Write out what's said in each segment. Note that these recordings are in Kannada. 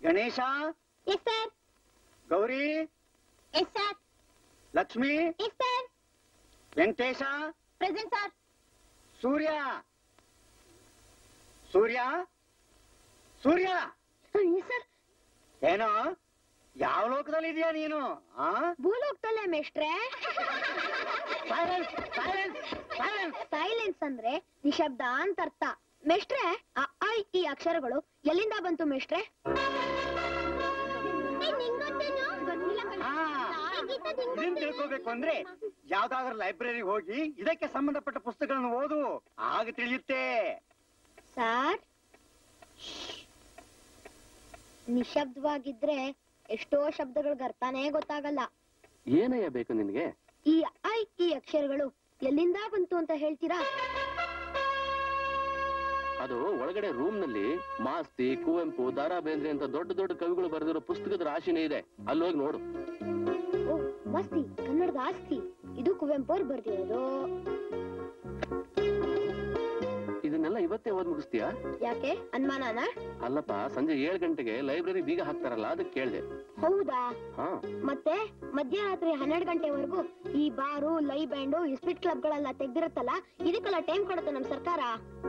Ganesha yes sir Gauri yes sir Lakshmi yes sir Venkatesha present sir Surya Surya Surya yes sir ಏನೋ ಯಾವ ಲೋಕದಲ್ಲಿ ಇದೆಯಾ ನೀನು ಆ ಭೂಲೋಕದಲ್ಲೇ ಮೇಷ್ಟ್ರೆ ಸೈಲೆನ್ಸ್ ಸೈಲೆನ್ಸ್ ಸೈಲೆನ್ಸ್ ಸೈಲೆನ್ಸ್ ಅಂದ್ರೆ ನಿಶಬ್ದ ಅಂತ ಅರ್ಥ ಮೇಷ್ಟ್ರೆ ಅ ಆ, ಇ, ಈ ಅಕ್ಷರಗಳು ಎಲ್ಲಿಂದ ಬಂತು ಮೇಷ್ಟ್ರೆ ಹಾ ಇದನ್ ತಿಳ್ಕೋಬೇಕು ಅಂದ್ರೆ ಯಾವ್ದಾದ್ರು ಲೈಬ್ರರಿಗೆ ಹೋಗಿ ಇದಕ್ಕೆ ಸಂಬಂಧಪಟ್ಟ ಪುಸ್ತಕಗಳನ್ನು ಓದು ಆಗ ತಿಳಿಯುತ್ತೆ ಸರ್ ನಿಶಬ್ದವಾಗಿದ್ರೆ ಎಷ್ಟೋ ಶಬ್ದಗಳಿಗೆ ಅರ್ಥನೇ ಗೊತ್ತಾಗಲ್ಲ ಏನಯ್ಯ ಬೇಕು ನಿನ್ಗೆ ಈ ಐ ಈ ಅಕ್ಷರಗಳು ಎಲ್ಲಿಂದ ಬಂತು ಅಂತ ಹೇಳ್ತೀರಾ ಅದು ಒಳಗಡೆ ರೂಮ್ ನಲ್ಲಿ ಮಾಸ್ತಿ ಕುವೆಂಪು ದಾರಾ ಬೇಂದ್ರೆ ಅಂತ ದೊಡ್ಡ ದೊಡ್ಡ ಕವಿಗಳು ಬರೆದಿರೋ ಪುಸ್ತಕದ ರಾಶಿನೇ ಇದೆ ಅಲ್ಲಿ ಹೋಗಿ ನೋಡು ಓ ಮಸ್ತಿ ಕನ್ನಡದ ಆಸ್ತಿ ಇದು ಕುವೆಂಪು ಅವ್ರು ಬರ್ದಿರೋದು ಇದನ್ನೆಲ್ಲ ಇವತ್ತೇ ಓದ್ ಮುಗಿಸ್ತೀಯಾ ಯಾಕೆ ಅನುಮಾನನ ಅಲ್ಲಪ್ಪ ಸಂಜೆ ಏಳು ಗಂಟೆಗೆ ಲೈಬ್ರರಿ ಬೀಗ ಹಾಕ್ತಾರಲ್ಲ ಅದಕ್ಕೆ ಕೇಳ್ದೆ ಹೌದಾ ಹಾ ಮತ್ತೆ ಮಧ್ಯರಾತ್ರಿ ಹನ್ನೆರಡು ಗಂಟೆವರೆಗೂ ಈ ಬಾರು ಲೈ ಬ್ಯಾಂಡು ಇಸ್ಪಿಟ್ ಕ್ಲಬ್ಗಳೆಲ್ಲ ತೆಗ್ದಿರತ್ತಲ್ಲ ಇದಕ್ಕೆಲ್ಲ ಟೈಮ್ ಕೊಡುತ್ತೆ ನಮ್ ಸರ್ಕಾರ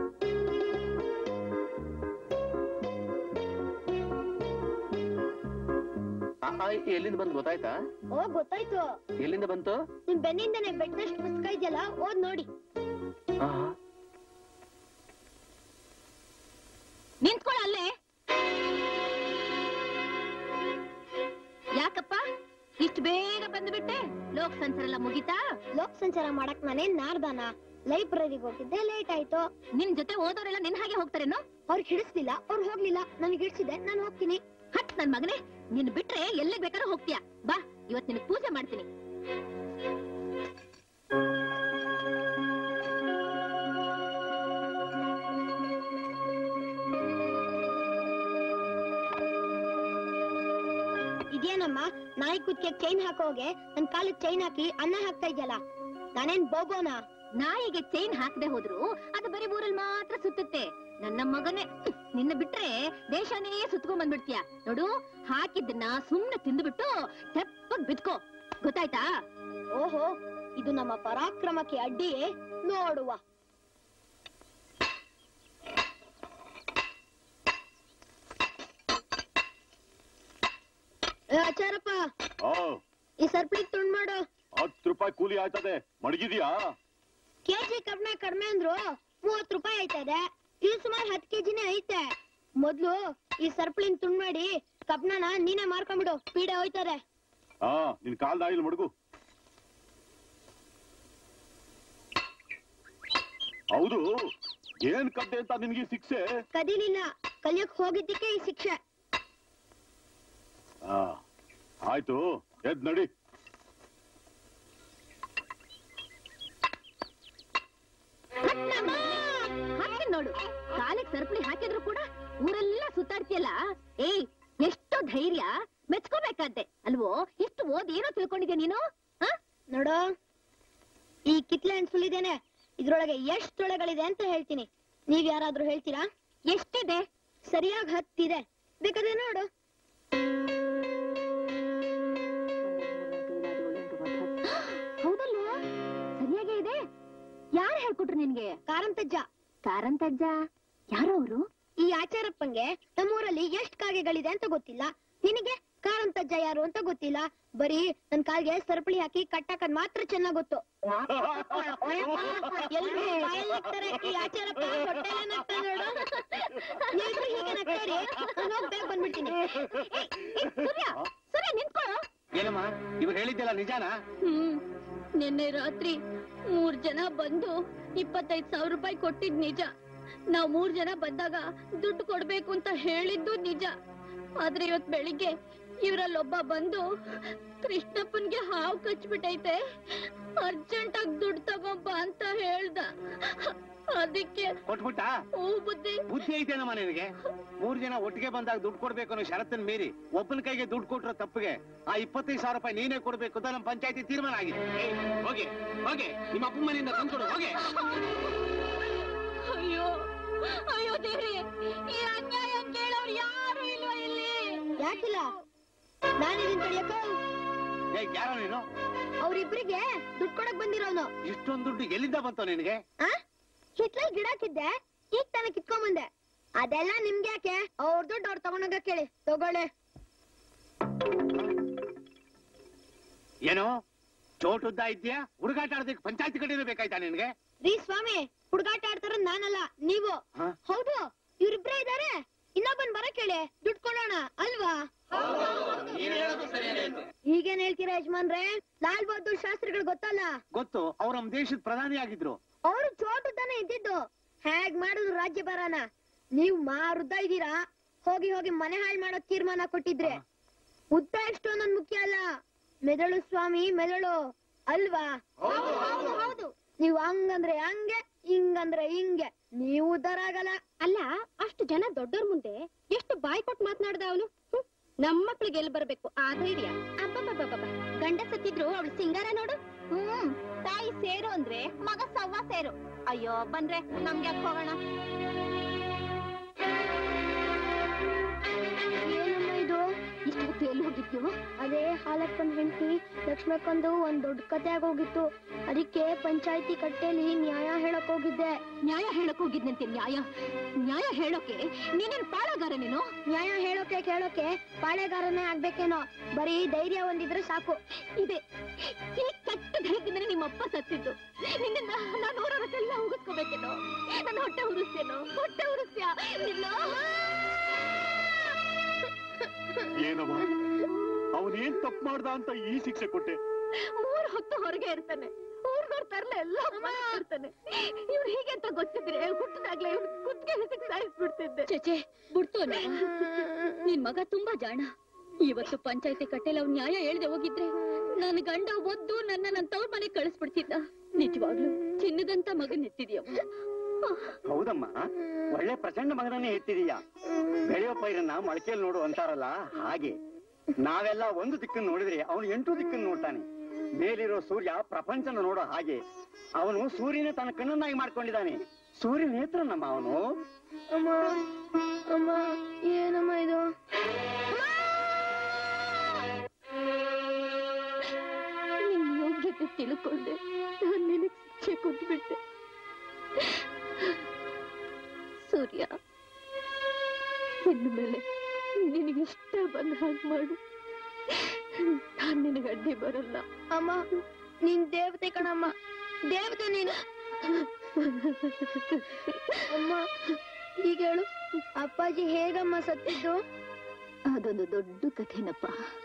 ಆ, ಆ, ಈ ಎಲ್ಲಿಂದ ಬಂದು ಗೊತ್ತಾಯ್ತಾ ಓ ಗೊತ್ತಾಯ್ತು ಎಲ್ಲಿಂದ ಬಂತು ನಿಮ್ ಬೆನ್ನಿಂದನೇ ಬೆಟ್ಟದಷ್ಟು ಪುಸ್ತಕ ಇದೆಯಲ್ಲ ಓದ್ ನೋಡಿ ಆಹಾ. ನಿಂತ್ಕೊಳ ಅಲ್ಲೇ ಯಾಕಪ್ಪ ಇಷ್ಟು ಬೇಗ ಬಂದ್ಬಿಟ್ಟೆ ಲೋಕ್ ಸಂಚಾರ ಎಲ್ಲ ಮುಗಿತಾ ಲೋಕ್ ಸಂಚಾರ ಮಾಡಕ್ ನಾನೇನ್ ನಾರ್ದಾನ ಲೈಬ್ರರಿಗೆ ಹೋಗಿದ್ದೆ ಲೇಟ್ ಆಯ್ತು ನಿನ್ ಜೊತೆ ಓದೋರೆಲ್ಲ ನಿನ್ ಹಾಗೆ ಹೋಗ್ತಾರೇನೋ ಅವ್ರಿಗೆ ಹಿಡಿಸ್ಲಿಲ್ಲ ಅವ್ರು ಹೋಗ್ಲಿಲ್ಲ ನನಗೆ ಹಿಡಿಸಿದೆ ನಾನು ಹೋಗ್ತೀನಿ ಹಟ್ ನನ್ ಮಗನೇ ನಿನ್ ಬಿಟ್ರೆ ಎಲ್ಲಿಗ್ ಬೇಕಾದ್ರೂ ಹೋಗ್ತೀಯಾ ಬಾ ಇವತ್ ನಿನಗ್ ಪೂಜೆ ಮಾಡ್ತೀನಿ ಇದೇನಮ್ಮ ನಾಯಿ ಕುತ್ತಿಗೆ ಚೈನ್ ಹಾಕೋಗೆ ನನ್ ಕಾಲಿಗೆ ಚೈನ್ ಹಾಕಿ ಅನ್ನ ಹಾಕ್ತಾ ಇದೆಯಲ್ಲ ನಾನೇನ್ ಬೋಗೋನಾ ನಾಯಿಗೆ ಚೈನ್ ಹಾಕದೆ ಹೋದ್ರು ಅದು ಬರೀ ಊರಲ್ಲಿ ಮಾತ್ರ ಸುತ್ತುತ್ತೆ ನನ್ನ ಮಗನೇ ನಿನ್ನ ಬಿಟ್ರೆ ದೇಶನೇ ಸುತ್ಕೊಂಡ್ ಬಂದ್ಬಿಡ್ತೀಯ ನೋಡು ಹಾಕಿದ್ದನ್ನ ಸುಮ್ನೆ ತಿಂದ್ಬಿಟ್ಟು ತೆಪ್ಪಗ್ ಬಿದ್ಕೋ ಗೊತ್ತಾಯ್ತಾ ಓಹೋ ಇದು ನಮ್ಮ ಪರಾಕ್ರಮಕ್ಕೆ ಅಡ್ಡಿ ನೋಡುವ ಏ, ಆಚಾರಪ್ಪ ಆ, ಈ ಸರ್ಪ್ಲಿ ತುಂಡ್ ಮಾಡು ಹತ್ತು ರೂಪಾಯಿ ಕೂಲಿ ಆಯ್ತದೆ ಮಡಗಿದ್ಯಾ ಕೆಜಿ ಕಬ್ಣ ಕಡಿಮೆ ಅಂದ್ರು ಮೂವತ್ ರೂಪಾಯಿ ಆಯ್ತದೆ ಇದು ಸುಮಾರು ಹತ್ತು ಕೆಜಿನೇ ಐತೆ ಮೊದ್ಲು ಈ ಸರ್ಪ್ಲಿನ್ ತುಂಡ್ ಮಾಡಿ ಕಬ್ಣನ ನೀನೇ ಮಾರ್ಕೊಂಡ್ಬಿಡು ಪೀಡೆ ಹೋಯ್ತದೆ ಹಾ ನಿನ್ ಕಾಲ್ದ ಆಯಿಲ್ ಮಡಗು ಹೌದು ಏನ್ ಕದ್ದೆ ಅಂತ ನಿನ್ಗೆ ಈ ಶಿಕ್ಷೆ ಕದೀಲಿಲ್ಲ ಕಲಿಯಕ್ ಹೋಗಿದ್ದಕ್ಕೆ ಈ ಶಿಕ್ಷೆ ಆ, ಆಯ್ತು ಎದ್ ನಡಿ ಹಾಕ್ತೀನಿ ನೋಡು ಕಾಲಿಗೆ ಸರಪಳಿ ಹಾಕಿದ್ರು ಕೂಡ ಊರೆಲ್ಲ ಸುತ್ತಾಡ್ತಿಯಲ್ಲ ಏಯ್ ಎಷ್ಟು ಧೈರ್ಯ ಮೆಚ್ಕೋಬೇಕಾದ್ದೆ ಅಲ್ವೋ ಎಷ್ಟು ಓದ್ ಏನೋ ತಿಳ್ಕೊಂಡಿದ್ಯಾ ನೀನು ಹ? ನೋಡು ಈ ಕಿತ್ಲೆ ಹಣ್ಣು ಸುಲಿದೇನೆ ಇದ್ರೊಳಗೆ ಎಷ್ಟ್ ತೊಳೆಗಳಿದೆ ಅಂತ ಹೇಳ್ತೀನಿ ನೀವ್ ಯಾರಾದ್ರೂ ಹೇಳ್ತೀರಾ ಎಷ್ಟಿದೆ ಸರಿಯಾಗಿ ಹತ್ತಿದೆ ಬೇಕಾದ್ರೆ ನೋಡು ಹೌದಲ್ವಾ ಸರಿಯಾಗೇ ಇದೆ ಯಾರು ಹೇಳ್ಕೊಟ್ರು ನಿನ್ಗೆ ಕಾರಂತಜ್ಜ ಕಾರಂತಜ್ಜ ಯಾರು ಅವರು ಈ ಆಚಾರಪ್ಪಂಗೆ ನಮ್ಮೂರಲ್ಲಿ ಎಷ್ಟ್ ಕಾಗೆಗಳಿದೆ ಅಂತ ಗೊತ್ತಿಲ್ಲ ನಿನಗೆ ಕಾರಂತಜ್ಜ ಯಾರು ಅಂತ ಗೊತ್ತಿಲ್ಲ ಬರೀ ನನ್ ಕಾಲ್ಗೆ ಸರಪಳಿ ಹಾಕಿ ಕಟ್ಟಾಕದ್ ಮಾತ್ರ ಚೆನ್ನಾಗ್ ಗೊತ್ತು ಎಲ್ರೂ ಬಾಯಲ್ಲಿ ನಗ್ತಾರೆ, ಈ ಆಚಾರಪ್ಪ ಹೊಟ್ಟೆಲೆ ನಗ್ತಾನೆ ನೋಡು ಎಲ್ರೂ ಹೀಗೆ ನಗ್ತಾರೆ ನಾನು ಹೋಗ್ ಬೇಗ ಬಂದ್ಬಿಡ್ತೀನಿ ಸೂರ್ಯ ಸೂರ್ಯ ನಿಂತ್ಕೊಳ್ಳೋ ಏನಮ್ಮ ಇವ್ರು ಹೇಳಿದ್ದೆಲ್ಲ ನಿಜಾನಾ ಹ್ಮ್ ನಿನ್ನೆ ರಾತ್ರಿ ಮೂರ್ ಜನ ಬಂದು ಇಪ್ಪತ್ತೈದ್ ಸಾವಿರ ರೂಪಾಯಿ ಕೊಟ್ಟಿದ್ ನಿಜ ನಾವ್ ಮೂರ್ ಜನ ಬಂದಾಗ ದುಡ್ಡು ಕೊಡ್ಬೇಕು ಅಂತ ಹೇಳಿದ್ದು ನಿಜ ಆದ್ರೆ ಇವತ್ ಬೆಳಿಗ್ಗೆ ಇವ್ರಲ್ಲೊಬ್ಬ ಬಂದು ಕೃಷ್ಣಪ್ಪನ್ಗೆ ಹಾವು ಕಚ್ಬಿಟ್ಟೈತೆ ಅರ್ಜೆಂಟ್ ಆಗಿ ದುಡ್ಡು ತಗೊಂಬ ಅಂತ ಹೇಳ್ದ ಅದಕ್ಕೆ ಕೊಟ್ಬಿಟ್ಟ ಹೂ ಬುದ್ಧಿ ಬುದ್ಧಿ ಐತೇನಮ್ಮ ನಿನಗೆ ಮೂರ್ ಜನ ಒಟ್ಟಿಗೆ ಬಂದಾಗ ದುಡ್ಡು ಕೊಡ್ಬೇಕು ಅನ್ನೋ ಷರತ್ತನ್ನ ಮೀರಿ ಒಬ್ಬನ ಕೈಗೆ ದುಡ್ಡು ಕೊಟ್ರ ತಪ್ಪಿಗೆ ಆ ಇಪ್ಪತ್ತೈದು ಸಾವಿರ ರೂಪಾಯಿ ನೀನೇ ಕೊಡ್ಬೇಕು ಅಂತ ನಮ್ಮ ಪಂಚಾಯತಿ ತೀರ್ಮಾನ ಆಗಿದೆ ಏಯ್, ಹೋಗಿ ಹೋಗಿ ನಿಮ್ಮ ಅಪ್ಪ ಮನೆಯಿಂದ ತಂದ್ಕೊಡು ಹೋಗಿ ಅಯ್ಯೋ ಅಯ್ಯೋ ದೇವ್ರಿ ಈ ಅನ್ಯಾಯ ಕೇಳೋರು ಯಾರು ಇಲ್ವಾ ಇಲ್ಲಿ ಯಾಕಿಲ್ಲ ನಾನಿದೀನ್ ತಡಿಯಕ್ಕ ಏ ಯಾರೋ ನೀನು ಅವ್ರಿಬ್ರಿಗೆ ದುಡ್ಡು ಕೊಡಕ್ ಬಂದಿರೋನು ಇಷ್ಟೊಂದು ದುಡ್ಡು ಎಲ್ಲಿಂದ ಬಂತು ನಿನಗೆ ಆ ಹಿತ್ಲಲ್ಲಿ ಗಿಡ ಕಿದ್ದೆ ಈಗ ತಾನೇ ಕಿತ್ಕೊಂಡ್ ಬಂದೆ ಅದೆಲ್ಲ ನಿಮ್ಗೆ ಯಾಕೆ ಅವ್ರ ದುಡ್ಡು ಅವ್ರು ತಗೊಂಡೋಗ ಕೇಳಿ ತಗೊಳ್ಳಿ ಏನೋ ಚೋಟುದ್ದ ಇದ್ಯಾ ಹುಡುಗಾಟ ಆಡೋದಕ್ಕೆ ಪಂಚಾಯತ್ ಕಡೆ ಬೇಕಾಯ್ತಾ ನಿನ್ಗೆ ರೀ ಸ್ವಾಮಿ ಹುಡುಗಾಟ ಆಡ್ತಾರ ನಾನಲ್ಲ ನೀವು ಹ? ಹೌದು ಇವ್ರಿಬ್ರೇ ಇದಾರೆ ಇನ್ನೊಬ್ಬನ್ ಬರ ಕೇಳಿ ದುಡ್ಡು ಕೊಡೋಣ ಅಲ್ವಾ ಈಗೇನ್ ಹೇಳ್ತೀರಾ ಯಜಮಾನ್ರೆ ಲಾಲ್ ಬಹದ್ದೂರ್ ಶಾಸ್ತ್ರಿಗಳು ಗೊತ್ತಲ್ಲ ಗೊತ್ತು ಅವ್ರ ನಮ್ ದೇಶದ ಪ್ರಧಾನಿ ಆಗಿದ್ರು ಅವರು ಚೋಟು ತಾನೇ ಇದ್ದಿದ್ದು ಹೇಗ್ ಮಾಡುದು ರಾಜ್ಯ ಬರಾನ ನೀವ್ ಮಾರುದ್ದ ಇದೀರಾ ಹೋಗಿ ಹೋಗಿ ಮನೆ ಹಾಳ್ ಮಾಡೋ ತೀರ್ಮಾನ ಕೊಟ್ಟಿದ್ರೆ ಉದ್ದ ಎಷ್ಟು ನನ್ ಮುಖ್ಯ ಅಲ್ಲ ಮೆದಳು ಸ್ವಾಮಿ ಮೆದಳು ಅಲ್ವಾ ಹೌದು ನೀವ್ ಹಂಗಂದ್ರೆ ಹಂಗೆ ಹಿಂಗಂದ್ರೆ ಹಿಂಗೆ ನೀವು ಉದ್ದಾರ ಆಗಲ್ಲ ಅಲ್ಲ ಅಷ್ಟು ಜನ ದೊಡ್ಡೋರ್ ಮುಂದೆ ಎಷ್ಟು ಬಾಯ್ ಕೊಟ್ಟು ಮಾತನಾಡ್ದ ಅವನು ನಮ್ ಮಕ್ಳಿಗೆ ಎಲ್ಲಿ ಬರ್ಬೇಕು ಆ ಧೈರ್ಯ ಅಬ್ಬಬ್ಬಬ್ಬಬ್ಬ ಗಂಡ ಸತ್ತಿದ್ರು ಅವಳು ಸಿಂಗಾರ ನೋಡು ಹ್ಮ್ ತಾಯಿ ಸೇರು ಅಂದ್ರೆ ಮಗ ಸವ್ವ ಸೇರು ಅಯ್ಯೋ ಬಂದ್ರೆ ನಮ್ಗೆ ಯಾಕೆ ಹೋಗೋಣ ಏನಮ್ಮ ಇದು ಇಷ್ಟೊತ್ತು ಎಲ್ಲಿ ಹೋಗಿದ್ಯೋ ಅದೇ ಹಾಲಪ್ಪನ್ ಹೆಂಡತಿ ಲಕ್ಷ್ಮಕ್ಕಂದು ಒಂದ್ ದೊಡ್ಡ ಕತೆ ಆಗೋಗಿತ್ತು ಅದಕ್ಕೆ ಪಂಚಾಯತಿ ಕಟ್ಟೆಲಿ ನ್ಯಾಯ ಹೇಳಕ್ ಹೋಗಿದ್ದೆ ನ್ಯಾಯ ಹೇಳಕ್ ಹೋಗಿದ್ನಂತೆ ನ್ಯಾಯ ನ್ಯಾಯ ಹೇಳೋಕೆ ನೀನೇನ್ ಪಾಳಗಾರ ನೀನು ನ್ಯಾಯ ಹೇಳೋಕೆ ಕೇಳೋಕೆ ಪಾಳೆಗಾರನೇ ಆಗ್ಬೇಕೇನೋ ಬರೀ ಧೈರ್ಯ ಒಂದಿದ್ರೆ ಸಾಕು ಇದೆ ಈ ಕೆಟ್ಟ ಧೈರ್ಯದಿಂದನೇ ನಿಮ್ಮ ಅಪ್ಪ ಸತ್ತಿದ್ದು ನಿನ್ನ ನಾನು ಊರವ್ರ ಎಲ್ಲ ಉಗಿಸ್ಕೋಬೇಕೇನೋ ನನ್ನ ಹೊಟ್ಟೆ ಉರಿಸ್ತೇನೋ ಹೊಟ್ಟೆ ಉರಿಸ್ತ್ಯಾ ನಿನ್ನ ಏನಮ್ಮ ಅವನೇನ್ ತಪ್ಪು ಮಾಡ್ದ ಅಂತ ಈ ಶಿಕ್ಷೆ ಕೊಟ್ಟೆ ಮೂರ್ ಹೊತ್ತು ಹೊರಗೆ ಇರ್ತಾನೆ ಊರ್ಗೋರ್ ತರ್ಲೆ ಎಲ್ಲ ಮನೆ ಇರ್ತಾನೆ ಇವ್ರು ಹೀಗೆ ಅಂತ ಗೊತ್ತಿದ್ರೆ ಹುಟ್ಟಿದಾಗ್ಲೇ ಇವ್ರು ಕುತ್ತಿಗೆ ಹೆಸಕ್ ಸಾಯಿಸ್ಬಿಡ್ತಿದ್ದೆ ಚೇಚೆ ಬಿಡ್ತು ನಿನ್ ಮಗ ತುಂಬಾ ಜಾಣ ಇವತ್ತು ಪಂಚಾಯತಿ ಕಟ್ಟೆಲ್ಲ ಅವ್ನ್ ನ್ಯಾಯ ಹೇಳ್ದೆ ಹೋಗಿದ್ರೆ ನನ್ ಗಂಡ ಒದ್ದು ನನ್ನ ನನ್ ತವ್ರ ಮನೆಗ್ ಕಳಿಸ್ಬಿಡ್ತಿದ್ದ ನಿಜವಾಗ್ಲು ಚಿನ್ನದಂತ ಮಗನ್ ಎತ್ತಿದ್ಯಮ್ಮ ಹೌದಮ್ಮ ಒಳ್ಳೆ ಪ್ರಚಂಡ ಮಗನನ್ನೇ ಎತ್ತಿದೀಯ ಬೆಳೆಯೋ ಪೈರನ್ನ ಮೊಳಕೆಯಲ್ಲಿ ನೋಡು ಅಂತಾರಲ್ಲ ಹಾಗೆ ನಾವೆಲ್ಲ ಒಂದು ದಿಕ್ಕನ್ನು ನೋಡಿದ್ರೆ ಅವನು ಎಂಟು ದಿಕ್ಕನ್ನು ನೋಡ್ತಾನೆ ಮೇಲಿರೋ ಸೂರ್ಯ ಪ್ರಪಂಚನ ನೋಡೋ ಹಾಗೆ ಅವನು ಸೂರ್ಯನೇ ತನ್ನ ಕಣ್ಣನ್ನಾಗಿ ಮಾಡ್ಕೊಂಡಿದ್ದಾನೆ ಸೂರ್ಯ ನೇತ್ರ ನಮ್ಮ ಅವನು ಅಮ್ಮ ಅಮ್ಮ ಏನಮ್ಮ ಇದು ನಿನ್ ಯೋಗ್ಯತೆ ತಿಳ್ಕೊಂಡೆ ನಾನ್ ನಿನಗ್ ಶಿಕ್ಷೆ ಕೊಟ್ಬಿಟ್ಟೆ ಸೂರ್ಯ ಇನ್ನು ಮೇಲೆ ನಿನಗಿಷ್ಟ ಬಂದ ಹಾಗೆ ಮಾಡು ನಾನ್ ನಿನಗೆ ಅಡ್ಡಿ ಬರಲ್ಲ ಅಮ್ಮ ನೀನ್ ದೇವತೆ ಕಣಮ್ಮ ದೇವತೆ ನೀನು ಅಮ್ಮ ಈಗ ಹೇಳು ಅಪ್ಪಾಜಿ ಹೇಗಮ್ಮ ಸತ್ತಿದ್ದು ಅದೊಂದು ದೊಡ್ಡ ಕಥೆನಪ್ಪ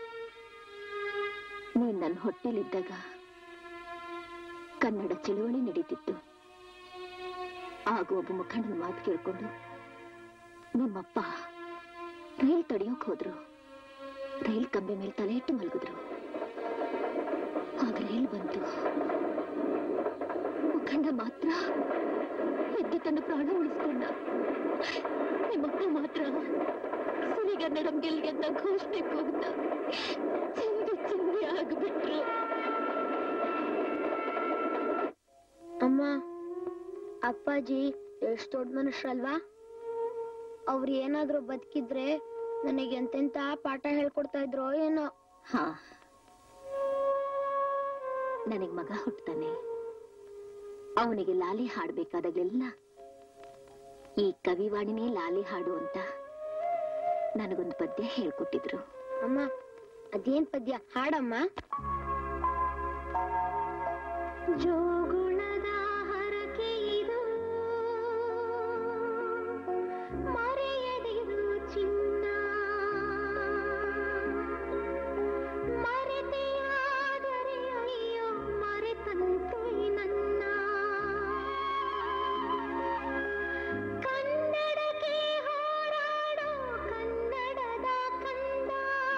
ನೀನ್ ನನ್ನ ಹೊಟ್ಟೆಲಿದ್ದಾಗ ಕನ್ನಡ ಚಳುವಳಿ ನಡೀತಿತ್ತು ಆಗ ಒಬ್ಬ ಮುಖಂಡನ ಮಾತು ಕೇಳ್ಕೊಂಡು ನಿಮ್ಮಪ್ಪ ರೈಲ್ ತಡೆಯೋಕ್ ಹೋದ್ರು ರೈಲ್ ಕಂಬಿ ಮೇಲೆ ತಲೆ ಇಟ್ಟು ಮಲಗಿದ್ರು ಆಗ ರೈಲ್ ಬಂತು ಮುಖಂಡ ಮಾತ್ರ ಎದ್ದು ತನ್ನ ಪ್ರಾಣ ಉಳಿಸ್ಕೊಂಡ ನಿಮ್ಮಪ್ಪ ಮಾತ್ರ ಸಿರಿಗನ್ನಡಂ ಗೆಲ್ಗೆ ಅಂತ ಘೋಷಣೆ ಕೂಗ್ತಾ ಚಿಂದಿ ಚಿಂದಿ ಆಗ್ಬಿಟ್ರು ಅಮ್ಮ ಅಪ್ಪಾಜಿ ಎಷ್ಟ್ ದೊಡ್ಡ ಮನುಷ್ಯರಲ್ವಾ ಅವ್ರು ಏನಾದ್ರೂ ಬದುಕಿದ್ರೆ ನನಗೆ ಎಂತೆಂತ ಪಾಠ ಹೇಳ್ಕೊಡ್ತಾ ಇದ್ರೋ ಏನೋ ಹಾ ನನಗ್ ಮಗ ಹುಟ್ಟತಾನೆ ಅವನಿಗೆ ಲಾಲಿ ಹಾಡ್ಬೇಕಾದಾಗೆಲ್ಲ ಈ ಕವಿವಾಣಿನೇ ಲಾಲಿ ಹಾಡು ಅಂತ ನನಗೊಂದು ಪದ್ಯ ಹೇಳ್ಕೊಟ್ಟಿದ್ರು ಅಮ್ಮ ಅದೇನ್ ಪದ್ಯ ಹಾಡಮ್ಮ ಜೋಗುಳದ ಹರಕೆ ಇದು ಮರೆಯದಿರು ಚಿನ್ನ ಮರೆತೆಯಾದರೆ ಅಯ್ಯೋ ಮರೆತಂತೆ ನನ್ನ ಕನ್ನಡಕ್ಕೆ ಹೋರಾಡೋ ಕನ್ನಡದ ಕಂದ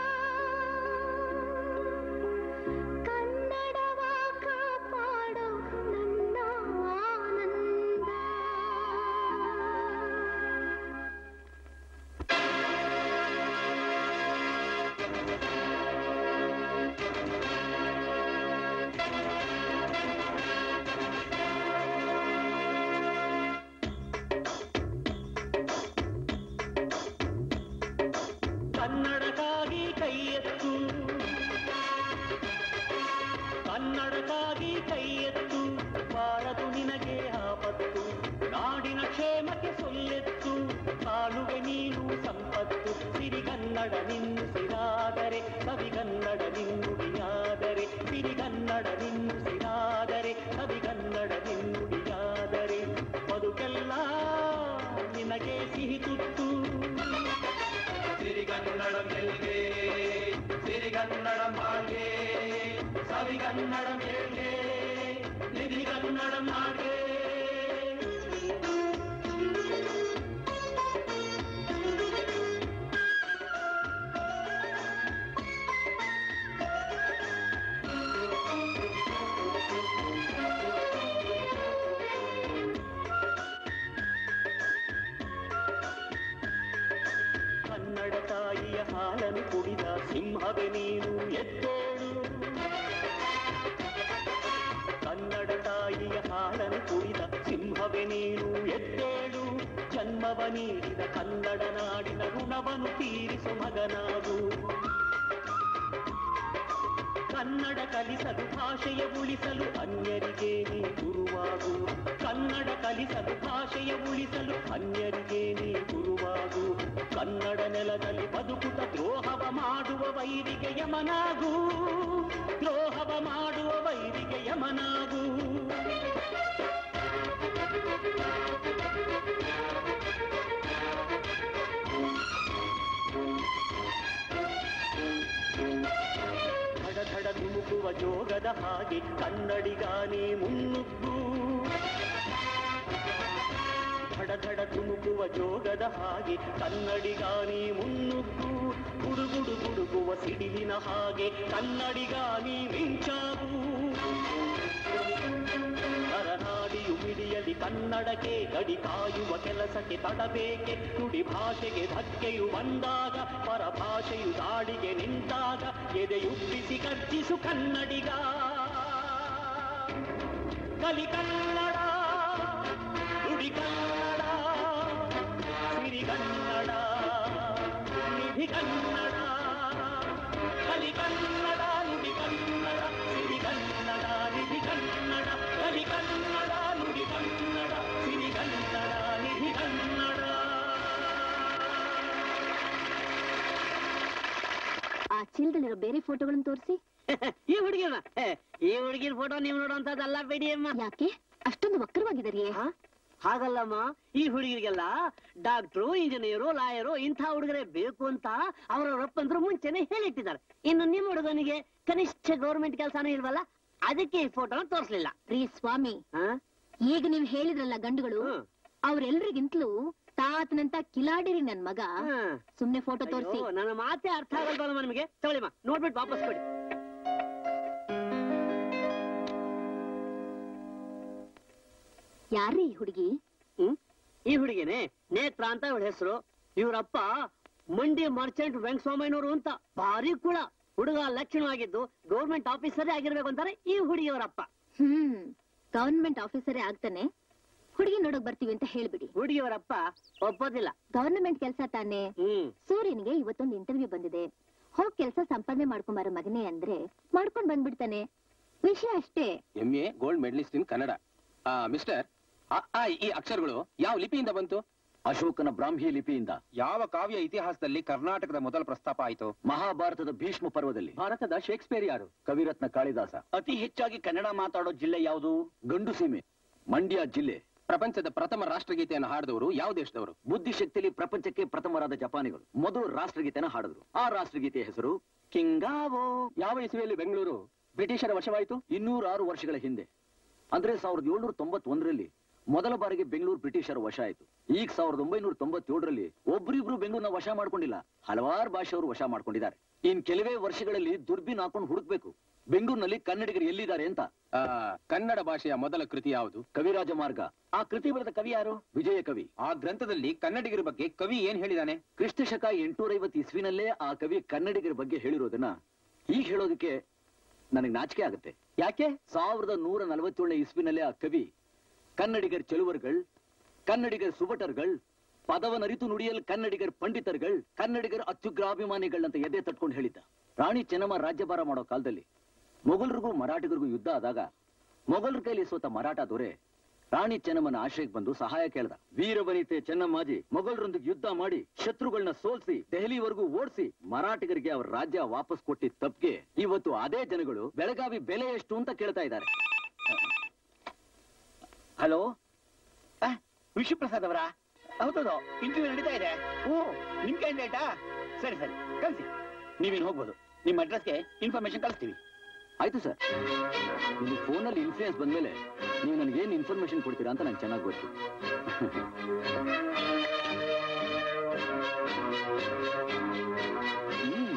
ಕನ್ನಡವ ಕಾಪಾಡೋ ನನ್ನ ಆನಂದ ಕನ್ನಡ ಕನ್ನಡ ನಾಡಿಗೆ ಕನ್ನಡ ತಾಯಿಯ ಹಾಲನ್ನು ಕುಡಿದ ಸಿಂಹವೇ ನೀನು ಎದ್ದೇಳು ಕನ್ನಡ ತಾಯಿಯ ಹಾಲನ್ನು ಕುಡಿದ ಸಿಂಹವೇ ನೀನು ಎದ್ದೇಳು ಜನ್ಮವ ನೀಡಿದ ಕನ್ನಡ ನಾಡಿನ ಋಣವನ್ನು ತೀರಿಸು ಮಗನಾಗು ಕನ್ನಡ ಕಲಿಸಲು ಭಾಷೆಯ ಉಳಿಸಲು ಅನ್ಯರಿಗೆ ನೀ ಗುರುವಾಗು ಕನ್ನಡ ಕಲಿಸಲು ಭಾಷೆಯ ಉಳಿಸಲು ಅನ್ಯರಿಗೆ ನೀ ಗುರುವಾಗು ಕನ್ನಡ ನೆಲದಲ್ಲಿ ಬದುಕುತ್ತ ದ್ರೋಹವ ಮಾಡುವ ವೈರಿಗೆ ಯಮನಾಗು ದ್ರೋಹವ ಮಾಡುವ ವೈರಿಗೆ ಯಮನಾಗು ಧಡ ಧಡ ಧುಮುಕುವ ಜೋಗದ ಹಾಗೆ ಕನ್ನಡಿಗಾನೇ ಮುನ್ನುಗ್ಗು ಧಡ ಧಡ ಧುಮುಕುವ ಜೋಗದ ಹಾಗೆ ಕನ್ನಡಿಗಾನಿ ಮುನ್ನುಗ್ಗು ಗುಡುಗುಡು ಗುಡುಗುವ ಸಿಡಿಲಿನ ಹಾಗೆ ಕನ್ನಡಿಗಾನಿ ಮಿಂಚಾಗು ನರನಾಡಿಯು ಮಿಡಿಯಲಿ ಕನ್ನಡಕ್ಕೆ ಗಡಿ ಕಾಯುವ ಕೆಲಸಕ್ಕೆ ತಡಬೇಕೆ ನುಡಿ ಭಾಷೆಗೆ ಧಕ್ಕೆಯು ಬಂದಾಗ ಪರಭಾಷೆಯು ದಾಳಿಗೆ ನಿಂತಾಗ ಎದೆಯುಬ್ಬಿಸಿ ಗರ್ಜಿಸು ಕನ್ನಡಿಗ ಕಲಿ ಕನ್ನಡ ನುಡಿ ಕನ್ನಡ ಸಿರಿ ಕನ್ನಡ ನಿಧಿ ಕನ್ನಡ ಕಲಿ ಕನ್ನಡ ನುಡಿ ಕನ್ನಡ ಸಿರಿ ಕನ್ನಡ ನಿಧಿ ಕನ್ನಡ ಕಲಿ ಕನ್ನಡ ನುಡಿ ಕನ್ನಡ ಸಿರಿ ಕನ್ನಡ ನಿಧಿ ಕನ್ನಡ ಆ ಚೀಲದಲ್ಲಿರೋ ಬೇರೆ ಫೋಟೋಗಳನ್ನು ತೋರಿಸಿ ಈ ಹುಡುಗಿನ ಈ ಹುಡುಗಿನ ಫೋಟೋ ನೀವು ನೋಡುವಂತದ್ದಲ್ಲ ಬಿಡಿ ಅಮ್ಮ ಯಾಕೆ ಅಷ್ಟೊಂದು ವಕ್ರವಾಗಿದರಿಯೇ ಹಾ? ಹಾಗಲ್ಲಮ್ಮ ಈ ಹುಡುಗರಿಗೆಲ್ಲ ಡಾಕ್ಟ್ರು ಇಂಜಿನಿಯರು ಲಾಯರು ಇಂಥ ಹುಡುಗರೇ ಬೇಕು ಅಂತ ಅವರ ರಪ್ಪಂದ್ರು ಮುಂಚೆನೆ ಹೇಳಿಟ್ಟಿದ್ದಾರೆ ಇನ್ನು ನಿಮ್ಮ ಹುಡುಗನಿಗೆ ಕನಿಷ್ಠ ಗೌರ್ಮೆಂಟ್ ಕೆಲಸನೂ ಇಲ್ವಲ್ಲ ಅದಕ್ಕೆ ಈ ಫೋಟೋನ ತೋರಿಸ್ಲಿಲ್ಲ ರೀ ಸ್ವಾಮಿ ಈಗ ನೀವ್ ಹೇಳಿದ್ರಲ್ಲ ಗಂಡುಗಳು ಅವ್ರೆಲ್ರಿಗಿಂತಲೂ ತಾತನಂತ ಕಿಲಾಡಿರಿ ನನ್ ಮಗ ಸುಮ್ನೆ ಫೋಟೋ ತೋರಿಸಿ ನನ್ನ ಮಾತೆ ಅರ್ಥ ಆಗಲ್ವಲ್ಲ ನಿಮಗೆ ತಗೊಳ್ಳಿಮ್ಮ ನೋಡ್ಬಿಟ್ಟು ವಾಪಸ್ ಕೊಡಿ ಯಾರ್ರೀ ಈ ಹುಡುಗಿ ಹ್ಮ್ ಈ ಹುಡುಗಿನೇ ನೇತ್ರ ಅಂತ ಇವಳ ಹೆಸರು ಇವರಪ್ಪ ಮಂಡಿ ಮರ್ಚೆಂಟ್ ವೆಂಕಟಸ್ವಾಮಯ್ಯನವರು ಅಂತ ಭಾರಿ ಕುಳ ಹುಡುಗ ಲಕ್ಷಣವಾಗಿದ್ದು ಗೌರ್ಮೆಂಟ್ ಆಫೀಸರೇ ಆಗಿರ್ಬೇಕು ಅಂತಾರೆ ಈ ಹುಡುಗಿಯವರಪ್ಪ ಹ್ಮ್ ಗವರ್ನಮೆಂಟ್ ಆಫೀಸರೇ ಆಗ್ತಾನೆ ಹುಡುಗಿ ನೋಡಕ್ ಬರ್ತೀವಿ ಅಂತ ಹೇಳ್ಬಿಡಿ ಹುಡುಗಿಯವರಪ್ಪ ಒಪ್ಪೋದಿಲ್ಲ ಗವರ್ನಮೆಂಟ್ ಕೆಲ್ಸ ತಾನೆ ಹ್ಮ್ ಸೂರ್ಯನಿಗೆ ಇವತ್ತೊಂದು ಇಂಟರ್ವ್ಯೂ ಬಂದಿದೆ ಹೋಗ್ ಕೆಲ್ಸ ಸಂಪಾದನೆ ಮಾಡ್ಕೊಂಬಾರ ಮಗನೇ ಅಂದ್ರೆ ಮಾಡ್ಕೊಂಡ್ ಬಂದ್ಬಿಡ್ತಾನೆ ವಿಷಯ ಅಷ್ಟೇ M A gold medallist in Kannada ಆ ಮಿಸ್ಟರ್ ಅ, ಆ, ಈ ಅಕ್ಷರಗಳು ಯಾವ ಲಿಪಿಯಿಂದ ಬಂತು ಅಶೋಕನ ಬ್ರಾಹ್ಮಿ ಲಿಪಿಯಿಂದ ಯಾವ ಕಾವ್ಯ ಇತಿಹಾಸದಲ್ಲಿ ಕರ್ನಾಟಕದ ಮೊದಲ ಪ್ರಸ್ತಾಪ ಆಯಿತು ಮಹಾಭಾರತದ ಭೀಷ್ಮ ಪರ್ವದಲ್ಲಿ ಭಾರತದ ಶೇಕ್ಸ್ಪಿಯರ್ ಯಾರು ಕವಿರತ್ನ ಕಾಳಿದಾಸ ಅತಿ ಹೆಚ್ಚಾಗಿ ಕನ್ನಡ ಮಾತಾಡೋ ಜಿಲ್ಲೆ ಯಾವುದು ಗಂಡು ಸೀಮೆ ಮಂಡ್ಯ ಜಿಲ್ಲೆ ಪ್ರಪಂಚದ ಪ್ರಥಮ ರಾಷ್ಟ್ರಗೀತೆಯನ್ನು ಹಾಡಿದವರು ಯಾವ ದೇಶದವರು ಬುದ್ಧಿಶಕ್ತಿಲಿ ಪ್ರಪಂಚಕ್ಕೆ ಪ್ರಥಮರಾದ ಜಪಾನಿಗಳು ಮೊದಲು ರಾಷ್ಟ್ರಗೀತೆನ ಹಾಡಿದ್ರು ಆ ರಾಷ್ಟ್ರಗೀತೆಯ ಹೆಸರು ಕಿಂಗಾವೋ ಯಾವ ಇಸುವೆಯಲ್ಲಿ ಬೆಂಗಳೂರು ಬ್ರಿಟಿಷರ ವಶವಾಯಿತು ಇನ್ನೂರಾರು ವರ್ಷಗಳ ಹಿಂದೆ ಅಂದ್ರೆ ಸಾವಿರದ ಏಳ್ನೂರ ತೊಂಬತ್ತೊಂದರಲ್ಲಿ ಮೊದಲ ಬಾರಿಗೆ ಬೆಂಗಳೂರು ಬ್ರಿಟಿಷರ ವಶ ಆಯ್ತು ಈಗ ಸಾವಿರದ ಒಂಬೈನೂರ ತೊಂಬತ್ತೇಳರಲ್ಲಿ ಒಬ್ರಿಬ್ರು ಬೆಂಗಳೂರಿನ ವಶ ಮಾಡ್ಕೊಂಡಿಲ್ಲ ಹಲವಾರು ಭಾಷೆಯವರು ವಶ ಮಾಡ್ಕೊಂಡಿದ್ದಾರೆ ಇನ್ ಕೆಲವೇ ವರ್ಷಗಳಲ್ಲಿ ದುರ್ಬಿನ್ ಹಾಕೊಂಡು ಹುಡುಕ್ಬೇಕು ಬೆಂಗಳೂರಿನಲ್ಲಿ ಕನ್ನಡಿಗರು ಎಲ್ಲಿದ್ದಾರೆ ಅಂತ ಆ, ಕನ್ನಡ ಭಾಷೆಯ ಮೊದಲ ಕೃತಿ ಯಾವುದು ಕವಿರಾಜ ಮಾರ್ಗ ಆ ಕೃತಿ ಬರೆದ ಕವಿ ಯಾರು ವಿಜಯ ಕವಿ ಆ ಗ್ರಂಥದಲ್ಲಿ ಕನ್ನಡಿಗರ ಬಗ್ಗೆ ಕವಿ ಏನ್ ಹೇಳಿದಾನೆ ಕ್ರಿಸ್ತ ಶಕ ಎಂಟುನೂರೈವತ್ತು ಇಸ್ವಿನಲ್ಲೇ ಆ ಕವಿ ಕನ್ನಡಿಗರ ಬಗ್ಗೆ ಹೇಳಿರೋದನ್ನ ಈಗ ಹೇಳೋದಕ್ಕೆ ನನಗೆ ನಾಚಿಕೆ ಆಗುತ್ತೆ ಯಾಕೆ ಸಾವಿರದ ನೂರ ನಲವತ್ತೇಳನೇ ಇಸ್ವಿನಲ್ಲೇ ಆ ಕವಿ ಕನ್ನಡಿಗರ್ ಚೆಲುವರ್ಗಳ್ ಕನ್ನಡಿಗರ್ ಸುಬಟರ್ಗಳ್ ಪದವನರಿತು ನುಡಿಯಲ್ ಕನ್ನಡಿಗರ್ ಪಂಡಿತರ್ಗಳ್ ಕನ್ನಡಿಗರ್ ಅತ್ಯುಗ್ರಾಭಿಮಾನಿಗಳಂತ ಎದೆ ತಟ್ಕೊಂಡು ಹೇಳಿದ್ದ ರಾಣಿ ಚೆನ್ನಮ್ಮ ರಾಜ್ಯಭಾರ ಮಾಡೋ ಕಾಲದಲ್ಲಿ ಮೊಘಲರಿಗೂ ಮರಾಠಿಗರಿಗೂ ಯುದ್ಧ ಆದಾಗ ಮೊಘಲರ ಕೈಲಿ ಸೋತ ಮರಾಠ ದೊರೆ ರಾಣಿ ಚೆನ್ನಮ್ಮನ ಆಶ್ರಯಕ್ಕೆ ಬಂದು ಸಹಾಯ ಕೇಳ್ದ ವೀರವನಿತೆ ಚೆನ್ನಮ್ಮಾಜಿ ಮೊಘಲರೊಂದಿಗೆ ಯುದ್ಧ ಮಾಡಿ ಶತ್ರುಗಳನ್ನ ಸೋಲ್ಸಿ ದೆಹಲಿವರೆಗೂ ಓಡಿಸಿ ಮರಾಠಿಗರಿಗೆ ಅವ್ರ ರಾಜ್ಯ ವಾಪಸ್ ಕೊಟ್ಟಿದ್ದ ತಪ್ಪಿಗೆ ಇವತ್ತು ಅದೇ ಜನಗಳು ಬೆಳಗಾವಿ ಬೆಲೆ ಎಷ್ಟು ಅಂತ ಕೇಳ್ತಾ ಇದ್ದಾರೆ ಹಲೋ ವಿಶ್ವಪ್ರಸಾದ್ ಅವರ ಹೌದೌದು ಇಂಟರ್ವ್ಯೂ ನಡೀತಾ ಇದೆ ಓ ನಿಮ್ ಕ್ಯಾಂಡಿಡೇಟಾ ಸರಿ ಸರಿ ಕಳಿಸಿ ನೀವೇನು ಹೋಗ್ಬೋದು ನಿಮ್ಮ ಅಡ್ರೆಸ್ಗೆ ಇನ್ಫಾರ್ಮೇಶನ್ ಕಳಿಸ್ತೀವಿ ಆಯ್ತು ಸರ್ ನಿಮ್ಗೆ ಫೋನಲ್ಲಿ ಇನ್ಫ್ಲೂಯೆನ್ಸ್ ಬಂದ್ಮೇಲೆ ನೀವು ನನಗೇನು ಇನ್ಫಾರ್ಮೇಶನ್ ಕೊಡ್ತೀರಾ ಅಂತ ನಂಗೆ ಚೆನ್ನಾಗಿ ಗೊತ್ತು ಹ್ಮ್.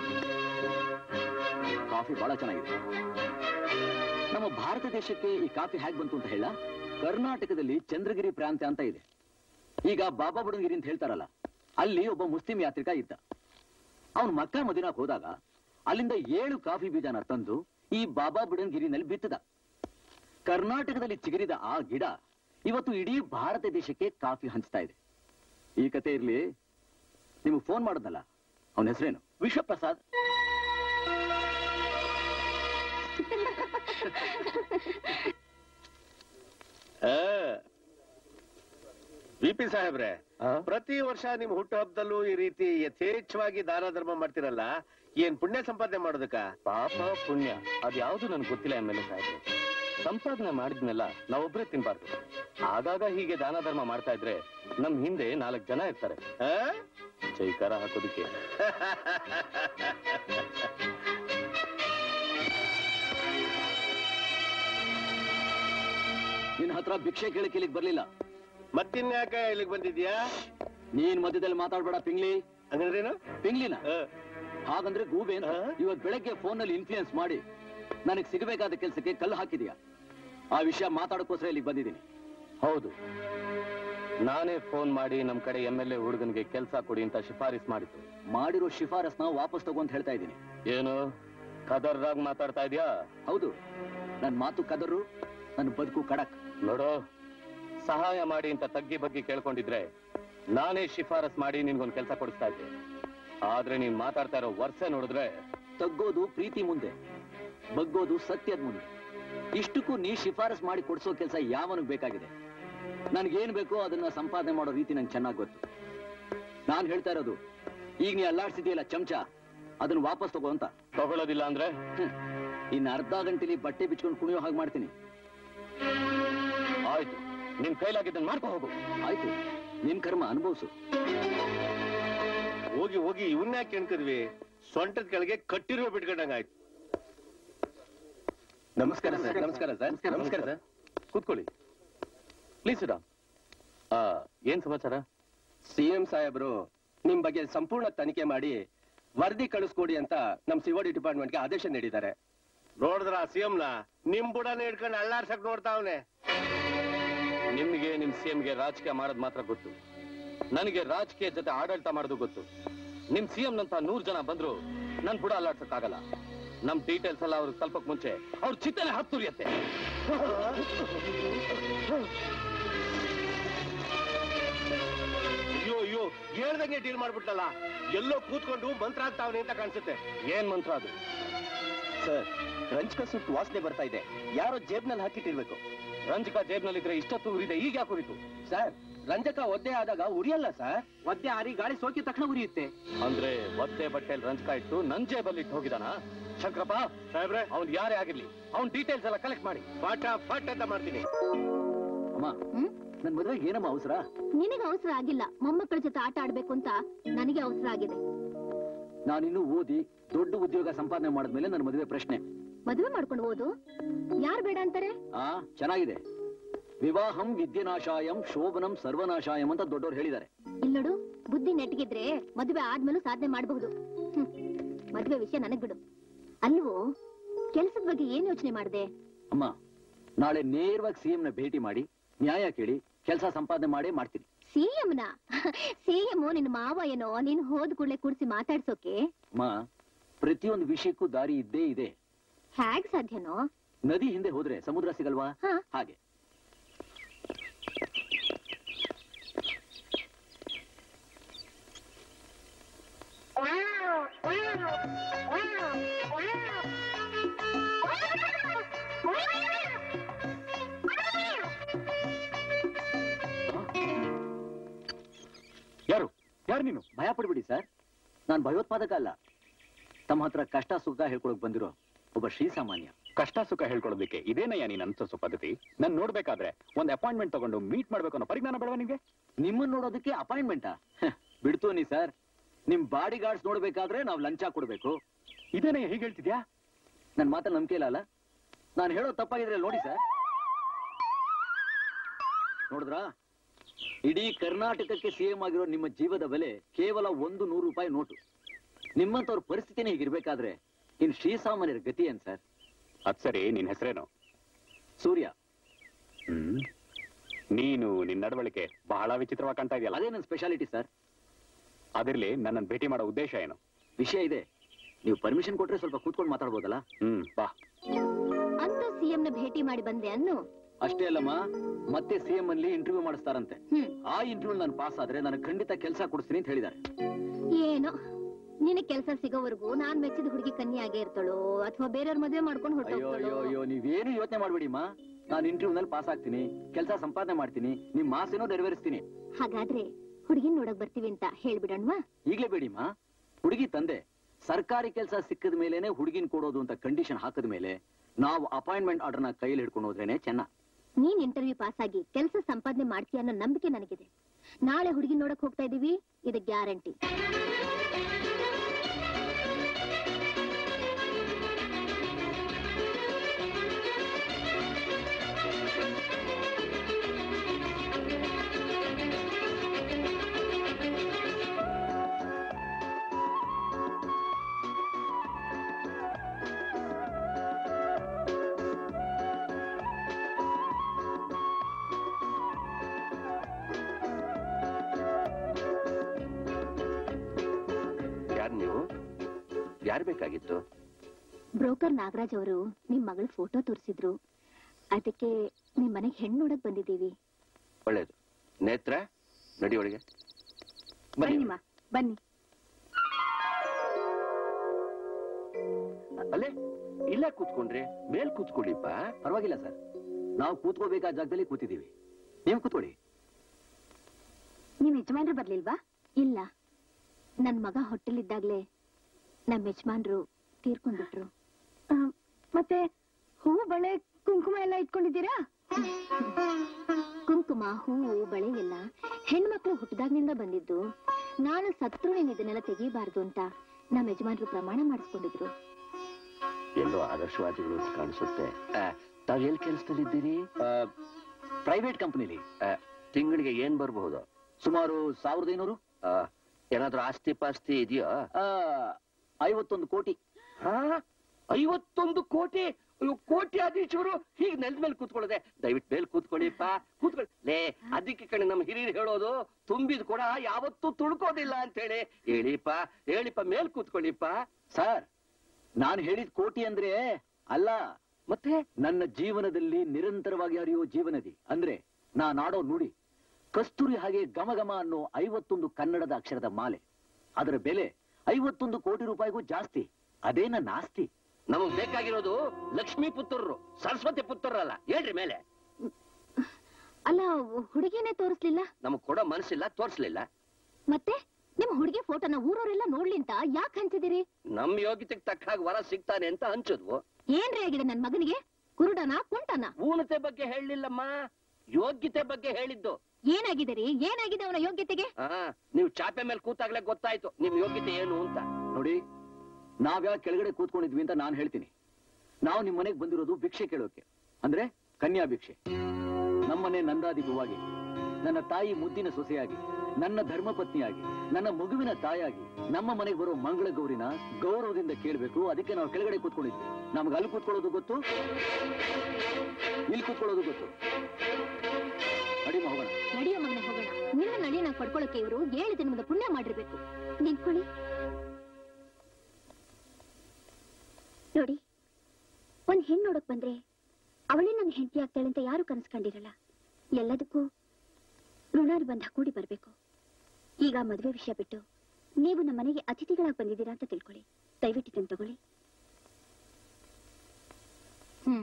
ಕಾಫಿ ಬಹಳ ಚೆನ್ನಾಗಿದೆ ನಮ್ಮ ಭಾರತ ದೇಶಕ್ಕೆ ಈ ಕಾಫಿ ಹೇಗೆ ಬಂತು ಅಂತ ಹೇಳ ಕರ್ನಾಟಕದಲ್ಲಿ ಚಂದ್ರಗಿರಿ ಪ್ರಾಂತ್ಯ ಅಂತ ಇದೆ ಈಗ ಬಾಬಾ ಬುಡಂಗಿರಿ ಅಂತ ಹೇಳ್ತಾರಲ್ಲ ಅಲ್ಲಿ ಒಬ್ಬ ಮುಸ್ಲಿಂ ಯಾತ್ರಿಕ ಇದ್ದ ಅವನು ಮಕ್ಕಾ ಮದಿನಾಕ್ ಹೋದಾಗ ಅಲ್ಲಿಂದ ಏಳು ಕಾಫಿ ಬೀಜನ ತಂದು ಈ ಬಾಬಾ ಬುಡನ್ಗಿರಿನಲ್ಲಿ ಬಿತ್ತದ ಕರ್ನಾಟಕದಲ್ಲಿ ಚಿಗುರಿದ ಆ ಗಿಡ ಇವತ್ತು ಇಡೀ ಭಾರತ ದೇಶಕ್ಕೆ ಕಾಫಿ ಹಂಚ್ತಾ ಇದೆ ಈ ಕತೆ ಇರ್ಲಿ ನಿಮಗೆ ಫೋನ್ ಮಾಡೋದಲ್ಲ ಅವನ ಹೆಸರೇನು ವಿಶ್ವಪ್ರಸಾದ್ ವಿ ಪಿ ಸಾಹೇಬ್ರೆ ಪ್ರತಿ ವರ್ಷ ನಿಮ್ ಹುಟ್ಟು ಹಬ್ಬದಲ್ಲೂ ಈ ರೀತಿ ಯಥೇಚ್ಛವಾಗಿ ದಾನ ಧರ್ಮ ಮಾಡ್ತಿರಲ್ಲ ಏನ್ ಪುಣ್ಯ ಸಂಪಾದನೆ ಮಾಡೋದಕ್ಕ ಪಾಪ ಪುಣ್ಯ ಅದ್ಯಾವುದು ನನ್ಗೆ ಗೊತ್ತಿಲ್ಲ ಎಮ್ ಎಲ್ ಎ ಸಾಹೇಬ್ರೆ ಸಂಪಾದನೆ ಮಾಡಿದ್ನೆಲ್ಲ ನಾವೊಬ್ರೇ ತಿನ್ಬಾರ್ದು ಆಗಾಗ ಹೀಗೆ ದಾನ ಧರ್ಮ ಮಾಡ್ತಾ ಇದ್ರೆ ನಮ್ ಹಿಂದೆ ನಾಲ್ಕು ಜನ ಇರ್ತಾರೆ ಆ? ಚೈಕಾರ ಹಾಕೋದಕ್ಕೆ ನಿನ್ನ ಹತ್ರ ಭಿಕ್ಷೆ ಕೇಳಕ್ಕೆ ಇಲ್ಲಿಗೆ ಬರ್ಲಿಲ್ಲ ಮತ್ತಿನ್ಯಾಕ ಇಲ್ಲಿಗೆ ಬಂದಿದ್ಯಾ ನೀನ್ ಮಧ್ಯದಲ್ಲಿ ಮಾತಾಡ್ಬೇಡ ಪಿಂಗ್ಲಿ ಹಂಗಂದ್ರೇನು ಪಿಂಗ್ಲಿನ ಆ, ಹಾಗಂದ್ರೆ ಗೂಬೆ ಅಂತ ಆ? ಇವತ್ ಬೆಳಗ್ಗೆ ಫೋನ್ ನಲ್ಲಿ ಇನ್ಫ್ಲೂಯೆನ್ಸ್ ಮಾಡಿ ನನಗೆ ಸಿಗಬೇಕಾದ ಕೆಲಸಕ್ಕೆ ಕಲ್ಲು ಹಾಕಿದ್ಯಾ ಆ ವಿಷಯ ಮಾತಾಡಕ್ಕೋಸ್ಕರ ಇಲ್ಲಿಗೆ ಬಂದಿದ್ದೀನಿ ಹೌದು ನಾನೇ ಫೋನ್ ಮಾಡಿ ನಮ್ ಕಡೆ ಎಮ್ ಎಲ್ ಎ ಹುಡುಗನಿಗೆ ಕೆಲಸ ಕೊಡಿ ಅಂತ ಶಿಫಾರಿಸ್ ಮಾಡಿತ್ತು ಮಾಡಿರೋ ಶಿಫಾರಸ್ನ ವಾಪಸ್ ತಗೋ ಅಂತ ಹೇಳ್ತಾ ಇದ್ದೀನಿ ಏನು ಕದರ್ರಾಗ್ ಮಾತಾಡ್ತಾ ಇದ್ಯಾ ಹೌದು ನನ್ ಮಾತು ಕದರು ನನ್ನ ಬದುಕು ಕಡಕ್ ನೋಡು ಸಹಾಯ ಮಾಡಿ ಅಂತ ತಗ್ಗಿ ಬಗ್ಗೆ ಕೇಳ್ಕೊಂಡಿದ್ರೆ ನಾನೇ ಶಿಫಾರಸ್ ಮಾಡಿ ನಿನ್ಗೊಂದ್ ಕೆಲಸ ಕೊಡಿಸ್ತಾ ಇದ್ದೆ ಆದ್ರೆ ನೀನ್ ಮಾತಾಡ್ತಾ ಇರೋ ವರ್ಷ ನೋಡಿದ್ರೆ ತಗ್ಗೋದು ಪ್ರೀತಿ ಮುಂದೆ ಬಗ್ಗೋದು ಸತ್ಯದ ಮುಂದೆ ಇಷ್ಟಕ್ಕೂ ನೀ ಶಿಫಾರಸ್ ಮಾಡಿ ಕೊಡ್ಸೋ ಕೆಲಸ ಯಾವನಿಗೆ ಬೇಕಾಗಿದೆ ನನ್ಗೇನ್ ಬೇಕೋ ಅದನ್ನ ಸಂಪಾದನೆ ಮಾಡೋ ರೀತಿ ನಂಗೆ ಚೆನ್ನಾಗಿ ಗೊತ್ತು ನಾನ್ ಹೇಳ್ತಾ ಇರೋದು ಈಗ ನೀ ಅಲ್ಲಾಡ್ಸಿದ್ಯಲ್ಲ ಚಮಚ ಅದನ್ನ ವಾಪಸ್ ತಗೋ ಅಂತ ತಗೊಳ್ಳೋದಿಲ್ಲ ಅಂದ್ರೆ ಹ್ಮ್. ಇನ್ನು ಅರ್ಧ ಗಂಟೆಲಿ ಬಟ್ಟೆ ಬಿಚ್ಕೊಂಡು ಕುಣಿಯೋ ಹಾಗೆ ಮಾಡ್ತೀನಿ ಆಯ್ತು ನಿನ್ ಕೈಲಾಗಿದ್ದನ್ ಮಾಡ್ಕೊ ಹೋಗು ಆಯ್ತು ನಿನ್ ಕರ್ಮ ಅನುಭವಿಸು ಹೋಗಿ ಹೋಗಿ ಇವನ್ಯಾಕೆ ಕೆಣ್ಕದ್ವಿ ಸೊಂಟದ ಕೆಳಗೆ ಕಟ್ಟಿರುವ ಬಿಟ್ಕೊಂಡಂಗಾಯ್ತು ನಮಸ್ಕಾರ ಸರ್ ನಮಸ್ಕಾರ ಸರ್ ನಮಸ್ಕಾರ ಸರ್ ಕೂತ್ಕೊಳ್ಳಿ ಪ್ಲೀಸ್ ರಾಮ್ ಏನ್ ಸಮಾಚಾರ ಸಿಎಂ ಸಾಹೇಬರು ನಿಮ್ ಬಗ್ಗೆ ಸಂಪೂರ್ಣ ತನಿಖೆ ಮಾಡಿ ವರದಿ ಕಳಿಸ್ಕೊಡಿ ಅಂತ ನಮ್ ಸಿಒಡಿ ಡಿಪಾರ್ಟ್ಮೆಂಟ್ಗೆ ಆದೇಶ ನೀಡಿದ್ದಾರೆ ನೋಡಿದ್ರ ಸಿಎಂನ ನಿಮ್ ಬುಡನ ಹಿಡ್ಕೊಂಡು ಅಳ್ಳಾಡ್ಸಕ್ ನೋಡ್ತಾವನೆ ನಿಮ್ಗೆ ನಿಮ್ ಸಿಎಂಗೆ ರಾಜಕೀಯ ಮಾಡೋದ್ ಮಾತ್ರ ಗೊತ್ತು ನನಗೆ ರಾಜಕೀಯ ಜೊತೆ ಆಡಳಿತ ಮಾಡೋದು ಗೊತ್ತು ನಿಮ್ ಸಿಎಂ ನಂತ ನೂರ್ ಜನ ಬಂದ್ರು ನನ್ ಬುಡ ಅಲ್ಲಾಡ್ಸಕ್ಕಾಗಲ್ಲ ನಮ್ ಡೀಟೇಲ್ಸ್ ಎಲ್ಲ ಅವ್ರಿಗೆ ತಲುಪಕ್ ಮುಂಚೆ ಅವ್ರ ಚಿತ್ತನೆ ಹತ್ತುರಿಯತ್ತೆ ಅಯ್ಯೋ ಅಯ್ಯೋ ಹೇಳ್ದಂಗೆ ಡೀಲ್ ಮಾಡ್ಬಿಟ್ಟಲ್ಲ ಎಲ್ಲೋ ಕೂತ್ಕೊಂಡು ಮಂತ್ರ ಆಗ್ತಾವನೆ ಅಂತ ಕಾಣಿಸುತ್ತೆ ಏನ್ ಮಂತ್ರ ಅದು ಸರ್ ರಂಜಕ ಸುಟ್ಟು ವಾಸನೆ ಬರ್ತಾ ಇದೆ ಯಾರೋ ಜೇಬ್ನಲ್ಲಿ ಹಾಕಿಟ್ಟಿರ್ಬೇಕು ರಂಜಕ ಜೇಬ್ನಲ್ಲಿದ್ರೆ ಇಷ್ಟೊತ್ತು ಉರಿದೆ ಈಗ ಯಾಕೆ ಉರಿತು ಸರ್ ರಂಜಕ ಒದ್ದೆ ಆದಾಗ ಉರಿಯಲ್ಲ ಸರ್ ಒದ್ದೆ ಆರಿ ಗಾಳಿ ಸೋಕಿದ ತಕ್ಷಣ ಉರಿಯುತ್ತೆ ಅಂದ್ರೆ ಒದ್ದೆ ಬಟ್ಟೆಲ್ ರಂಜಕ ಇಟ್ಟು ನನ್ ಜೇಬಲ್ಲಿ ಇಟ್ಟು ಹೋಗಿದಾನ ಶಂಕರಪ್ಪ ಸಾಹೇಬ್ರೆ ಅವ್ನ್ ಯಾರೇ ಆಗಿರ್ಲಿ ಅವ್ನ್ ಡೀಟೇಲ್ಸ್ ಎಲ್ಲ ಕಲೆಕ್ಟ್ ಮಾಡಿ ಫಾಟ ಫಟ್ ಅಂತ ಮಾಡ್ತೀನಿ ಅಮ್ಮ ಹ್ಮ್? ನನ್ ಮದ್ವೆಗೆ ಏನಮ್ಮ ಅವಸರ ನಿನಗೆ ಅವಸರ ಆಗಿಲ್ಲ ಮೊಮ್ಮಕ್ಕಳ ಜೊತೆ ಆಟ ಆಡ್ಬೇಕು ಅಂತ ನನಗೆ ಅವಸರ ಆಗಿದೆ ನಾನಿನ್ನು ಓದಿ ದೊಡ್ಡ ಉದ್ಯೋಗ ಸಂಪಾದನೆ ಮಾಡಿದ್ಮೇಲೆ ನನ್ನ ಮದುವೆ ಪ್ರಶ್ನೆ ಮದುವೆ ಮಾಡ್ಕೊಂಡು ಓದು ಯಾರು ಬೇಡ ಅಂತಾರೆ ಆ ಚೆನ್ನಾಗಿದೆ ವಿವಾಹಂ ವಿದ್ಯನಾಶಾಯಂ ಶೋಭನಂ ಸರ್ವನಾಶಾಯಂ ಅಂತ ದೊಡ್ಡವ್ರು ಹೇಳಿದ್ದಾರೆ ಇಲ್ಲೋಡು ಬುದ್ಧಿ ನೆಟ್ಗಿದ್ರೆ ಮದುವೆ ಆದ್ಮೇಲೂ ಸಾಧನೆ ಮಾಡಬಹುದು ಮದುವೆ ವಿಷಯ ನನಗ್ ಬಿಡು ಅಲ್ವೋ ಕೆಲ್ಸದ ಬಗ್ಗೆ ಏನ್ ಯೋಚನೆ ಮಾಡಿದೆ ಅಮ್ಮ ನಾಳೆ ನೇರವಾಗಿ ಸಿಎಂ ನ ಭೇಟಿ ಮಾಡಿ ನ್ಯಾಯ ಕೇಳಿ ಕೆಲಸ ಸಂಪಾದನೆ ಮಾಡೇ ಮಾಡ್ತೀನಿ ಸಿಎಂನ ಸಿಎಂ ನಿನ್ ಮಾವ ಏನೋ ನೀನ್ ಹೋದ್ ಕೂಡ್ಲೆ ಕೂಡ್ಸಿ ಮಾತಾಡ್ಸೋಕೆ ಅಮ್ಮ ಪ್ರತಿಯೊಂದು ವಿಷಯಕ್ಕೂ ದಾರಿ ಇದ್ದೇ ಇದೆ ಹ್ಯಾಗ್ ಸಾಧ್ಯನೋ ನದಿ ಹಿಂದೆ ಹೋದ್ರೆ ಸಮುದ್ರ ಸಿಗಲ್ವಾ ಹಾ ಹಾಗೆ ಯಾರು ಯಾರು ನೀನು ಭಯ ಪಡ್ಬಿಡಿ ಸರ್ ನಾನ್ ಭಯೋತ್ಪಾದಕ ಅಲ್ಲ ತಮ್ಮ ಹತ್ರ ಕಷ್ಟ ಸುಖ ಹೇಳ್ಕೊಳಕ್ ಬಂದಿರೋ ಒಬ್ಬ ಶ್ರೀಸಾಮಾನ್ಯ ಕಷ್ಟ ಸುಖ ಹೇಳ್ಕೊಳ್ಳೋದಕ್ಕೆ ಇದೇನಯ್ಯ ನೀನ್ ಅನ್ಸೋ ಪದ್ಧತಿ ನನ್ ನೋಡ್ಬೇಕಾದ್ರೆ ಒಂದ್ ಅಪಾಯಿಂಟ್ಮೆಂಟ್ ತಗೊಂಡು ಮೀಟ್ ಮಾಡ್ಬೇಕು ಅನ್ನೋ ಪರಿಜ್ಞಾನ ಬೇಡವಾ ನಿಮ್ಗೆ ನಿಮ್ಮನ್ನ ನೋಡೋದಕ್ಕೆ ಅಪಾಯಿಂಟ್ಮೆಂಟಾ ಬಿಡ್ತು ನೀ ಸರ್ ನಿಮ್ ಬಾಡಿ ಗಾರ್ಡ್ಸ್ ನೋಡ್ಬೇಕಾದ್ರೆ ನಾವ್ ಲಂಚ ಕೊಡ್ಬೇಕು ಇದೇನಯ್ಯ ಹೀಗೆ ಹೇಳ್ತಿದ್ಯಾ ನನ್ ಮಾತಲ್ಲಿ ನಂಬಿಕೆ ಇಲ್ಲ ಅಲ್ಲ ನಾನು ಹೇಳೋದು ತಪ್ಪಾಗಿದ್ರೆ ನೋಡಿ ಸರ್ ನೋಡಿದ್ರಾ ಇಡೀ ಕರ್ನಾಟಕಕ್ಕೆ ಸಿಎಂ ಆಗಿರೋ ನಿಮ್ಮ ಜೀವದ ಬೆಲೆ ಕೇವಲ ಒಂದು ನೂರು ರೂಪಾಯಿ ನೋಟು ನಿಮ್ಮಂತವ್ರ ಪರಿಸ್ಥಿತಿನೇ ಹೀಗಿರ್ಬೇಕಾದ್ರೆ ಇನ್ ಶ್ರೀಸಾಮಾನ್ಯರ ಗತಿ ಏನ್ ಸರ್ ಅದ್ ಸರಿ ನಿನ್ ಹೆಸರೇನು ಸೂರ್ಯ ಹ್ಮ್ ನೀನು ನಿನ್ ನಡವಳಿಕೆ ಬಹಳ ವಿಚಿತ್ರವಾಗಿ ಕಾಣ್ತಾ ಇದೆಯಲ್ಲ ಅದೇ ನನ್ನ ಸ್ಪೆಷಾಲಿಟಿ ಸರ್ ಅದಿರ್ಲಿ ನನ್ನನ್ನು ಭೇಟಿ ಮಾಡೋ ಉದ್ದೇಶ ಏನು ವಿಷಯ ಇದೆ ನೀವು ಪರ್ಮಿಷನ್ ಕೊಟ್ರೆ ಸ್ವಲ್ಪ ಕೂತ್ಕೊಂಡು ಮಾತಾಡ್ಬೋದಲ್ಲ ಹ್ಮ್ ಬಾ ಅಂತ ಸಿಎಂ ನ ಭೇಟಿ ಮಾಡಿ ಬಂದೆ ಅನ್ನು ಅಷ್ಟೇ ಅಲ್ಲಮ್ಮ ಮತ್ತೆ ಸಿಎಂ ಅಲ್ಲಿ ಇಂಟರ್ವ್ಯೂ ಮಾಡಿಸ್ತಾರಂತೆ ಹ್ಮ್ ಆ ಇಂಟರ್ವ್ಯೂ ನಾನು ಪಾಸ್ ಆದ್ರೆ ನನಗೆ ಖಂಡಿತ ಕೆಲಸ ಕೊಡಿಸ್ತೀನಿ ಅಂತ ಹೇಳಿದ್ದಾರೆ ಏನೋ ನಿನಗ್ ಕೆಲ್ಸ ಸಿಗೋವರೆಗೂ ನಾನ್ ಮೆಚ್ಚಿದ ಹುಡುಗಿ ಕನ್ಯಾಗೆ ಇರ್ತಾಳೋ ಅಥವಾ ಬೇರೆಯವ್ರ ಮದ್ವೆ ಮಾಡ್ಕೊಂಡು ಅಯ್ಯೋ ಅಯ್ಯೋ ಹೊರಟೋಗ್ತಾಳೋ ಅಯ್ಯೋ ನೀವೇನು ಯೋಚನೆ ಮಾಡ್ಬೇಡಿಮ್ಮ ನಾನು ಇಂಟರ್ವ್ಯೂ ನಲ್ಲಿ ಪಾಸ್ ಆಗ್ತೀನಿ ಕೆಲಸ ಸಂಪಾದನೆ ಮಾಡ್ತೀನಿ ನಿಮ್ ಮಾಸೇನೋ ನೆರವೇರಿಸ್ತೀನಿ ಹಾಗಾದ್ರೆ ಹುಡುಗಿನ್ ನೋಡಕ್ ಬರ್ತೀವಿ ಅಂತ ಹೇಳ್ಬಿಡಣ್ವಾ ಈಗ್ಲೇ ಬೇಡಿಮ್ಮ ಹುಡುಗಿ ತಂದೆ ಸರ್ಕಾರಿ ಕೆಲಸ ಸಿಕ್ಕಿದ ಮೇಲೇನೆ ಹುಡುಗಿನ ಕೊಡೋದು ಅಂತ ಕಂಡೀಷನ್ ಹಾಕಿದ ಮೇಲೆ ನಾವು ಅಪಾಯಿಂಟ್ಮೆಂಟ್ ಆರ್ಡರ್ನ ಕೈಯಲ್ಲಿ ಹಿಡ್ಕೊಂಡು ಹೋದ್ರೇನೆ ಚೆನ್ನ ನೀನ್ ಇಂಟರ್ವ್ಯೂ ಪಾಸ್ ಆಗಿ ಕೆಲಸ ಸಂಪಾದನೆ ಮಾಡ್ತೀಯ ಅನ್ನೋ ನಂಬಿಕೆ ನನಗಿದೆ ನಾಳೆ ಹುಡುಗಿ ನೋಡಕ್ ಹೋಗ್ತಾ ಇದೀವಿ ಇದು ಗ್ಯಾರಂಟಿ ಯಾರು ನೀವು ಯಾರು ಬೇಕಾಗಿತ್ತು ಬ್ರೋಕರ್ ನಾಗರಾಜ್ ಅವರು ನಿಮ್ ಮಗಳ ಫೋಟೋ ತೋರಿಸಿದ್ರು ಅದಕ್ಕೆ ನಿಮ್ ಮನೆಗ್ ಹೆಣ್ಣು ನೋಡಕ್ ಬಂದಿದ್ದೀವಿ ಒಳ್ಳೇದು ನೇತ್ರ ನಡಿ ಒಳಗೆ ಬನ್ನಿ ಬನ್ನಿ ಅಲ್ಲೇ ಇಲ್ಲೇ ಕೂತ್ಕೊಂಡ್ರಿ ಮೇಲ್ ಕೂತ್ಕೊಳ್ಳಿಪ್ಪ ಪರವಾಗಿಲ್ಲ ಸರ್ ನಾವು ಕೂತ್ಕೋಬೇಕಾದ ಜಾಗದಲ್ಲಿ ಕೂತಿದ್ದೀವಿ ನೀವು ಕೂತ್ಕೊಳ್ಳಿ ನಿಮ್ ಯಜಮಾನ್ರು ಬರ್ಲಿಲ್ವಾ ಇಲ್ಲ ನನ್ ಮಗ ಹೊಟ್ಟೆಲಿದ್ದಾಗ್ಲೇ ನಮ್ ಯಜಮಾನ್ರು ತೀರ್ಕೊಂಡ್ಬಿಟ್ರು ಮತ್ತೆ ಹೂವು ಬಳೆ ಕುಂಕುಮ ಎಲ್ಲ ಇಟ್ಕೊಂಡಿದ್ದೀರಾ ಕುಂಕುಮ ಹೂವು ಬಳೆ ಎಲ್ಲ ಹೆಣ್ಮಕ್ಳು ಹುಟ್ಟಿದಾಗ್ನಿಂದ ಬಂದಿದ್ದು ನಾನು ಸತ್ರು ನೀನ್ ಇದನ್ನೆಲ್ಲ ತೆಗಿಬಾರ್ದು ಅಂತ ನಮ್ ಯಜಮಾನ್ರು ಪ್ರಮಾಣ ಮಾಡಿಸ್ಕೊಂಡಿದ್ರು ಎಲ್ಲೋ ಆದರ್ಶವಾದಿಗಳು ಅಂತ ಕಾಣಿಸುತ್ತೆ ಆ, ತಾವ್ ಎಲ್ ಕೆಲಸದಲ್ಲಿದ್ದೀರಿ ಪ್ರೈವೇಟ್ ಕಂಪನಿಲಿ ತಿಂಗಳಿಗೆ ಏನ್ ಬರಬಹುದು ಸುಮಾರು ಸಾವಿರದ ಐನೂರು ಏನಾದ್ರೂ ಆಸ್ತಿ ಪಾಸ್ತಿ ಇದೆಯಾ ಆ, ಐವತ್ತೊಂದು ಕೋಟಿ ಐವತ್ತೊಂದು ಕೋಟಿ ಅಯ್ಯೋ ಕೋಟ್ಯಾಧೀಶರು ಹೀಗೆ ನೆಲದ ಮೇಲೆ ಕೂತ್ಕೊಳ್ಳದೆ ದಯವಿಟ್ಟು ಮೇಲೆ ಕೂತ್ಕೊಳ್ಳಿಪ್ಪ ಕೂತ್ಕೊಳ್ಳಿ ಲೇ ಅದಕ್ಕೆ ಕಣೆ ನಮ್ಮ ಹಿರಿಯರು ಹೇಳೋದು ತುಂಬಿದ ಕೂಡ ಯಾವತ್ತೂ ತುಳ್ಕೋದಿಲ್ಲ ಅಂತ ಹೇಳಿ ಹೇಳಿಪ್ಪ ಹೇಳಿಪ್ಪ ಮೇಲ್ ಕೂತ್ಕೊಳ್ಳಿಪ್ಪ ಸರ್ ನಾನು ಹೇಳಿದ ಕೋಟಿ ಅಂದ್ರೆ ಅಲ್ಲ ಮತ್ತೆ ನನ್ನ ಜೀವನದಲ್ಲಿ ನಿರಂತರವಾಗಿ ಹರಿಯೋ ಜೀವನದಿ ಅಂದ್ರೆ ನಾನಾಡೋ ನುಡಿ ಕಸ್ತೂರಿ ಹಾಗೆ ಗಮಗಮ ಅನ್ನೋ ಐವತ್ತೊಂದು ಕನ್ನಡದ ಅಕ್ಷರದ ಮಾಲೆ ಅದರ ಬೆಲೆ ಐವತ್ತೊಂದು ಕೋಟಿ ರೂಪಾಯಿಗೂ ಜಾಸ್ತಿ ಅದೇ ನನ್ನ ಆಸ್ತಿ ನಮಗ್ ಬೇಕಾಗಿರೋದು ಲಕ್ಷ್ಮೀ ಪುತ್ರರು ಸರಸ್ವತಿ ಪುತ್ರರಲ್ಲ ಹೇಳ್ರಿ ಮೇಲೆ ಅಲ್ಲ ಹುಡುಗಿನೇ ತೋರಿಸ್ಲಿಲ್ಲ ನಮಗ್ ಕೊಡೋ ಮನಸ್ಸಿಲ್ಲ ತೋರ್ಸ್ಲಿಲ್ಲ ಮತ್ತೆ ನಿಮ್ ಹುಡುಗಿ ಫೋಟೋನ ಊರವರೆಲ್ಲ ನೋಡ್ಲಿ ಅಂತ ಯಾಕೆ ಹಂಚಿದಿರಿ ನಮ್ ಯೋಗ್ಯತೆಗೆ ತಕ್ಕ ಹಾಗೆ ವರ ಸಿಗ್ತಾನೆ ಅಂತ ಹಂಚಿದ್ವು ಏನ್ರಿ ಆಗಿದೆ ನನ್ ಮಗನಿಗೆ ಕುರುಡನ ಕುಂಟನ ಊನತೆ ಬಗ್ಗೆ ಹೇಳಿಲ್ಲಮ್ಮ ಯೋಗ್ಯತೆ ಬಗ್ಗೆ ಹೇಳಿದ್ದು ಏನಾಗಿದೆ ರೀ ಏನಾಗಿದೆ ಅವನ ಯೋಗ್ಯತೆಗೆ ಆ ನೀವು ಚಾಪೆ ಮೇಲೆ ಕೂತಾಗ್ಲೇ ಗೊತ್ತಾಯ್ತು ನಿಮ್ ಯೋಗ್ಯತೆ ಏನು ಅಂತ ನೋಡಿ ನಾವ್ಯಾವ ಕೆಳಗಡೆ ಕೂತ್ಕೊಂಡಿದ್ವಿ ಅಂತ ನಾನು ಹೇಳ್ತೀನಿ ನಾವು ನಿಮ್ ಮನೆಗೆ ಬಂದಿರೋದು ಭಿಕ್ಷೆ ಕೇಳೋಕೆ ಅಂದ್ರೆ ಕನ್ಯಾ ಭಿಕ್ಷೆ ನಮ್ಮನೆ ನಂದಾದಿಗುವಾಗಿ ನನ್ನ ತಾಯಿ ಮುದ್ದಿನ ಸೊಸೆಯಾಗಿ ನನ್ನ ಧರ್ಮಪತ್ನಿಯಾಗಿ ನನ್ನ ಮಗುವಿನ ತಾಯಾಗಿ ನಮ್ಮ ಮನೆಗೆ ಬರೋ ಮಂಗಳ ಗೌರಿನ ಗೌರವದಿಂದ ಕೇಳಬೇಕು ಅದಕ್ಕೆ ನಾವು ಕೆಳಗಡೆ ಕೂತ್ಕೊಂಡಿದ್ವಿ ನಮ್ಗೆ ಅಲ್ಲಿ ಕೂತ್ಕೊಳ್ಳೋದು ಗೊತ್ತು ಇಲ್ಲಿ ಕೂತ್ಕೊಳ್ಳೋದು ಗೊತ್ತು ನಡಿಮ ಹೋಗೋಣ ನಡೆಯೋ ಮಗನ ಹೋಗೋಣ ನಿನ್ನ ನಳಿನ ಪಡ್ಕೊಳಕ್ಕೆ ಇವರು ಏಳು ಜನ್ಮದ ಪುಣ್ಯ ಮಾಡಿರ್ಬೇಕು ನಿಂತ್ಕೊಳ್ಳಿ ನೋಡಿ ಒಂದ್ ಹೆಣ್ಣು ನೋಡಕ್ ಬಂದ್ರೆ ಅವಳೇ ನನ್ನ ಹೆಂಡತಿ ಆಗ್ತಾಳೆ ಅಂತ ಯಾರು ಕನಸ್ಕೊಂಡಿರಲ್ಲ ಎಲ್ಲದಕ್ಕೂ ಋಣಾನುಬಂಧ ಕೂಡಿ ಬರ್ಬೇಕು ಈಗ ಮದುವೆ ವಿಷಯ ಬಿಟ್ಟು ನೀವು ನಮ್ಮ ಮನೆಗೆ ಅತಿಥಿಗಳಾಗಿ ಬಂದಿದ್ದೀರಾ ಅಂತ ತಿಳ್ಕೊಳ್ಳಿ ದಯವಿಟ್ಟು ಇದನ್ನ ತಗೊಳ್ಳಿ ಹ್ಮ್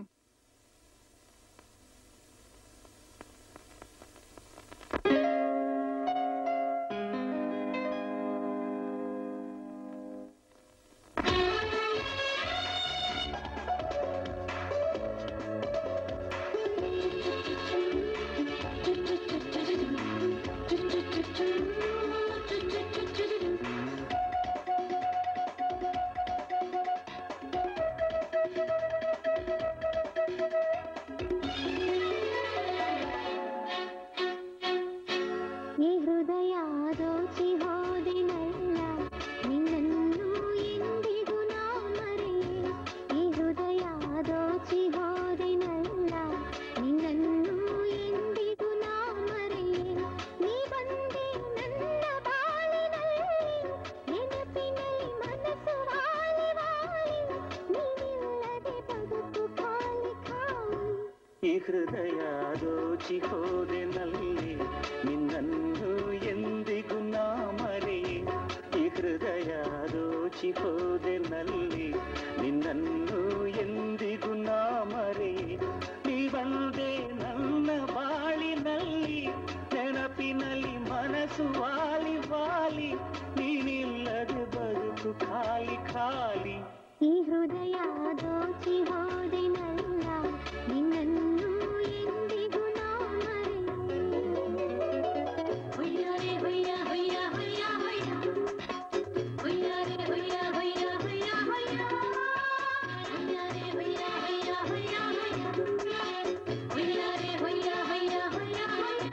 ಈ ಹೃದಯ ದೋಚಿ ಹೋದೆ ನಲ್ಲಿ ನಿನ್ನನ್ನು ಎಂದಿಗೂ ನಾ ಮರೆಯೆ ಈ ಹೃದಯ ದೋಚಿ ಹೋದೆ ನಲ್ಲಿ ನಿನ್ನನ್ನು ಎಂದಿಗೂ ನಾ ಮರೆಯೆ ನೀ ಬಂದೆ ನನ್ನ ಬಾಳಿನಲ್ಲಿ ನೆನಪಿನಲ್ಲಿ ಮನಸ್ಸು ವಾಲಿ ವಾಲಿ ನೀನಿಲ್ಲದೆ ಬದುಕು ಖಾಲಿ ಖಾಲಿ ಈ ಹೃದಯ ದೋಚಿ ಹೋದಿನಲ್ಲ ನಿನ್ನನ್ನು ಎಂದಿಗೂ ನಾ ಮರೆಯೆ. ಹುಯ್ಯಾರೆ ಹುಯ್ಯ ಹುಯ್ಯ ಹುಯ್ಯ ಹುಯ್ಯ. ಹುಯ್ಯಾರೆ ಹುಯ್ಯ ಹುಯ್ಯ ಹುಯ್ಯ ಹುಯ್ಯ. ಹುಯ್ಯಾರೆ ಹುಯ್ಯ ಹುಯ್ಯ ಹುಯ್ಯ ಹುಯ್ಯ. ಹುಯ್ಯಾರೆ ಹುಯ್ಯ ಹುಯ್ಯ ಹುಯ್ಯ ಹುಯ್ಯ.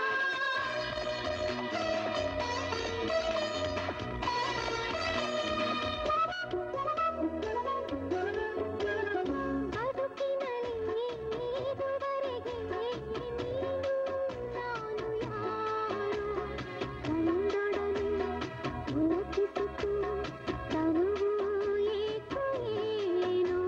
ಬದುಕಿನಲ್ಲಿ ಇದುವರೆಗೆ ನೀನು ನಾನು ಯಾರು ಕಂಡೊಡನೆ ಗುರುತಿಸಿತು ತನುವು ಏಕೋ ಏನೋ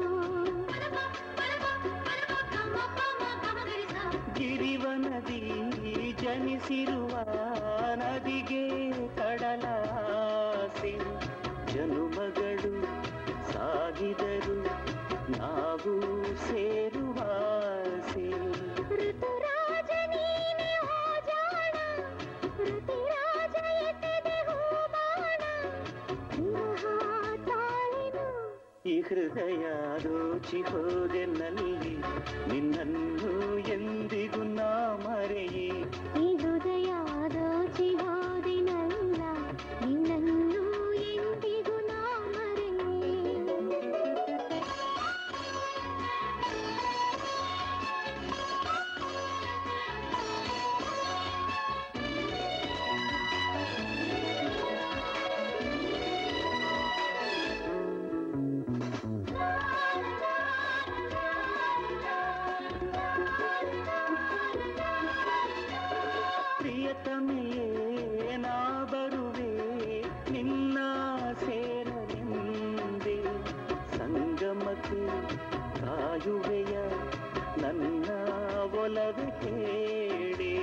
ಗಿರಿವ ನದಿ ಜನಿಸಿರುವ ನದಿಗೆ ಕಡಲ ಆಸೆ ಜನುಮಗಳು ಸಾಗಿದರು ನಾವು ಸೇರುವ ಆಸೆ ಋತುರಾಜ ನೀನೆ ಹೋ ಜಾಣ ಋತುರಾಜ ಎಸೆದೆ ಹೂಬಾಣ ವಿರಹ ತಾಳೆನು ಈ ಹೃದಯ ದೋಚಿ ಹೋದೆ ನಲ್ಲಿ ನಿನ್ನನ್ನು ಎಂದಿಗೂ ನಾ ಮರೆಯೇ ಈ ಹೃದಯ ದೋಚಿ ಹೋದಿನಲ್ಲ ನಿನ್ನನ್ನು ಎಂದಿಗೂ ನಾ ಮರೆಯೆ ಪ್ರಿಯತಮೆಯೇ ನಾ ಬರುವೆ ನಿನ್ನ ಸೇರಲೆಂದೆ ಸಂಗಮಕ್ಕೆ ಕಾಯುವೆಯ ನನ್ನ ಒಲವೆ ಕೇಳಿ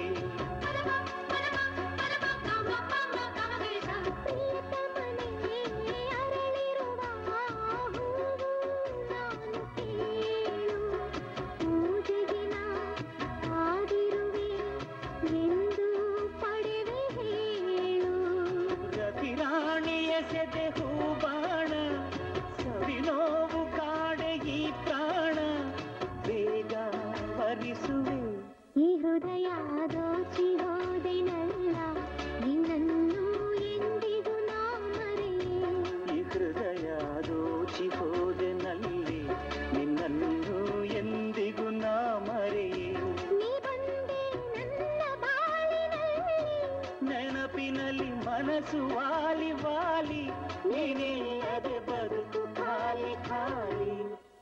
ಪ್ರಿಯತಮನೇ ಅರಳಿರುವ ಹೂವು ನಾನು ಕೇಳು ಪೂಜೆಗೆ ನಾ ಕಾದಿರುವೆ ಎಂದು ಪಡೆವೆ ಹೇಳು ರತಿರಾಣಿಯ ಸೆದೆ ಹೂಬಾಣ ಸವಿನೋವು ಕಾಡೆ ಈ ಪ್ರಾಣ ಬೇಗ ಹರಿಸುವೆ ಈ ಹೃದಯ ದೋಚಿ ಹೋದೆನಲ್ಲ ನಿನ್ನನ್ನು ಎಂದಿಗೂ ನಾ ಮರೆಯೆ ಈ ಹೃದಯ ದೋಚಿ ಹೋದೆ ನಲ್ಲಿ ನಿನ್ನನ್ನು ಎಂದಿಗೂ ನಾ ಮರೆಯೇ ನೀ ಬಂದೆ ನನ್ನ ಬಾಳಿನಲ್ಲಿ ನೆನಪಿನಲ್ಲಿ ಮನಸ್ಸು ವಾಲಿ ವಾಲಿ ನೀನಿಲ್ಲದೆ ಬದುಕು ಖಾಲಿ ಖಾಲಿ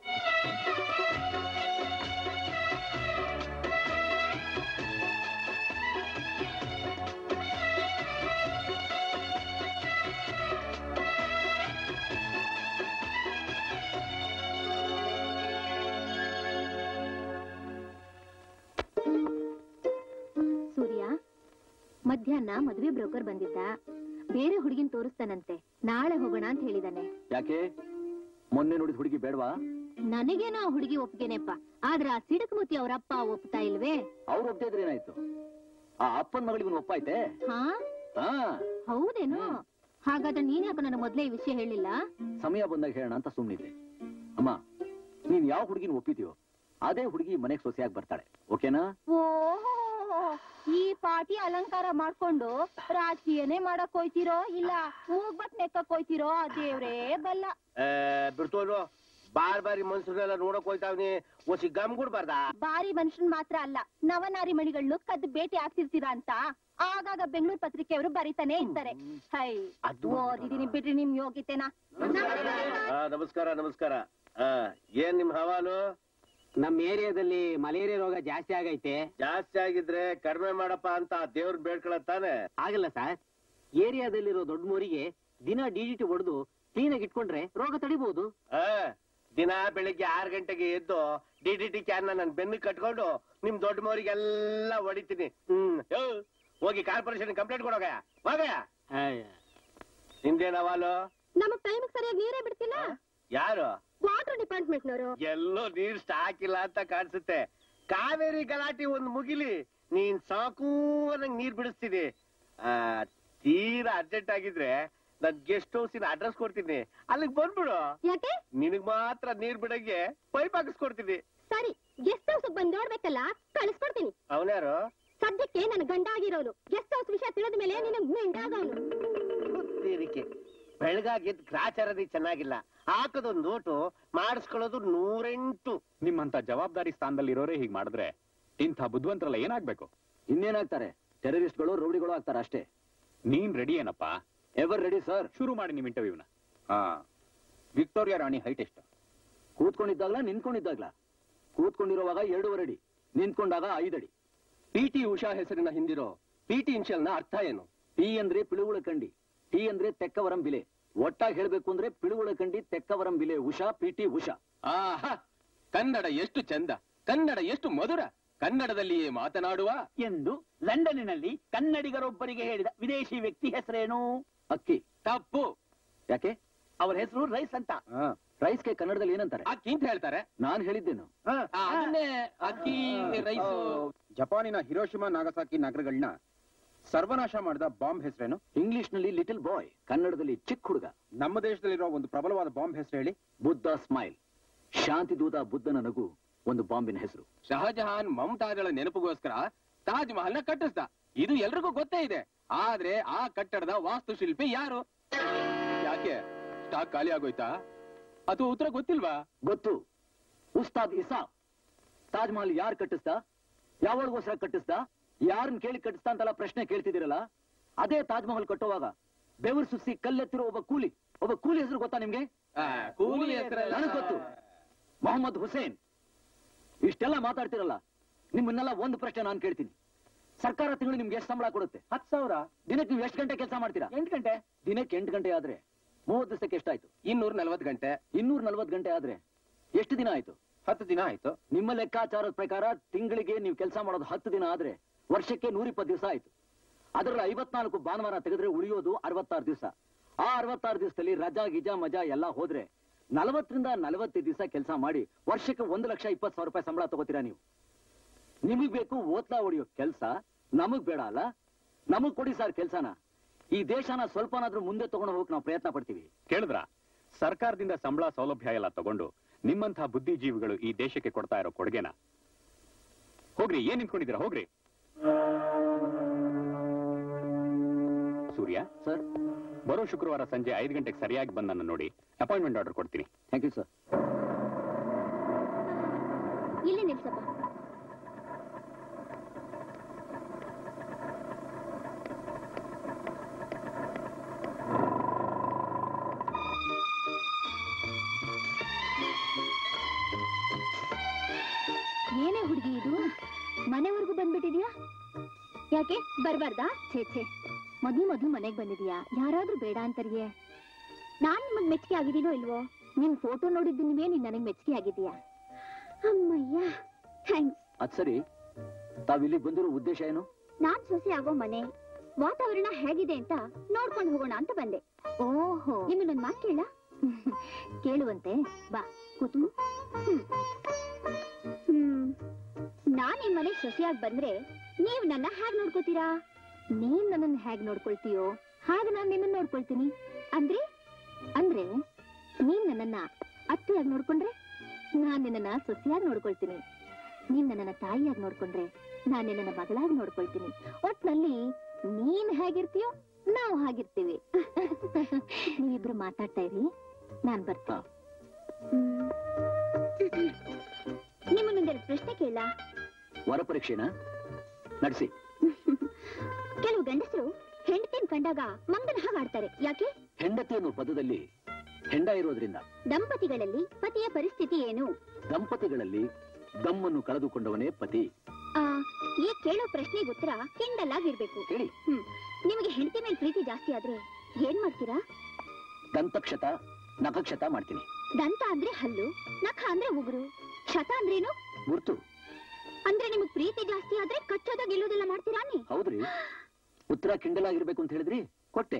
ಸೂರ್ಯ ಮಧ್ಯಾಹ್ನ ಮದುವೆ ಬ್ರೋಕರ್ ಬಂದಿದ್ದ ಬೇರೆ ಹುಡುಗಿನ ತೋರಿಸ್ತಾನಂತೆ ನಾಳೆ ಹೋಗೋಣ ಅಂತ ಹೇಳಿದಾನೆ ಯಾಕೆ ಮೊನ್ನೆ ನೋಡಿದ ಹುಡುಗಿ ಬೇಡವಾ ನನಗೇನೋ ಆ ಹುಡುಗಿ ಒಪ್ಗೆನೆಪ್ಪ ಆದ್ರ ಆ ಸಿಡಕ್ಮೂತಿ ಅವರಪ್ಪ ಒಪ್ತಾ ಇಲ್ವೇ ಅವ್ರು ಒಪ್ತಾ ಇದ್ರೆ ಏನಾಯ್ತು ಆ ಅಪ್ಪನ ಮಗಳಿಗೂ ಒಪ್ಪಾಯ್ತೆ ಹಾ ಹಾ ಹೌದೇನು ಹಾಗಾದ್ರೆ ನೀನ್ ಯಾಕೆ ನನಗೆ ಮೊದ್ಲೇ ಈ ವಿಷಯ ಹೇಳಿಲ್ಲ ಸಮಯ ಬಂದಾಗ ಹೇಳೋಣ ಅಂತ ಸುಮ್ಮನಿದ್ದೆ ಅಮ್ಮ ನೀನ್ ಯಾವ ಹುಡುಗಿನ ಒಪ್ಪಿದ್ಯೋ ಅದೇ ಹುಡುಗಿ ಮನೆಗೆ ಸೊಸೆಯಾಗಿ ಬರ್ತಾಳೆ ಓಕೆನಾ ಓಹೋ ಈ ಪಾಟಿ ಅಲಂಕಾರ ಮಾಡ್ಕೊಂಡು ರಾಜಕೀಯನೇ ಮಾಡಕ್ ಹೋಯ್ತಿರೋ ಇಲ್ಲ ಹೋಗ್ಬಟ್ ನೆಕ್ಕಕ್ ಹೋಯ್ತಿರೋ ಆ ದೇವ್ರೇ ಬಲ್ಲ ಬಿಡ್ತೋಲ್ವ ಬಾರ್ ಬಾರಿ ಮನ್ಸೂರೆಲ್ಲ ನೋಡಕ್ ಹೋಯ್ತಾವ್ನಿ ಒಸಿ ಗಮ್ ಗುಡ್ಬಾರ್ದ ಬಾರಿ ಮನುಷ್ಯನ್ ಮಾತ್ರ ಅಲ್ಲ ನವನಾರಿ ಮಣಿಗಳನ್ನು ಕದ್ದು ಭೇಟಿ ಆಗ್ತಿರ್ತೀರಾ ಅಂತ ಆಗಾಗ ಬೆಂಗಳೂರು ಪತ್ರಿಕೆಯವರು ಬರೀತಾನೆ ಇರ್ತಾರೆ ಹೈ ಅದು ಓದಿದೀನಿ ಬಿಡ್ರಿ ನಿಮ್ ಯೋಗ್ಯತೆನಾ ಆ, ನಮಸ್ಕಾರ ನಮಸ್ಕಾರ ಆ, ಏನ್ ನಿಮ್ ಹವಾಲು ನಮ್ ಏರಿಯಾದಲ್ಲಿ ಮಲೇರಿಯಾ ರೋಗ ಜಾಸ್ತಿ ಆಗೈತೆ ಜಾಸ್ತಿ ಆಗಿದ್ರೆ ಕಡಿಮೆ ಮಾಡಪ್ಪ ಅಂತ ದೇವ್ರ ಬೇಡ್ಕೊಳತ್ತಾನೆ ಆಗಲ್ಲ ಸರ್ ಏರಿಯಾದಲ್ಲಿರೋ ದೊಡ್ಡ ಮೋರಿಗೆ ದಿನ ಡಿ ಟಿ ಹೊಡೆದು ಕ್ಲೀನ್ ಆಗಿ ಇಟ್ಕೊಂಡ್ರೆ ರೋಗ ತಡಿಬಹುದು ಆ, ದಿನ ಬೆಳಿಗ್ಗೆ ಆರು ಗಂಟೆಗೆ ಎದ್ದು ಡಿ ಡಿ ಟಿ ಕ್ಯಾನ್ ನನ್ ಬೆನ್ನು ಕಟ್ಕೊಂಡು ನಿಮ್ ದೊಡ್ಡ ಮೋರಿಗೆಲ್ಲ ಹೊಡಿತೀನಿ ಹ್ಮ್ ಯೋ, ಹೋಗಿ ಕಾರ್ಪೊರೇಷನ್ ಕಂಪ್ಲೇಂಟ್ ಕೊಡೋಗ ಹೋಗಯ್ಯ ನಿಂದೇನ ವಾಲು ನಮಗ್ ಟೈಮ್ ಸರಿಯಾಗಿ ನೀರೇ ಬಿಡ್ತಿಲ್ಲ ಯಾರು ವಾಟರ್ ಡಿಪಾರ್ಟ್ಮೆಂಟ್ನವರು ಎಲ್ಲೋ ನೀರ್ ಸ್ಟಾಕ್ ಇಲ್ಲ ಅಂತ ಕಾಣಿಸುತ್ತೆ ಕಾವೇರಿ ಗಲಾಟೆ ಒಂದ್ ಮುಗಿಲಿ ನೀನ್ ಸಾಕು ಅನ್ನಂಗ್ ನೀರ್ ಬಿಡಿಸ್ತೀನಿ ಆ, ತೀರಾ ಅರ್ಜೆಂಟ್ ಆಗಿದ್ರೆ ನನ್ ಗೆಸ್ಟ್ ಹೌಸಿನ ಅಡ್ರೆಸ್ ಕೊಡ್ತೀನಿ ಅಲ್ಲಿಗೆ ಬಂದ್ಬಿಡು ಯಾಕೆ ನಿನಗ್ ಮಾತ್ರ ನೀರ್ ಬಿಡಂಗೆ ಪೈಪ್ ಹಾಕಿಸ್ಕೊಡ್ತೀನಿ ಸರಿ ಗೆಸ್ಟ್ ಹೌಸ್ ಬಂದ್ ನೋಡ್ಬೇಕಲ್ಲ ಕಳಿಸ್ಕೊಡ್ತೀನಿ ಅವನ್ಯಾರು ಸದ್ಯಕ್ಕೆ ನನ್ ಗಂಡ ಆಗಿರೋನು ಗೆಸ್ಟ್ ಹೌಸ್ ವಿಷಯ ತಿಳಿದ ಮೇಲೆ ನಿನಗ್ ಮಿಂಡಾಗವನು ತೀರಿಕೆ ಬೆಳಗಾಗಿದ್ ಗ್ರಾಚಾರದಿ ಚೆನ್ನಾಗಿಲ್ಲ ಹಾಕದೊಂದು ನೋಟು ಮಾಡಿಸ್ಕೊಳ್ಳೋದು ನೂರೆಂಟು ನಿಮ್ಮಂತ ಜವಾಬ್ದಾರಿ ಸ್ಥಾನದಲ್ಲಿ ಇರೋರೇ ಹೀಗ್ ಮಾಡಿದ್ರೆ ಇಂಥ ಬುದ್ಧಿವಂತರಲ್ಲ ಏನಾಗ್ಬೇಕು ಇನ್ನೇನಾಗ್ತಾರೆ ಟೆರರಿಸ್ಟ್ಗಳು ರೌಡಿಗಳು ಆಗ್ತಾರೆ ಅಷ್ಟೇ ನೀನ್ ರೆಡಿ ಏನಪ್ಪ ಎವರ್ ರೆಡಿ ಸರ್ ಶುರು ಮಾಡಿ ನಿಮ್ ಇಂಟರ್ವ್ಯೂನ ಹಾ ವಿಕ್ಟೋರಿಯಾ ರಾಣಿ ಹೈಟ್ ಎಷ್ಟು ಕೂತ್ಕೊಂಡಿದ್ದಾಗ್ಲ ನಿಂತ್ಕೊಂಡಿದ್ದಾಗ್ಲ ಕೂತ್ಕೊಂಡಿರುವಾಗ ಎರಡೂವರೆ ಅಡಿ ನಿಂತ್ಕೊಂಡಾಗ ಐದಡಿ ಪಿ ಟಿ ಉಷಾ ಹೆಸರಿನ ಹಿಂದಿರೋ ಪಿ ಟಿ ಇನ್ಷಿಯಲ್ನ ಅರ್ಥ ಏನು ಪಿ ಅಂದ್ರೆ ಪಿಳುಗುಳ ಕಂಡಿ ಟಿ ಅಂದ್ರೆ ತೆಕ್ಕವರಂ ಬಿಲೆ ಒಟ್ಟಾಗಿ ಹೇಳ್ಬೇಕು ಅಂದ್ರೆ ಪಿಳುಗುಳ ಕಂಡಿ ತೆಕ್ಕವರಂ ಬಿಲೆ ಉಷಾ ಪಿ ಟಿ ಉಷಾ ಆಹಾ ಕನ್ನಡ ಎಷ್ಟು ಚಂದ ಕನ್ನಡ ಎಷ್ಟು ಮಧುರ ಕನ್ನಡದಲ್ಲಿಯೇ ಮಾತನಾಡುವ ಎಂದು ಲಂಡನ್ನಿನಲ್ಲಿ ಕನ್ನಡಿಗರೊಬ್ಬರಿಗೆ ಹೇಳಿದ ವಿದೇಶಿ ವ್ಯಕ್ತಿ ಹೆಸರೇನು ಅಕ್ಕಿ ತಪ್ಪು ಯಾಕೆ ಅವರ ಹೆಸರು ರೈಸ್ ಅಂತ ರೈಸ್ಗೆ ಕನ್ನಡದಲ್ಲಿ ಏನಂತಾರೆ ಅಕ್ಕಿ ಅಂತ ಹೇಳ್ತಾರೆ ನಾನ್ ಹೇಳಿದ್ದೇನು ಆ, ಅದನ್ನೇ ಅಕ್ಕಿ ರೈಸ್ ಜಪಾನಿನ ಹಿರೋಶಿಮಾ ನಾಗಸಾಕಿ ನಗರಗಳನ್ನ ಸರ್ವನಾಶ ಮಾಡಿದ ಬಾಂಬ್ ಹೆಸರೇನು ಇಂಗ್ಲಿಷ್ ನಲ್ಲಿ ಲಿಟಲ್ ಬಾಯ್ ಕನ್ನಡದಲ್ಲಿ ಚಿಕ್ಕ ಹುಡುಗ ನಮ್ಮ ದೇಶದಲ್ಲಿರೋ ಒಂದು ಪ್ರಬಲವಾದ ಬಾಂಬ್ ಹೆಸರು ಹೇಳಿ ಬುದ್ಧ ಸ್ಮೈಲ್ ಶಾಂತಿ ದೂತ ಬುದ್ಧನ ನಗು ಒಂದು ಬಾಂಬಿನ ಹೆಸರು ಶಹಜಹಾನ್ ಮಮತಾಜಳ ನೆನಪಿಗೋಸ್ಕರ ತಾಜ್ ಮಹಲ್ ನ ಕಟ್ಟಿಸ್ದ ಇದು ಎಲ್ರಿಗೂ ಗೊತ್ತೇ ಇದೆ ಆದ್ರೆ ಆ ಕಟ್ಟಡದ ವಾಸ್ತುಶಿಲ್ಪಿ ಯಾರು ಯಾಕೆ ಸ್ಟಾಕ್ ಖಾಲಿ ಆಗೋಯ್ತಾ ಅದು ಉತ್ತರ ಗೊತ್ತಿಲ್ವಾ ಗೊತ್ತು ಉಸ್ತಾದ್ ಇಸಾ ತಾಜ್ ಮಹಲ್ ಯಾರು ಕಟ್ಟಿಸ್ದ ಯಾವಳಿಗೋಸ್ಕರ ಕಟ್ಟಿಸ್ದ ಯಾರನ್ನ ಕೇಳಿ ಕಟ್ಟಿಸ್ತಾ ಅಂತೆಲ್ಲ ಪ್ರಶ್ನೆ ಕೇಳ್ತಿದ್ದೀರಲ್ಲ ಅದೇ ತಾಜ್ ಮಹಲ್ ಕಟ್ಟುವಾಗ ಬೆವರು ಸುಸಿ ಕಲ್ಲೆತ್ತಿರೋ ಒಬ್ಬ ಕೂಲಿ ಒಬ್ಬ ಕೂಲಿ ಹೆಸರು ಗೊತ್ತಾ ನಿಮ್ಗೆ ಆ, ಕೂಲಿ ಹೆಸರೆಲ್ಲ ನನಗ್ ಗೊತ್ತು ಮೊಹಮ್ಮದ್ ಹುಸೇನ್ ಇಷ್ಟೆಲ್ಲ ಮಾತಾಡ್ತಿರಲ್ಲ ನಿಮ್ಮನ್ನೆಲ್ಲ ಒಂದು ಪ್ರಶ್ನೆ ನಾನು ಕೇಳ್ತೀನಿ ಸರ್ಕಾರ ತಿಂಗಳು ನಿಮ್ಗೆ ಎಷ್ಟು ಸಂಬಳ ಕೊಡುತ್ತೆ ಹತ್ತು ಸಾವಿರ ದಿನಕ್ಕೆ ನೀವು ಎಷ್ಟು ಗಂಟೆ ಕೆಲಸ ಮಾಡ್ತೀರಾ ಎಂಟು ಗಂಟೆ ದಿನಕ್ಕೆ ಎಂಟು ಗಂಟೆ ಆದ್ರೆ ಮೂವತ್ತು ದಿವಸಕ್ಕೆ ಎಷ್ಟಾಯ್ತು ಇನ್ನೂರ ನಲ್ವತ್ತು ಗಂಟೆ ಇನ್ನೂರ ನಲ್ವತ್ತು ಗಂಟೆ ಆದ್ರೆ ಎಷ್ಟು ದಿನ ಆಯ್ತು ಹತ್ತು ದಿನ ಆಯ್ತು ನಿಮ್ಮ ಲೆಕ್ಕಾಚಾರದ ಪ್ರಕಾರ ತಿಂಗಳಿಗೆ ನೀವು ಕೆಲಸ ಮಾಡೋದು ಹತ್ತು ದಿನ ಆದ್ರೆ ವರ್ಷಕ್ಕೆ ನೂರಿಪ್ಪತ್ತು ದಿವಸ ಆಯ್ತು ಅದರಲ್ಲಿ ಐವತ್ನಾಲ್ಕು ಭಾನುವಾರ ತೆಗೆದ್ರೆ ಉಳಿಯೋದು ಅರವತ್ತಾರು ದಿವಸ ಆ ಅರವತ್ತಾರು ದಿವಸದಲ್ಲಿ ರಜಾ ಗಿಜಾ ಮಜಾ ಎಲ್ಲ ಹೋದ್ರೆ ನಲವತ್ತರಿಂದ ನಲವತ್ತೈದು ದಿವಸ ಕೆಲಸ ಮಾಡಿ ವರ್ಷಕ್ಕೆ ಒಂದು ಲಕ್ಷ ಇಪ್ಪತ್ತು ಸಾವಿರ ರೂಪಾಯಿ ಸಂಬಳ ತಗೋತೀರಾ ನೀವು ನಿಮಗ್ ಬೇಕು ಓದ್ಲಾ ಹೊಡಿಯೋ ಕೆಲಸ ನಮಗ್ ಬೇಡ ಅಲ್ಲ ನಮಗ್ ಕೊಡಿ ಸರ್ ಕೆಲ್ಸನ ಈ ದೇಶನ ಸ್ವಲ್ಪನಾದ್ರೂ ಮುಂದೆ ತಗೊಂಡು ಹೋಗಕ್ ನಾವು ಪ್ರಯತ್ನ ಪಡ್ತೀವಿ ಕೇಳಿದ್ರ ಸರ್ಕಾರದಿಂದ ಸಂಬಳ ಸೌಲಭ್ಯ ಎಲ್ಲ ತಗೊಂಡು ನಿಮ್ಮಂಥ ಬುದ್ಧಿಜೀವಿಗಳು ಈ ದೇಶಕ್ಕೆ ಕೊಡ್ತಾ ಇರೋ ಕೊಡುಗೆನ ಹೋಗ್ರಿ ಏನ್ ನಿಂತ್ಕೊಂಡಿದ್ದೀರಾ ಹೋಗ್ರಿ ಸೂರ್ಯ ಸರ್ ಬರೋ ಶುಕ್ರವಾರ ಸಂಜೆ ಐದು ಗಂಟೆಗೆ ಸರಿಯಾಗಿ ಬಂದು ನನ್ನ ನೋಡಿ ಅಪಾಯಿಂಟ್ಮೆಂಟ್ ಆರ್ಡರ್ ಕೊಡ್ತೀನಿ ಥ್ಯಾಂಕ್ ಯು ಸರ್ ಇಲ್ಲಿ ನಿಲ್ಸಪ್ಪ ಏನೇ ಹುಡುಗಿ ಇದು ಮನೆವರೆಗೂ ಬಂದ್ಬಿಟ್ಟಿದ್ಯಾ ಯಾಕೆ ಬರ್ಬಾರ್ದಾ ಛೇ ಛೇ ಮೊದ್ಲು ಮೊದ್ಲು ಮನೆಗ್ ಬಂದಿದ್ಯಾ ಯಾರಾದ್ರೂ ಬೇಡ ಅಂತಾರಿಯೇ ನಾನ್ ನಿಮಗ್ ಮೆಚ್ಚುಗೆ ಆಗಿದ್ದೀನೋ ಇಲ್ವೋ ನಿನ್ ಫೋಟೋ ನೋಡಿದ್ದೀನಿವೇ ನೀನ್ ನನಗ್ ಮೆಚ್ಚುಗೆ ಆಗಿದೀಯಾ ಅಮ್ಮಯ್ಯ ಥ್ಯಾಂಕ್ಸ್ ಅದ್ ಸರಿ ತಾವಿಲ್ಲಿ ಬಂದಿರೋ ಉದ್ದೇಶ ಏನು ನಾನ್ ಸೊಸೆ ಆಗೋ ಮನೆ ವಾತಾವರಣ ಹೇಗಿದೆ ಅಂತ ನೋಡ್ಕೊಂಡು ಹೋಗೋಣ ಅಂತ ಬಂದೆ ಓಹೋ ಇನ್ನು ನನ್ ಮಾತ್ ಕೇಳ ಕೇಳುವಂತೆ ಬಾ ಕೂತು ಹ್ಮ್. ಹ್ಮ್ ನಾನ್ ನಿಮ್ ಮನೆಗ್ ಸೊಸೆಯಾಗಿ ಬಂದ್ರೆ ನೀವ್ ನನ್ನ ಹೇಗ್ ನೋಡ್ಕೋತೀರಾ ನೀನ್ ನನ್ನನ್ನ ಹೇಗ್ ನೋಡ್ಕೊಳ್ತೀಯೋ ಹಾಗೆ ನಾನ್ ನಿನ್ನ ನೋಡ್ಕೊಳ್ತೀನಿ ಅಂದ್ರೆ ಅಂದ್ರೆ ನೀನ್ ನನ್ನನ್ನ ಅತ್ತೆಯಾಗಿ ನೋಡ್ಕೊಂಡ್ರೆ ನಾನ್ ನಿನ್ನನ್ನ ಸೊಸೆಯಾಗಿ ನೋಡ್ಕೊಳ್ತೀನಿ ನೀನ್ ನನ್ನನ್ನ ತಾಯಿಯಾಗಿ ನೋಡ್ಕೊಂಡ್ರೆ ನಾನ್ ನಿನ್ನನ್ನ ಮಗಳಾಗಿ ನೋಡ್ಕೊಳ್ತೀನಿ ಒಟ್ನಲ್ಲಿ ನೀನ್ ಹೇಗಿರ್ತೀಯೋ ನಾವು ಹಾಗಿರ್ತೀವಿ ನೀವಿಬ್ರು ಮಾತಾಡ್ತಾ ಇರಿ ನಾನ್ ಬರ್ತೀನಿ ಹ್ಮ್. ನಿಮ್ಮನ್ನೊಂದೆರಡು ಪ್ರಶ್ನೆ ಕೇಳ ವರ ಪರೀಕ್ಷೆನ ನಡೆಸಿ ಕೆಲವು ಗಂಡಸರು ಹೆಂಡತಿನ ಕಂಡಾಗ ಮಂಗನ ಹಾಗಾಡ್ತಾರೆ ಯಾಕೆ ಹೆಂಡತಿ ಅನ್ನೋ ಪದದಲ್ಲಿ ಹೆಂಡ ಇರೋದ್ರಿಂದ ದಂಪತಿಗಳಲ್ಲಿ ಪತಿಯ ಪರಿಸ್ಥಿತಿ ಏನು ದಂಪತಿಗಳಲ್ಲಿ ದಮ್ಮನ್ನು ಕಳೆದುಕೊಂಡವನೇ ಪತಿ ಆ ಈ ಕೇಳೋ ಪ್ರಶ್ನೆಗೆ ಉತ್ತರ ಕಿಂಡಲ್ ಆಗಿರ್ಬೇಕು ಹೇಳಿ ಹ್ಮ್ ನಿಮಗೆ ಹೆಂಡತಿ ಮೇಲೆ ಪ್ರೀತಿ ಜಾಸ್ತಿ ಆದ್ರೆ ಏನ್ ಮಾಡ್ತೀರಾ ದಂತಕ್ಷತ ನಖಕ್ಷತ ಮಾಡ್ತೀನಿ ದಂತ ಅಂದ್ರೆ ಹಲ್ಲು ನಖ ಅಂದ್ರೆ ಉಗುರು ಶತ ಅಂದ್ರೇನು ಗುರ್ತು ಅಂದ್ರೆ ನಿಮಗ್ ಪ್ರೀತಿ ಜಾಸ್ತಿ ಆದ್ರೆ ಕಚ್ಚೋದ ಗೆಲ್ಲೋದೆಲ್ಲ ಮಾಡ್ತೀರಾ ನೀ ಹೌದ್ರಿ ಉತ್ತರ ಕಿಂಡಲ್ ಆಗಿರ್ಬೇಕು ಅಂತ ಹೇಳಿದ್ರಿ ಕೊಟ್ಟೆ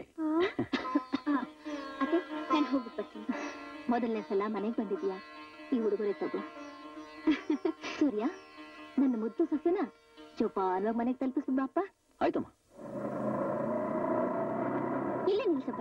ಅದೇ ನಾನು ಹೋಗಿ ಬರ್ತೀನಿ ಮೊದಲನೇ ಸಲ ಮನೆಗೆ ಬಂದಿದ್ಯಾ ಈ ಉಡುಗೊರೆ ತಗೋ ಸೂರ್ಯ ನನ್ನ ಮುದ್ದು ಸೊಸೆನ ಜೋಪಾನವಾಗಿ ಮನೆಗೆ ತಲುಪಿಸ್ಬಿಡಪ್ಪ ಆಯ್ತಮ್ಮ ಇಲ್ಲೇ ನಿಲ್ಸಪ್ಪ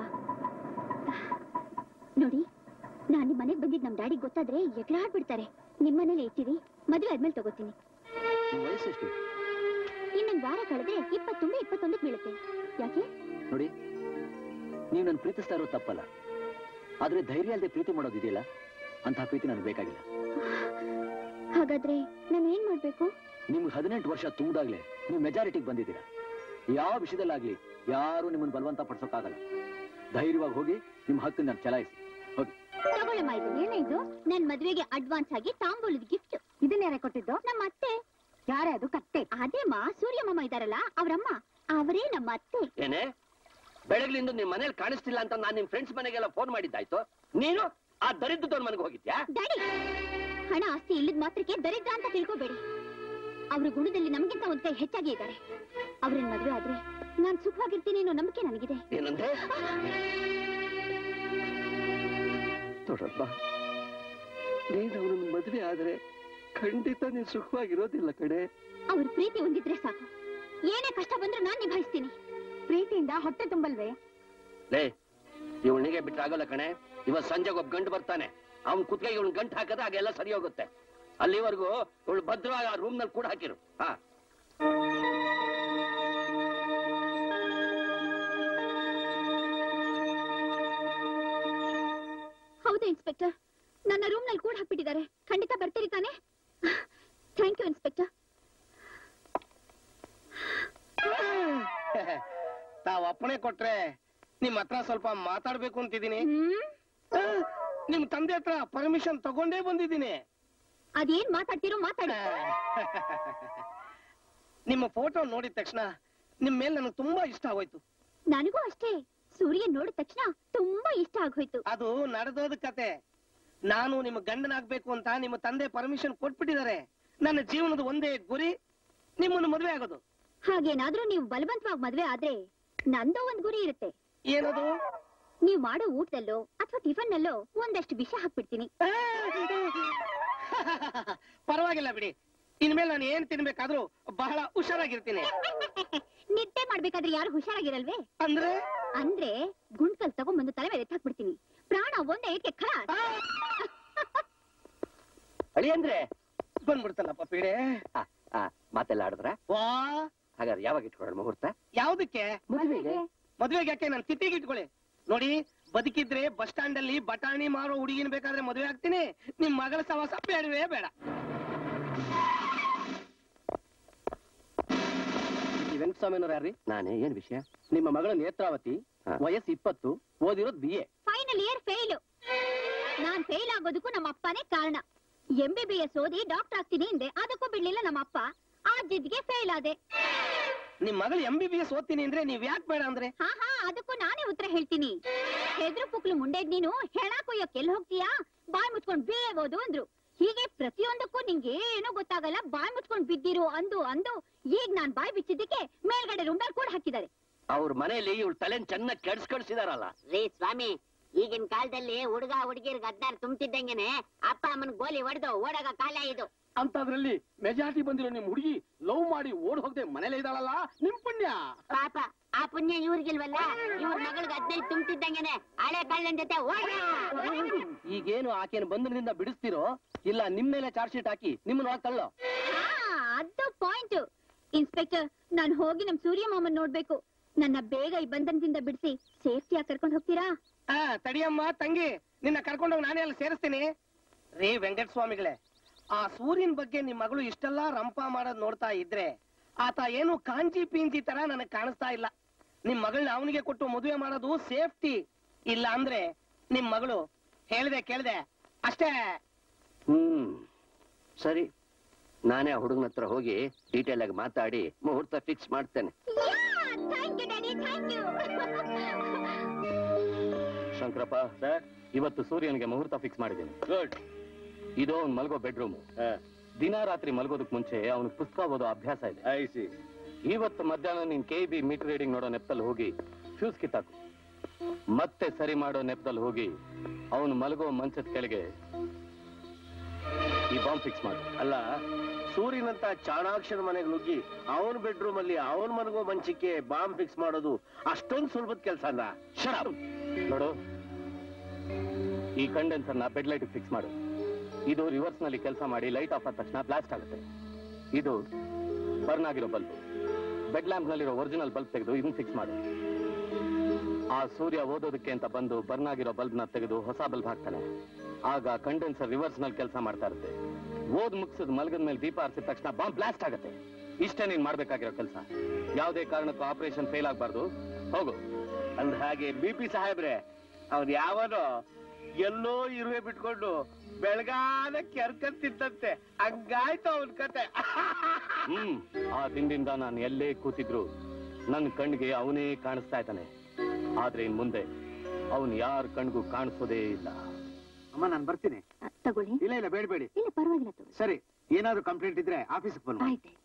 ನೋಡಿ ನಾನ್ ನಿಮ್ ಮನೆಗ್ ಬಂದಿದ್ ನಮ್ ಡ್ಯಾಡಿ ಗೊತ್ತಾದ್ರೆ ಎಗರಾಡ್ಬಿಡ್ತಾರೆ ನಿಮ್ ಮನೇಲಿ ಇಟ್ಟಿರಿ ಮದ್ವೆ ಆದ್ಮೇಲೆ ತಗೋತೀನಿ ನಿಮ್ ವಯಸ್ಸೆಷ್ಟು ಇನ್ನೊಂದ್ ವಾರ ಕಳೆದ್ರೆ ಇಪ್ಪತ್ತು ತುಂಬಿ ಇಪ್ಪತ್ತೊಂದಕ್ಕೆ ಬೀಳುತ್ತೆ ಯಾಕೆ ನೋಡಿ ನೀವು ನನ್ನ ಪ್ರೀತಿಸ್ತಾ ಇರೋ ತಪ್ಪಲ್ಲ ಆದ್ರೆ ಧೈರ್ಯ ಅಲ್ಲದೆ ಪ್ರೀತಿ ಮಾಡೋದಿದೆಯಲ್ಲ ಅಂತಹ ಪ್ರೀತಿ ನನಗೆ ಬೇಕಾಗಿಲ್ಲ ಹಾಗಾದ್ರೆ ನಾನು ಏನ್ ಮಾಡ್ಬೇಕು ನಿಮ್ಗೆ ಹದಿನೆಂಟು ವರ್ಷ ತುಂಬಿದಾಗ್ಲೇ ನೀವು ಮೆಜಾರಿಟಿಗೆ ಬಂದಿದ್ದೀರಾ ಯಾವ ವಿಷಯದಲ್ಲಾಗ್ಲಿ ಯಾರು ನಿಮ್ಮನ್ನ ಬಲವಂತ ಪಡಿಸೋಕ್ಕಾಗಲ್ಲ ಧೈರ್ಯವಾಗಿ ಹೋಗಿ ನಿಮ್ಮ ಹಕ್ಕನ್ನ ಚಲಾಯಿಸಿ ಹೋಗಿ ತಗೊಳ್ಳಮ್ಮ ಇದು ಏನಿದು ನನ್ ಮದ್ವೆಗೆ ಅಡ್ವಾನ್ಸ್ ಆಗಿ ತಾಂಬೂಲದ ಗಿಫ್ಟ್ ಇದನ್ನ ಯಾರೇ ಕೊಟ್ಟಿದ್ದು ನಮ್ಮ ಅತ್ತೆ ಯಾರೇ ಅದು ಕತ್ತೆ ಅದೇಮ್ಮ ಸೂರ್ಯಮ್ಮ ಇದಾರಲ್ಲ ಅವ್ರಮ್ಮ ಅವರೇ ನಮ್ಮ ಅತ್ತೆ ಏನೇ ಬೆಳಗ್ಲಿಂದ ನಿಮ್ ಮನೇಲಿ ಕಾಣಿಸ್ತಿಲ್ಲ ಅಂತ ನಾನ್ ನಿಮ್ ಫ್ರೆಂಡ್ಸ್ ಮನೆಗೆಲ್ಲ ಫೋನ್ ಮಾಡಿದ್ದಾಯ್ತು ನೀನು ಆ ದರಿದ್ರದವ್ರ ಮನೆಗೆ ಹೋಗಿದ್ಯಾ ಡ್ಯಾಡಿ ಹಣ ಆಸ್ತಿ ಇಲ್ಲದ ಮಾತ್ರಕ್ಕೆ ದರಿದ್ರ ಅಂತ ತಿಳ್ಕೊಬೇಡಿ ಅವ್ರ ಗುಣದಲ್ಲಿ ನಮಗಿಂತ ಒಂದ್ ಕೈ ಹೆಚ್ಚಾಗಿ ಇದ್ದಾರೆ ಅವ್ರನ್ನ ಮದ್ವೆ ಆದ್ರೆ ನಾನ್ ಸುಖವಾಗಿರ್ತೀನಿ ಅನ್ನೋ ನಂಬಿಕೆ ನನಗಿದೆ ಏನಂದ್ರೆ ನೋಡಪ್ಪ ನೀನ್ ಅವನ ಮದ್ವೆ ಆದ್ರೆ ಖಂಡಿತ ನೀನ್ ಸುಖವಾಗಿರೋದಿಲ್ಲ ಕಡೆ ಅವ್ರ ಪ್ರೀತಿ ಹೊಂದಿದ್ರೆ ಸಾಕು ಏನೇ ಕಷ್ಟ ಬಂದ್ರೂ ನಾನ್ ನಿಭಾಯಿಸ್ತೀನಿ ಪ್ರೀತಿಯಿಂದ ಹೊಟ್ಟೆ ತುಂಬಲ್ವೇ ಲೇ ಇವಳಿಗೆ ಬಿಟ್ರೆ ಆಗಲ್ಲ ಕಣೆ ಇವತ್ ಸಂಜೆಗೆ ಒಬ್ಬ ಗಂಡು ಬರ್ತಾನೆ ಅವ್ನ್ ಕುತ್ಗೆ ಇವಳು ಗಂಟು ಹಾಕದ್ರೆ ಆಗೆಲ್ಲ ಸರಿ ಹೋಗುತ್ತೆ ಅಲ್ಲಿವರೆಗೂ ಇವಳು ಭದ್ರವಾಗಿ ಆ ರೂಮ್ ನಲ್ಲಿ ಕೂಡ ಹಾಕಿರು ಹಾ ಹೌದು ಇನ್ಸ್ಪೆಕ್ಟರ್ ನನ್ನ ರೂಮ್ ನಲ್ಲಿ ಕೂಡ ಹಾಕ್ಬಿಟ್ಟಿದ್ದಾರೆ ಖಂಡಿತ ಬರ್ತೀರಿ ತಾನೆ ಥ್ಯಾಂಕ್ ಯು ಇನ್ಸ್ಪೆಕ್ಟರ್ ತಾವ್ ಅಪ್ಪಣೆ ಕೊಟ್ರೆ ನಿಮ್ ಹತ್ರ ಸ್ವಲ್ಪ ಮಾತಾಡ್ಬೇಕು ಅಂತಿದ್ದೀನಿ ಆ, ನಿಮ್ ತಂದೆ ಹತ್ರ ಪರ್ಮಿಷನ್ ತಗೊಂಡೇ ಬಂದಿದ್ದೀನಿ ಅದೇನ್ ಮಾತಾಡ್ತಿರೋ ಮಾತಾಡಿ ನಿಮ್ಮ ಫೋಟೋ ನೋಡಿದ ತಕ್ಷಣ ನಿಮ್ ಮೇಲೆ ನನಗೆ ತುಂಬಾ ಇಷ್ಟ ಆಗೋಯ್ತು ನನಗೂ ಅಷ್ಟೇ ಸೂರ್ಯ ನೋಡಿದ ತಕ್ಷಣ ತುಂಬಾ ಇಷ್ಟ ಆಗೋಯ್ತು ಅದು ನಡೆದೋದ ಕತೆ ನಾನು ನಿಮ್ಮ ಗಂಡನಾಗ್ಬೇಕು ಅಂತ ನಿಮ್ಮ ತಂದೆ ಪರ್ಮಿಷನ್ ಕೊಟ್ಬಿಟ್ಟಿದ್ದಾರೆ ನನ್ನ ಜೀವನದ ಒಂದೇ ಗುರಿ ನಿಮ್ಮನ್ನು ಮದುವೆ ಆಗೋದು ಹಾಗೇನಾದ್ರೂ ನೀವು ಬಲವಂತವಾಗಿ ಮದ್ವೆ ಆದ್ರೆ ನಂದೋ ಒಂದ್ ಗುರಿ ಇರುತ್ತೆ ಏನದು ನೀವ್ ಮಾಡೋ ಊಟದಲ್ಲೋ ಅಥವಾ ಟಿಫನ್ ನಲ್ಲೋ ಒಂದಷ್ಟು ವಿಷ ಹಾಕ್ಬಿಡ್ತೀನಿ ಪರವಾಗಿಲ್ಲ ಬಿಡಿ ಇನ್ಮೇಲೆ ನಾನು ಏನ್ ತಿನ್ಬೇಕಾದ್ರೂ ಬಹಳ ಹುಷಾರಾಗಿರ್ತೀನಿ ನಿದ್ದೆ ಮಾಡ್ಬೇಕಾದ್ರೆ ಯಾರು ಹುಷಾರಾಗಿರಲ್ವೇ ಅಂದ್ರೆ ಅಂದ್ರೆ ಗುಂಡ್ಕಲ್ ತಗೊಂಡ್ಬಂದು ತಲೆ ಮೇಲೆ ಎತ್ತಾಕ್ಬಿಡ್ತೀನಿ ಪ್ರಾಣ ಒಂದೇ ಏಟ್ಗೆ ಖಲಾಸ್ ಅಳಿ ಅಂದ್ರೆ ಬಂದ್ಬಿಡ್ತಲ್ಲಪ್ಪ ಪೀಡೆ ಮಾತೆಲ್ಲ ಆಡಿದ್ರ ವಾ ಹಾಗಾದ್ರೆ ಯಾವಾಗ ಇಟ್ಕೊಳ್ಳೋಣ ಮುಹೂರ್ತ ಯಾವ್ದಕ್ಕೆ ಮದುವೆಗೆ ಮದ್ವೆಗೆ ಯಾಕೆ ನಾನು ತಿತ್ತಿಗೆ ಇಟ್ಕೊಳ್ಳಿ ನೋಡಿ ಬದುಕಿದ್ರೆ ಬಸ್ ಸ್ಟ್ಯಾಂಡ್ ಅಲ್ಲಿ ಬಟಾಣಿ ಮಾರೋ ಹುಡುಗಿನ ಬೇಕಾದ್ರೆ ಮದುವೆ ಆಗ್ತೀನಿ ನಿಮ್ ಮಗಳ ಸವಾಸ ಬೇಡವೇ ಬೇಡ ವೆಂಕಟಸ್ವಾಮಿನವ್ರು ಯಾರ್ರಿ ನಾನೇ ಏನ್ ವಿಷಯ ನಿಮ್ಮ ಮಗಳ ನೇತ್ರಾವತಿ ಹಾ. ವಯಸ್ಸು ಇಪ್ಪತ್ತು ಓದಿರೋದ್ B A final year fail ನಾನ್ ಫೇಲ್ ಆಗೋದಕ್ಕೂ ನಮ್ಮ ಅಪ್ಪನೇ ಕಾರಣ ಎಂ ಬಿ ಬಿ ಎಸ್ ಓದಿ ಡಾಕ್ಟರ್ ಆಗ್ತೀನಿ ಅಂದೆ ಅದಕ್ಕೂ ಬಿಡ್ಲಿಲ್ಲ ನಮ್ಮ ಅಪ್ಪ ಆ ಜಿದ್ಗೆ ಫೇಲ್ ಆದೆ ನಿಮ್ ಮಗಳು ಎಂ ಬಿ ಬಿ ಎಸ್ ಓದ್ತೀನಿ ಅಂದ್ರೆ ನೀವ್ ಯಾಕೆ ಬೇಡ ಅಂದ್ರೆ ಹಾ ಹಾ ಅದಕ್ಕೂ ನಾನೇ ಉತ್ತರ ಹೇಳ್ತೀನಿ ಹೆದ್ರು ಪುಕ್ಲು ಮುಂಡೆದ್ ನೀನು ಹೆಣ ಕೊಯ್ಯಕ್ ಎಲ್ಲಿ ಹೋಗ್ತೀಯಾ ಬಾಯ್ ಮುಚ್ಕೊಂಡ್ ಬೇಬೋದು ಅಂದ್ರು ಹೀಗೆ ಪ್ರತಿಯೊಂದಕ್ಕೂ ನಿಂಗೆ ಏನೂ ಗೊತ್ತಾಗಲ್ಲ ಬಾಯ್ ಮುಚ್ಕೊಂಡ್ ಬಿದ್ದಿರು ಅಂದು ಅಂದು ಈಗ ನಾನ್ ಬಾಯ್ ಬಿಚ್ಚಿದ್ದಕ್ಕೆ ಮೇಲ್ಗಡೆ ರುಂಡಲ್ ಕೂಡ ಹಾಕಿದ್ದಾರೆ ಅವ್ರ ಮನೆಯಲ್ಲಿ ಇವಳು ತಲೆನ್ ಚೆನ್ನಾಗಿ ಕೆಡ್ಸ್ ಕಳ್ಸಿದಾರಲ್ಲ ರೀ ಸ್ವಾಮಿ ಈಗಿನ ಕಾಲದಲ್ಲಿ ಹುಡುಗ ಹುಡುಗಿರ್ಗೆ ಹದ್ನಾರು ತುಂಬ್ತಿದ್ದಂಗೆನೆ ಅಪ್ಪ ಅಮ್ಮನ ಗೋಲಿ ಹೊಡೆದು ಓಡಾಗ ಕಾಲ ಇದು ಅಂತದ್ರಲ್ಲಿ ಮೆಜಾರಿಟಿ ಬಂದಿರೋ ನಿಮ್ ಹುಡುಗಿ ಲವ್ ಮಾಡಿ ಓಡ್ ಹೋಗದೆ ಮನೇಲೆ ಇದ್ದಾಳಲ್ಲ ನಿಮ್ ಪುಣ್ಯ ಪಾಪ ಆ ಪುಣ್ಯ ಇವ್ರಿಗಿಲ್ವಲ್ಲ ಇವ್ರ ಮಗಳಿಗೆ ಹದಿನೈದು ತುಂಬ್ತಿದ್ದಂಗೆನೆ ಹಳೆ ಕಳ್ಳನ್ ಜೊತೆ ಓಡ ಈಗೇನು ಆಕೆನ ಬಂಧನದಿಂದ ಬಿಡಿಸ್ತಿರೋ ಇಲ್ಲ ನಿಮ್ ಮೇಲೆ ಚಾರ್ಜ್ ಶೀಟ್ ಹಾಕಿ ನಿಮ್ಮನ್ನ ಒಳಗ್ ತಳ್ಳೋ ಹಾ ಅದು ಪಾಯಿಂಟ್ ಇನ್ಸ್ಪೆಕ್ಟರ್ ನಾನ್ ಹೋಗಿ ನಮ್ ಸೂರ್ಯ ಮಾಮನ್ ನೋಡ್ಬೇಕು ನನ್ನ ಬೇಗ ಈ ಬಂಧನದಿಂದ ಬಿಡಿಸಿ ಸೇಫ್ಟಿಯಾಗಿ ಕರ್ಕೊಂಡು ಹೋಗ್ತೀರಾ ಆ ತಡಿಯಮ್ಮ ತಂಗಿ ನಿನ್ನ ಕರ್ಕೊಂಡೋಗಿ ನಾನೇ ಅಲ್ಲಿ ಸೇರಿಸ್ತೀನಿ ರೀ ವೆಂಕಟ ಸ್ವಾಮಿಗಳೇ ಆ ಸೂರ್ಯನ್ ಬಗ್ಗೆ ನಿಮ್ ಮಗಳು ಇಷ್ಟೆಲ್ಲಾ ರಂಪ ಮಾಡೋದ್ ನೋಡ್ತಾ ಇದ್ರೆ ಆತ ಏನು ಕಾಂಜಿ ಪೀಂಜಿ ತರ ನನಗ್ ಕಾಣಿಸ್ತಾ ಇಲ್ಲ ನಿಮ್ ಮಗಳನ್ನ ಅವನಿಗೆ ಕೊಟ್ಟು ಮದುವೆ ಮಾಡೋದು ಸೇಫ್ಟಿ ಇಲ್ಲ ಅಂದ್ರೆ ನಿಮ್ ಮಗಳು ಹೇಳ್ದೆ ಕೇಳ್ದೆ ಅಷ್ಟೇ ಹ್ಮ್ ಸರಿ ನಾನೇ ಆ ಹುಡುಗನ ಹತ್ರ ಹೋಗಿ ಡೀಟೇಲ್ ಆಗಿ ಮಾತಾಡಿ ಮುಹೂರ್ತ ಫಿಕ್ಸ್ ಮಾಡ್ತೇನೆ thank you daddy thank you Shankarappa sir ಇವತ್ತು ಸೂರ್ಯನಿಗೆ ಮುಹೂರ್ತ ಫಿಕ್ಸ್ ಮಾಡಿದ್ದೀನಿ ಗುಡ್ ಇದು ಅವ್ನು ಮಲಗೋ ಬೆಡ್ರೂಮ್ ದಿನ ರಾತ್ರಿ ಮಲಗೋದಕ್ ಮುಂಚೆ ಅವನಿಗೆ ಪುಸ್ತಕ ಓದೋ ಅಭ್ಯಾಸ ಇದೆ ಐಸಿ ಇವತ್ತು ಮಧ್ಯಾಹ್ನ ನೀನ್ ಕೆ ಬಿ ಮೀಟರ್ ರೀಡಿಂಗ್ ನೋಡೋ ನೆಪದಲ್ಲಿ ಹೋಗಿ ಫ್ಯೂಸ್ ಕಿತ್ತಾಕು ಮತ್ತೆ ಸರಿ ಮಾಡೋ ನೆಪದಲ್ಲಿ ಹೋಗಿ ಅವನು ಮಲಗೋ ಮಂಚದ ಕೆಳಗೆ ಈ ಬಾಂಬ್ ಫಿಕ್ಸ್ ಮಾಡು ಅಲ್ಲ ಸೂರ್ಯನಂತ ಚಾಣಾಕ್ಷರ ಮನೆಗೆ ನುಗ್ಗಿ ಅವನ ಬೆಡ್ರೂಮ್ ಅಲ್ಲಿ ಅವನ್ ಮನಗೋ ಮಂಚಕ್ಕೆ ಬಾಂಬ್ ಫಿಕ್ಸ್ ಮಾಡೋದು ಅಷ್ಟೊಂದು ಸುಲಭದ ಕೆಲಸನ ನೋಡು ಈ ಕಂಡೆನ್ಸರ್ ನ ಬೆಡ್ ಲೈಟ್ ಫಿಕ್ಸ್ ಮಾಡು ಇದು ರಿವರ್ಸ್ ನಲ್ಲಿ ಕೆಲಸ ಮಾಡಿ ಲೈಟ್ ಆಫ್ ಆದ ತಕ್ಷಣ ಬ್ಲಾಸ್ಟ್ ಆಗುತ್ತೆ ಇದು ಬರ್ನ್ ಆಗಿರೋ ಬಲ್ಬ್ ಬೆಡ್ ಲ್ಯಾಂಪ್ ನಲ್ಲಿರೋ ಒರಿಜಿನಲ್ ಬಲ್ಬ್ ತೆಗೆದು ಇದನ್ನ ಫಿಕ್ಸ್ ಮಾಡು ಆ ಸೂರ್ಯ ಓದೋದಕ್ಕೆ ಅಂತ ಬಂದು ಬರ್ನ್ ಆಗಿರೋ ಬಲ್ಬ್ ನ ತೆಗೆದು ಹೊಸ ಬಲ್ಬ್ ಹಾಕ್ತಾನೆ ಆಗ ಕಂಡೆನ್ಸರ್ ರಿವರ್ಸ್ ನಲ್ಲಿ ಕೆಲಸ ಮಾಡ್ತಾ ಇರುತ್ತೆ ಓದ್ ಮುಗಿಸಿದ ಮಲಗದ ಮೇಲೆ ದೀಪ ಹರಿಸಿದ ತಕ್ಷಣ ಬಾಂಬ್ ಬ್ಲಾಸ್ಟ್ ಆಗುತ್ತೆ ಇಷ್ಟೇ ನೀನ್ ಮಾಡ್ಬೇಕಾಗಿರೋ ಕೆಲಸ ಯಾವುದೇ ಕಾರಣಕ್ಕೂ ಆಪರೇಷನ್ ಫೇಲ್ ಆಗ್ಬಾರ್ದು ಹೋಗು ಅಂದ ಹಾಗೆ ಬಿ ಪಿ ಸಾಹೇಬ್ರೆ ಅವ್ನ್ ಯಾವನೋ ಎಲ್ಲೋ ಇರುವೆ ಬಿಟ್ಕೊಂಡು ಬೆಳಗಾನ ಕೆರ್ಕಂತಿದ್ದಂತೆ ಹಂಗಾಯ್ತು ಅವನ್ ಕತೆ ಹ್ಮ್ ಆ ದಿನದಿಂದ ನಾನು ಎಲ್ಲೇ ಕೂತಿದ್ರು ನನ್ನ ಕಣ್ಣಿಗೆ ಅವನೇ ಕಾಣಿಸ್ತಾ ಇದ್ದಾನೆ ಆದ್ರೆ ಇನ್ ಮುಂದೆ ಅವನು ಯಾರ ಕಣ್ಗೂ ಕಾಣಿಸೋದೇ ಇಲ್ಲ ಅಮ್ಮ ನಾನು ಬರ್ತೀನಿ ತಗೊಳ್ಳಿ ಇಲ್ಲ ಇಲ್ಲ ಬೇಡಬೇಡಿ ಇಲ್ಲ ಪರವಾಗಿಲ್ಲ ತಗೊಳ್ಳಿ ಸರಿ ಏನಾದ್ರು ಕಂಪ್ಲೇಂಟ್ ಇದ್ರೆ ಆಫೀಸ್ಗೆ ಫೋನ್ ಮಾಡಿ ಆಯ್ತು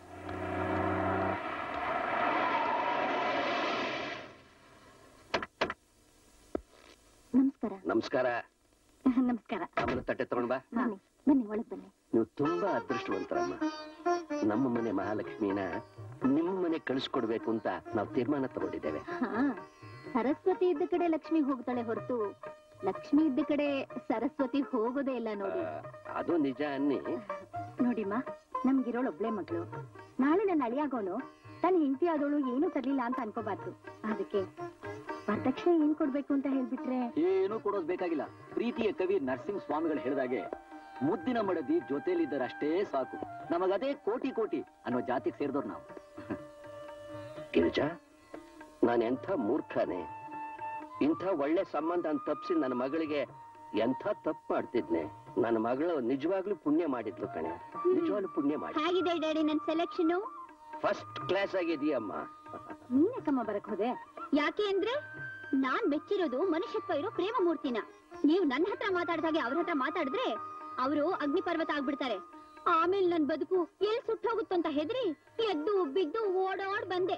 ನಮಸ್ಕಾರ ನಮಸ್ಕಾರ ನಮಸ್ಕಾರ ಆಮೇಲೆ ತಟ್ಟೆ ತಗೊಂಡ್ ಬಾ ಬನ್ನಿ ಬನ್ನಿ ಒಳಗ್ ಬನ್ನಿ ನೀವು ತುಂಬಾ ಅದೃಷ್ಟವಂತರಮ್ಮ ನಮ್ಮ ಮನೆ ಮಹಾಲಕ್ಷ್ಮಿನ ನಿಮ್ಮ ಮನೆ ಕಳಿಸ್ಕೊಡ್ಬೇಕು ಅಂತ ನಾವು ತೀರ್ಮಾನ ತಗೊಂಡಿದ್ದೇವೆ ಹಾ ಸರಸ್ವತಿ ಇದ್ದ ಕಡೆ ಲಕ್ಷ್ಮಿ ಹೋಗ್ತಾಳೆ ಹೊರತು ಲಕ್ಷ್ಮಿ ಇದ್ದ ಕಡೆ ಸರಸ್ವತಿ ಹೋಗೋದೇ ಇಲ್ಲ ನೋಡಿ ಅದು ನಿಜ ಅನ್ನಿ ನೋಡಿಮ್ಮ ನಮ್ಗಿರೋಳು ಒಬ್ಳೆ ಮಗಳು ನಾಳೆ ನನ್ನ ಅಳಿಯಾಗೋನು ತನ್ನ ಹೆಂಡತಿ ಆದವಳು ಏನೂ ತರ್ಲಿಲ್ಲ ಅಂತ ಅನ್ಕೋಬಾರ್ದು ಅದಕ್ಕೆ ವರದಕ್ಷಿಣೆ ಏನ್ ಕೊಡ್ಬೇಕು ಅಂತ ಹೇಳ್ಬಿಟ್ರೆ ಏನೂ ಕೊಡೋದ್ ಬೇಕಾಗಿಲ್ಲ ಪ್ರೀತಿಯ ಕವಿ ನರಸಿಂಹ ಸ್ವಾಮಿಗಳು ಹೇಳಿದಾಗೆ ಮುದ್ದಿನ ಮಡದಿ ಜೊತೆಲಿದ್ದರಷ್ಟೇ ಸಾಕು ನಮಗದೇ ಕೋಟಿ ಕೋಟಿ ಅನ್ನೋ ಜಾತಿಗೆ ಸೇರಿದವ್ರು ನಾವು ಗಿರಿಜಾ ನಾನು ಎಂಥ ಮೂರ್ಖನೇ ಇಂಥ ಒಳ್ಳೆ ಸಂಬಂಧ ಅಂತ ತಪ್ಪಿಸಿ ನನ್ನ ಮಗಳಿಗೆ ಎಂಥ ತಪ್ಪು ಮಾಡ್ತಿದ್ನೆ ನನ್ನ ಮಗಳು ನಿಜವಾಗ್ಲೂ ಪುಣ್ಯ ಮಾಡಿದ್ಲು ಕಣೆ ನಿಜವಾಗ್ಲೂ ಪುಣ್ಯ ಮಾಡಿ ಹೇಗಿದೆ ಡ್ಯಾಡಿ ನನ್ ಸೆಲೆಕ್ಷನ್ ಫಸ್ಟ್ ಕ್ಲಾಸ್ ಆಗಿದೆಯಮ್ಮ ನೀನಕ್ಕಮ್ಮ ಬರಕ್ ಹೋದೆ ಯಾಕೆ ಅಂದ್ರೆ ನಾನ್ ಮೆಚ್ಚಿರೋದು ಮನುಷ್ಯತ್ವ ಇರೋ ಪ್ರೇಮ ಮೂರ್ತಿನ ನೀವು ನನ್ನ ಹತ್ರ ಮಾತಾಡ್ದಾಗೆ ಅವ್ರ ಹತ್ರ ಮಾತಾಡಿದ್ರೆ ಅವರು ಅಗ್ನಿ ಪರ್ವತ ಆಗ್ಬಿಡ್ತಾರೆ ಆಮೇಲೆ ನನ್ ಬದುಕು ಎಲ್ಲಿ ಸುಟ್ಟೋಗುತ್ತಂತ ಹೆದರಿ ಎದ್ದು ಬಿದ್ದು ಓಡಾಡ್ ಬಂದೆ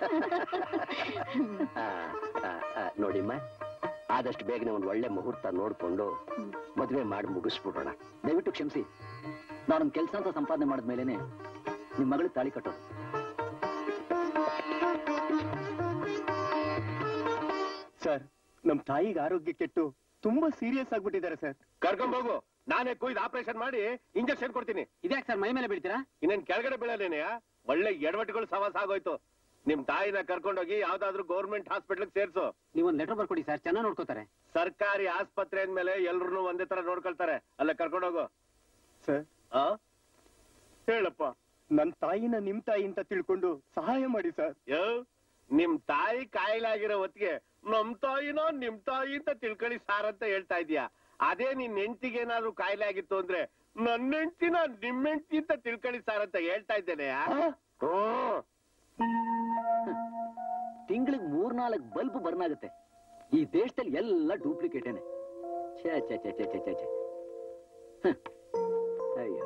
ಆ, ಆ, ಆ, ನೋಡಿಮ್ಮ ಆದಷ್ಟು ಬೇಗನೆ ಒಂದು ಒಳ್ಳೆ ಮುಹೂರ್ತ ನೋಡ್ಕೊಂಡು ಮದುವೆ ಮಾಡಿ ಮುಗಿಸ್ಬಿಡೋಣ ದಯವಿಟ್ಟು ಕ್ಷಮಿಸಿ ನಾನೊಂದು ಕೆಲಸ ಅಂತ ಸಂಪಾದನೆ ಮಾಡಿದ್ಮೇಲೆನೆ ನಿಮ್ ಮಗಳಿಗೆ ತಾಳಿ ಕಟ್ಟೋದು ಸರ್ ನಮ್ ತಾಯಿಗೆ ಆರೋಗ್ಯ ಕೆಟ್ಟು ತುಂಬಾ ಸೀರಿಯಸ್ ಆಗ್ಬಿಟ್ಟಿದ್ದಾರೆ ಸರ್ ಕರ್ಕೊಂಡ್ ಹೋಗು ನಾನೇ ಕೊಯ್ದು ಆಪರೇಷನ್ ಮಾಡಿ ಇಂಜೆಕ್ಷನ್ ಕೊಡ್ತೀನಿ ಇದ್ಯಾಕೆ ಸರ್ ಮೈ ಮೇಲೆ ಬೀಳ್ತೀರಾ ಇನ್ನೇನ್ ಕೆಳಗಡೆ ಬೀಳಲೇನೆಯ ಒಳ್ಳೆ ಎಡವಟ್ಟುಗಳು ಸವಾಸ ಆಗೋಯ್ತು ನಿಮ್ ತಾಯಿನ ಕರ್ಕೊಂಡೋಗಿ ಯಾವ್ದಾದ್ರು ಗೌರ್ಮೆಂಟ್ ಹಾಸ್ಪಿಟಲ್ ಸೇರ್ಸು ನೀವೊಂದ್ ಲೆಟರ್ ಬರ್ಕೊಡಿ ಸರ್ ಚೆನ್ನಾಗಿ ನೋಡ್ಕೋತಾರೆ ಸರ್ಕಾರಿ ಆಸ್ಪತ್ರೆ ಅಂದ್ಮೇಲೆ ಎಲ್ರು ಒಂದೇ ತರ ನೋಡ್ಕೊಳ್ತಾರೆ ಅಲ್ಲ ಕರ್ಕೊಂಡೋಗು ಸರ್ ಆ ಹೇಳಪ್ಪ ನನ್ ತಾಯಿನ ನಿಮ್ ತಾಯಿ ಅಂತ ತಿಳ್ಕೊಂಡು ಸಹಾಯ ಮಾಡಿ ಸರ್ ಯೋ ನಿಮ್ ತಾಯಿ ಕಾಯಿಲಾಗಿರೋ ಹೊತ್ತಿಗೆ ನಮ್ ತಾಯಿನೋ ನಿಮ್ ತಾಯಿ ಅಂತ ತಿಳ್ಕೊಳ್ಳಿ ಸಾರ್ ಅಂತ ಹೇಳ್ತಾ ಇದೀಯಾ ಅದೇ ನಿನ್ ಹೆಂಡತಿಗೆ ಏನಾದ್ರು ಕಾಯಿಲೆ ಆಗಿತ್ತು ಅಂದ್ರೆ ನನ್ನ ಹೆಂಡತಿನ ನಿಮ್ ಹೆಂಡತಿ ಅಂತ ತಿಳ್ಕೊಳ್ಳಿ ಸಾರ್ ಅಂತ ಹೇಳ್ತಾ ಇದ್ದೇನೆ ಹ್ಮ್ ತಿಂಗಳಿಗೆ ಮೂರ್ನಾಲ್ಕು ಬಲ್ಬ್ ಬರ್ನ್ ಆಗುತ್ತೆ ಈ ದೇಶದಲ್ಲಿ ಎಲ್ಲ ಡೂಪ್ಲಿಕೇಟೇನೆ ಛೇ ಛೇ ಛೇ ಛೇ ಛೇ ಛೇ ಛೇ ಹ. ಅಯ್ಯೋ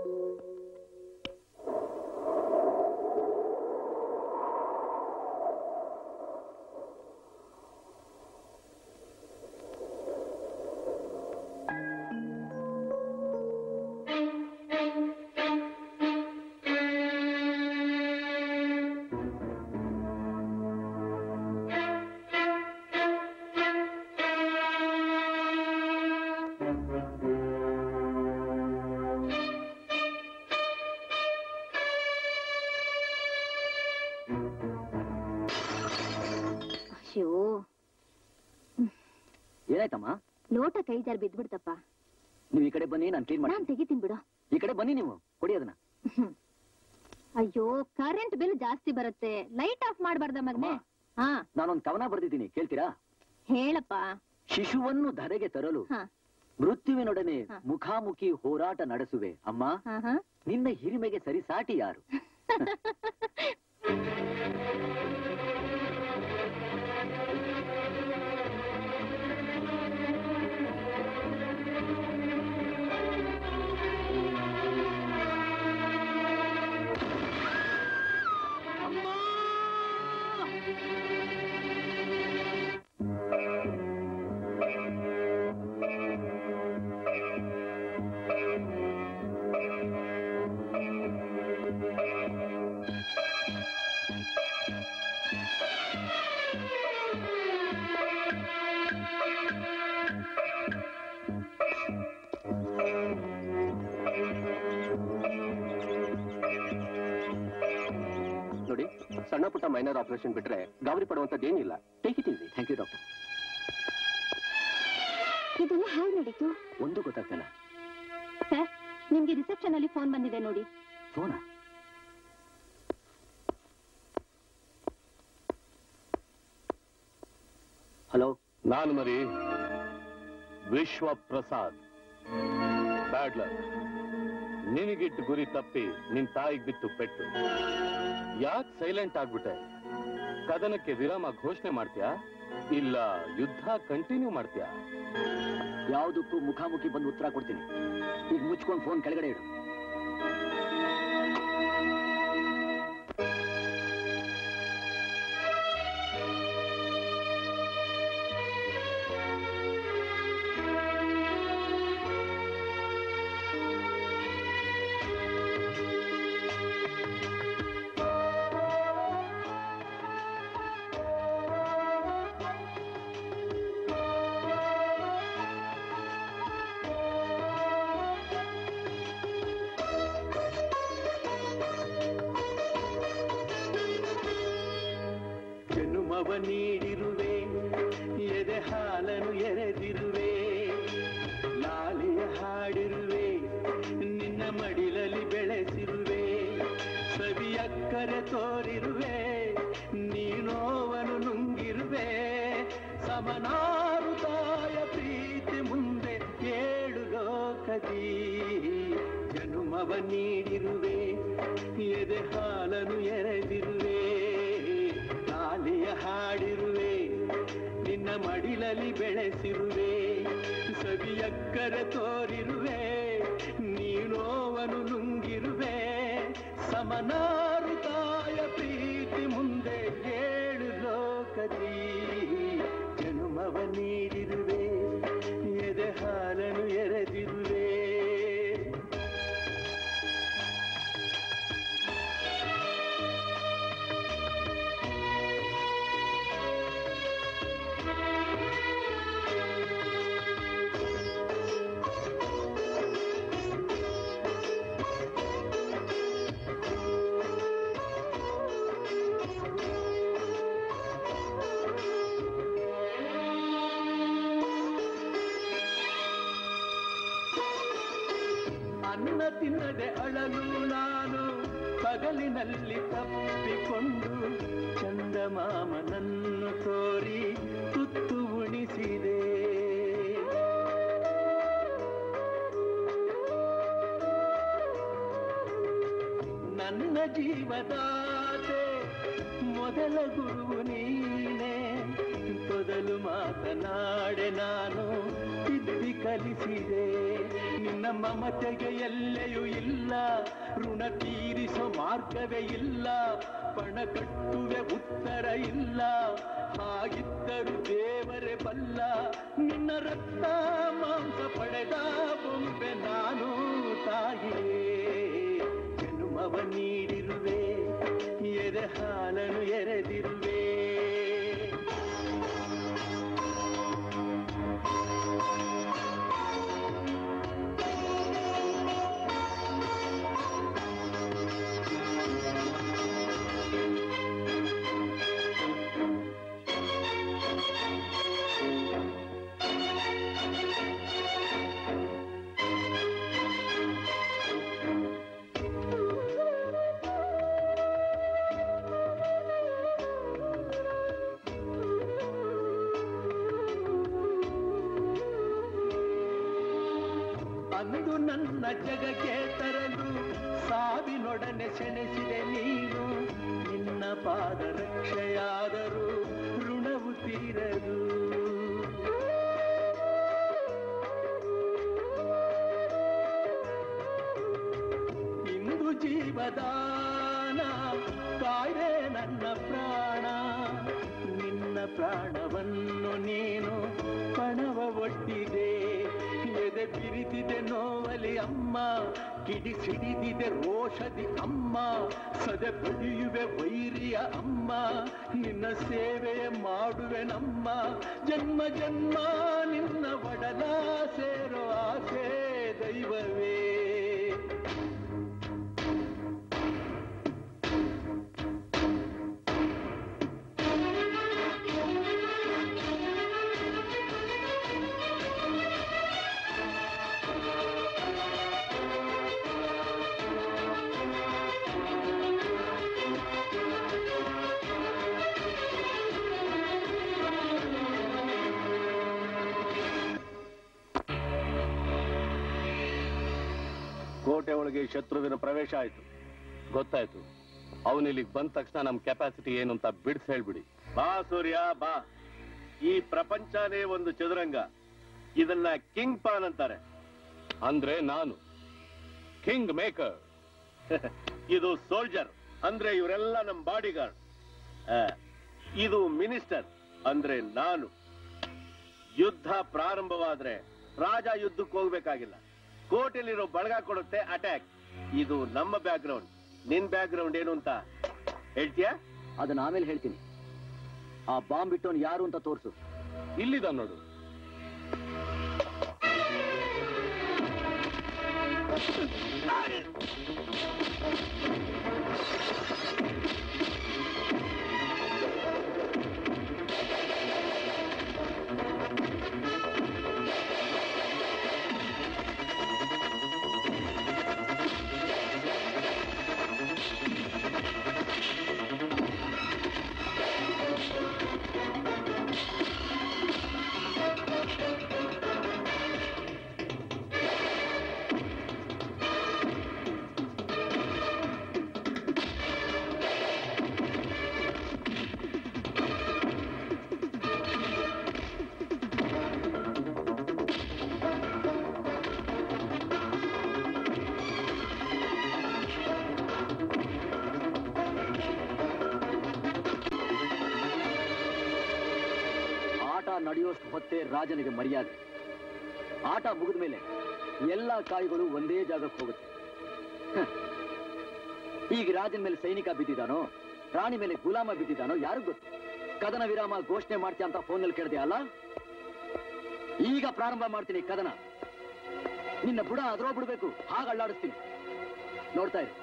ಅಶ್ಯೋ ಏನಾಯ್ತಮ್ಮ ಲೋಟ ಕೈ ಜಾರ್ ಬಿದ್ಬಿಡ್ತಪ್ಪ ನೀವು ಈ ಕಡೆ ಬನ್ನಿ ನಾನು ಕ್ಲೀನ್ ಮಾಡಿ ನಾನ್ ತೆಗಿತೀನಿ ಬಿಡು ಈ ಕಡೆ ಬನ್ನಿ ನೀವು ಕೊಡಿ ಅದನ್ನ ಅಯ್ಯೋ ಕರೆಂಟ್ ಬಿಲ್ ಜಾಸ್ತಿ ಬರುತ್ತೆ ಲೈಟ್ ಆಫ್ ಮಾಡ್ಬಾರ್ದ ಮಗ್ನೆ ಹಾ ನಾನೊಂದು ಕವನ ಬರ್ದಿದ್ದೀನಿ ಕೇಳ್ತೀರಾ ಹೇಳಪ್ಪ ಶಿಶುವನ್ನು ಧರೆಗೆ ತರಲು ಹಾ ಮೃತ್ಯುವಿನೊಡನೆ ಮುಖಾಮುಖಿ ಹೋರಾಟ ನಡೆಸುವೆ ಅಮ್ಮ ಹಾ ಹಾ ನಿನ್ನ ಹಿರಿಮೆಗೆ ಸರಿಸಾಟಿ ಯಾರು ಸಣ್ಣ ಪುಟ್ಟ ಮೈನರ್ ಆಪರೇಷನ್ ಬಿಟ್ರೆ ಗಾಬರಿ ಪಡುವಂತದ್ದೇನಿಲ್ಲ take it easy thank you doctor ಇದೆಲ್ಲ ಹೇಗೆ ನಡೀತು ಒಂದು ಗೊತ್ತಾಗ್ತಾನೆ ಸರ್ ನಿಮ್ಗೆ ರಿಸೆಪ್ಷನ್ ಅಲ್ಲಿ ಫೋನ್ ಬಂದಿದೆ ನೋಡಿ ಫೋನಾ ಹಲೋ ನಾನು ಮರಿ ವಿಶ್ವ ಪ್ರಸಾದ್ ಬ್ಯಾಡ್ ಲಕ್ ನಿನಗಿಟ್ಟು ಗುರಿ ತಪ್ಪಿ ನಿನ್ ತಾಯಿಗೆ ಬಿತ್ತು ಪೆಟ್ಟು ಯಾಕೆ ಸೈಲೆಂಟ್ ಆಗ್ಬಿಟ್ಟೆ ಕದನಕ್ಕೆ ವಿರಾಮ ಘೋಷಣೆ ಮಾಡ್ತೀಯಾ ಇಲ್ಲ ಯುದ್ಧ ಕಂಟಿನ್ಯೂ ಮಾಡ್ತೀಯಾ ಯಾವುದಕ್ಕೂ ಮುಖಾಮುಖಿ ಬಂದು ಉತ್ತರ ಕೊಡ್ತೀನಿ ಈಗ ಮುಚ್ಕೊಂಡು ಫೋನ್ ಕೆಳಗಡೆ ಇಡು ಜನುಮವ ನೀಡಿರುವೆ ಎದೆ ಹಾಲನು ಎರೆದಿರುವೆ ಲಾಲಿಯ ಹಾಡಿರುವೆ ನಿನ್ನ ಮಡಿಲಲ್ಲಿ ಬೆಳೆಸಿರುವೆ ಸವಿಯಕ್ಕರೆ ತೋರಿರುವೆ ನೀನೋವನು ನುಂಗಿರುವೆ ಸಮನಾರು ತಾಯ ಪ್ರೀತಿ ಮುಂದೆ ಏಳು ಲೋಕದಿ ಜನುಮವ ನೀಡಿರುವೆ ಎದೆ ಹಾಲನು ಎರೆದಿರುವೆ ಲಾಲಿಯ ಹಾಡಿರುವೆ ನಿನ್ನ ಮಡಿಲಲ್ಲಿ ಬೆಳೆಸಿರುವೆ ಸವಿಯಕ್ಕರೆ ತೋರಿರುವೆ ನೀನೋವನು ನುಂಗಿರುವೆ ಸಮನಾರು ತಾಯ ಪ್ರೀತಿ ಮುಂದೆ ಏಳು ಲೋಕದಿ ಜನುಮವ ನೀಡಿರುವೆ ಎದೆ ಹಾಲನು ಎರೆದಿರುವೆ ಅನ್ನ ತಿನ್ನದೆ ಅಳಲು ನಾನು ಪಗಲಿನಲ್ಲಿ ತಪ್ಪಿಕೊಂಡು ಚಂದಮಾಮನನ್ನು ತೋರಿ ತುತ್ತು ಉಣಿಸಿದೆ ನನ್ನ ಜೀವದಾತೆ ಮೊದಲ ಗುರು ನೀನೆ ತೊದಲು ಮಾತನಾಡೆ ನಾನು ತಿದ್ದಿ ಕಲಿಸಿದೆ ನಿನ್ನ ಮಮತೆಗೆ ಎಲ್ಲೆಯೂ ಇಲ್ಲ ಋಣ ತೀರಿಸೋ ಮಾರ್ಗವೇ ಇಲ್ಲ ಪಣ ಕಟ್ಟುವೆ ಉತ್ತರ ಇಲ್ಲ ಹಾಗಿದ್ದರು ದೇವರೇ ಬಲ್ಲ ನಿನ್ನ ರಕ್ತ ಮಾಂಸ ಪಡೆದ ಬೊಂಬೆ ನಾನು ತಾಯಿಯೇ ಜನುಮವ ನೀಡಿರುವೆ ಎದೆ ಹಾಲನು ಎರೆದಿರುವೆ ಅಂದು ನನ್ನ ಜಗಕ್ಕೆ ತರಲು ಸಾವಿನೊಡನೆ ಸೆಣಸಿದೆ ನೀನು ನಿನ್ನ ಪಾದ ರಕ್ಷೆಯಾದರೂ ಋಣವು ತೀರದು ಇಂದು ಜೀವದಾನ ಕಾಯ್ದೆ ನನ್ನ ಪ್ರಾಣ ನಿನ್ನ ಪ್ರಾಣವನ್ನು ನೀನು ಪಣವ ಒಡ್ಡಿದೆ ಎದೆ ಬಿರಿದಿದೆ ನೋವಲಿ ಅಮ್ಮ ಕಿಡಿಸಿಡಿದಿದೆ ರೋಷದಿ ಅಮ್ಮ ಸದೆ ಬಡಿಯುವೆ ವೈರಿಯ ಅಮ್ಮ ನಿನ್ನ ಸೇವೆಯ ಮಾಡುವೆ ನಮ್ಮ ಜನ್ಮ ಜನ್ಮ ನಿನ್ನ ಒಡಲ ಸೇರೋ ಆಸೆ ದೈವವೇ. ಕೋಟೆ ಒಳಗೆ ಶತ್ರುವಿನ ಪ್ರವೇಶ ಆಯ್ತು ಗೊತ್ತಾಯ್ತು ಅವನು ಇಲ್ಲಿಗೆ ಬಂದ ತಕ್ಷಣ ನಮ್ ಕೆಪಾಸಿಟಿ ಏನು ಅಂತ ಬಿಡ್ಸ್ ಹೇಳ್ಬಿಡಿ ಬಾ ಸೂರ್ಯ ಬಾ ಈ ಪ್ರಪಂಚನೇ ಒಂದು ಚದುರಂಗ ಇದನ್ನ ಕಿಂಗ್ ಪಾನ್ ಅಂತಾರೆ ಅಂದ್ರೆ ನಾನು ಕಿಂಗ್ ಮೇಕರ್ ಇದು ಸೋಲ್ಜರ್ ಅಂದ್ರೆ ಇವರೆಲ್ಲ ನಮ್ ಬಾಡಿ ಗಾರ್ಡ್ ಇದು ಮಿನಿಸ್ಟರ್ ಅಂದ್ರೆ ನಾನು ಯುದ್ಧ ಪ್ರಾರಂಭವಾದ್ರೆ ರಾಜ ಯುದ್ಧಕ್ಕೆ ಹೋಗ್ಬೇಕಾಗಿಲ್ಲ ಕೋಟೆಲಿರೋ ಬಳಗ ಕೊಡುತ್ತೆ ಅಟ್ಯಾಕ್ ಇದು ನಮ್ಮ ಬ್ಯಾಕ್ ಗ್ರೌಂಡ್ ನಿನ್ ಬ್ಯಾಕ್ ಗ್ರೌಂಡ್ ಏನು ಅಂತ ಹೇಳ್ತೀಯಾ ಅದನ್ನ ಆಮೇಲೆ ಹೇಳ್ತೀನಿ ಆ ಬಾಂಬ್ ಇಟ್ಟವನು ಯಾರು ಅಂತ ತೋರ್ಸು ಇಲ್ಲಿದ ನೋಡು ಆಟ ನಡೆಯೋಷ್ಟು ಹೊತ್ತೇ ರಾಜನಿಗೆ ಮರ್ಯಾದೆ ಆಟ ಮುಗಿದ ಮೇಲೆ ಎಲ್ಲ ಕಾಯಿಗಳು ಒಂದೇ ಜಾಗಕ್ಕೆ ಹೋಗುತ್ತೆ ಹ. ಈಗ ರಾಜನ ಮೇಲೆ ಸೈನಿಕ ಬಿದ್ದಿದ್ದಾನೋ ರಾಣಿ ಮೇಲೆ ಗುಲಾಮ ಬಿದ್ದಿದ್ದಾನೋ ಯಾರಿಗ್ ಗೊತ್ತು ಕದನ ವಿರಾಮ ಘೋಷಣೆ ಮಾಡ್ತೀಯ ಅಂತ ಫೋನಲ್ಲಿ ಕೇಳಿದೆ ಅಲ್ಲ ಈಗ ಪ್ರಾರಂಭ ಮಾಡ್ತೀನಿ ಕದನ ನಿನ್ನ ಬುಡ ಅದ್ರೋ ಬಿಡ್ಬೇಕು ಹಾಗೆ ಅಳ್ಳಾಡಿಸ್ತೀನಿ ನೋಡ್ತಾ ಇರು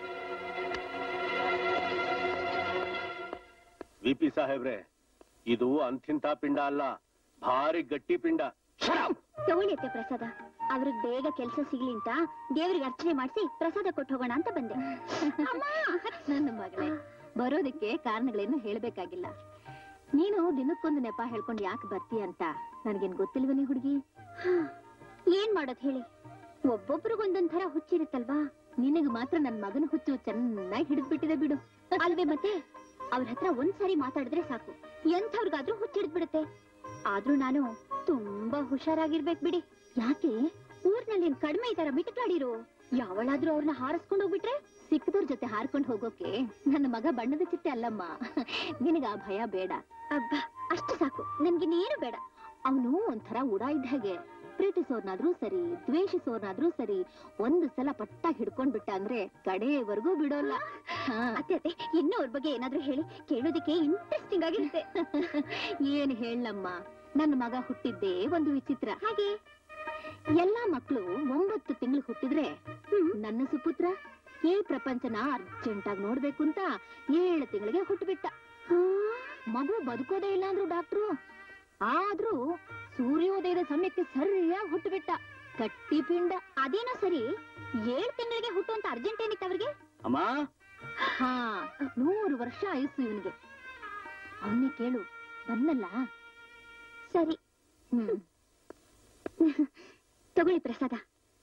ವಿ ಪಿ ಸಾಹೇಬ್ರೆ ಇದು ಅಂಥಿಂಥ ಪಿಂಡ ಅಲ್ಲ ಭಾರಿ ಗಟ್ಟಿ ಪಿಂಡ ತಗೊಳ್ಳಿಯತ್ತೆ ಪ್ರಸಾದ ಅವ್ರಿಗೆ ಬೇಗ ಕೆಲಸ ಸಿಗ್ಲಿ ಅಂತ ದೇವ್ರಿಗೆ ಅರ್ಚನೆ ಮಾಡಿಸಿ ಪ್ರಸಾದ ಕೊಟ್ಟು ಹೋಗೋಣ ಅಂತ ಬಂದೆ ನನ್ನ ಮಗಳೇ ಬರೋದಕ್ಕೆ ಕಾರಣಗಳೇನು ಹೇಳ್ಬೇಕಾಗಿಲ್ಲ ನೀನು ದಿನಕ್ಕೊಂದು ನೆಪ ಹೇಳ್ಕೊಂಡು ಯಾಕೆ ಬರ್ತೀಯ ಅಂತ ನನಗೇನ್ ಗೊತ್ತಿಲ್ವನಿ ಹುಡುಗಿ ಏನ್ ಮಾಡೋದ್ ಹೇಳಿ ಒಬ್ಬೊಬ್ರಿಗೊಂದೊಂದ್ ಥರ ಹುಚ್ಚಿರುತ್ತಲ್ವಾ ನಿನಗೆ ಮಾತ್ರ ನನ್ ಮಗನ ಹುಚ್ಚು ಚೆನ್ನಾಗಿ ಹಿಡಿದ್ಬಿಟ್ಟಿದೆ ಬಿಡು ಅಲ್ವೇ ಮತ್ತೆ ಅವ್ರ ಹತ್ರ ಒಂದ್ಸರಿ ಮಾತಾಡಿದ್ರೆ ಸಾಕು ಎಂಥವ್ರಿಗಾದ್ರೂ ಹುಚ್ಚಿಡ್ದ್ ಬಿಡುತ್ತೆ ಆದ್ರೂ ನಾನು ತುಂಬಾ ಹುಷಾರಾಗಿರ್ಬೇಕು ಬಿಡಿ ಯಾಕೆ ಊರ್ನಲ್ಲಿ ಏನ್ ಕಡಿಮೆ ಇದಾರ ಮಿಟುಕಾಡಿರು ಯಾವಳಾದ್ರೂ ಅವ್ರನ್ನ ಹಾರಿಸ್ಕೊಂಡು ಹೋಗ್ಬಿಟ್ರೆ ಸಿಕ್ಕದವ್ರ ಜೊತೆ ಹಾರ್ಕೊಂಡು ಹೋಗೋಕೆ ನನ್ನ ಮಗ ಬಣ್ಣದ ಚಿಟ್ಟೆ ಅಲ್ಲಮ್ಮ ನಿನಗ ಆ ಭಯ ಬೇಡ ಅಬ್ಬಾ ಅಷ್ಟು ಸಾಕು ನನ್ಗಿನ್ನೇನು ಬೇಡ ಅವನು ಒಂಥರ ಉಡ ಇದ್ದ ಹಾಗೆ ಪ್ರೀತಿಸೋರ್ನಾದ್ರೂ ಸರಿ ದ್ವೇಷಿಸೋರ್ನಾದ್ರೂ ಸರಿ ಒಂದು ಸಲ ಪಟ್ಟ ಹಿಡ್ಕೊಂಡ್ ಬಿಟ್ಟ ಅಂದ್ರೆ ಕಡೆವರೆಗೂ ಬಿಡೋಲ್ಲ ಹಾ. ಅತ್ತೆ ಅತ್ತೆ ಇನ್ನೂ ಅವ್ರ ಬಗ್ಗೆ ಏನಾದ್ರೂ ಹೇಳಿ ಕೇಳೋದಕ್ಕೆ ಇಂಟ್ರೆಸ್ಟಿಂಗ್ ಆಗಿರುತ್ತೆ ಏನ್ ಹೇಳಮ್ಮ ನನ್ನ ಮಗ ಹುಟ್ಟಿದ್ದೇ ಒಂದು ವಿಚಿತ್ರ ಹಾಗೆ ಎಲ್ಲಾ ಮಕ್ಕಳು ಒಂಬತ್ತು ತಿಂಗಳು ಹುಟ್ಟಿದ್ರೆ ನನ್ನ ಸುಪುತ್ರ ಈ ಪ್ರಪಂಚನ ಅರ್ಜೆಂಟ್ ಆಗಿ ನೋಡ್ಬೇಕು ಅಂತ ಏಳು ತಿಂಗಳಿಗೆ ಹುಟ್ಟುಬಿಟ್ಟ ಮಗು ಬದುಕೋದೇ ಇಲ್ಲ ಅಂದ್ರು ಡಾಕ್ಟ್ರು ಆದ್ರೂ ಸೂರ್ಯೋದಯದ ಸಮಯಕ್ಕೆ ಸರಿಯಾಗಿ ಹುಟ್ಟುಬಿಟ್ಟ ಕಟ್ಟಿ ಪಿಂಡ ಅದೇನೋ ಸರಿ ಏಳ್ ತಿಂಗಳಿಗೆ ಹುಟ್ಟುವಂತ ಅರ್ಜೆಂಟ್ ಏನಿತ್ತು ಅವ್ರಿಗೆ ಅಮ್ಮ ಹಾ ನೂರು ವರ್ಷ ಆಯುಸ್ಸು ಇವನಿಗೆ ಅವನ್ನೇ ಕೇಳು ಬನ್ನಲ್ಲ ಸರಿ ಹ್ಮ್ ತಗೊಳ್ಳಿ ಪ್ರಸಾದ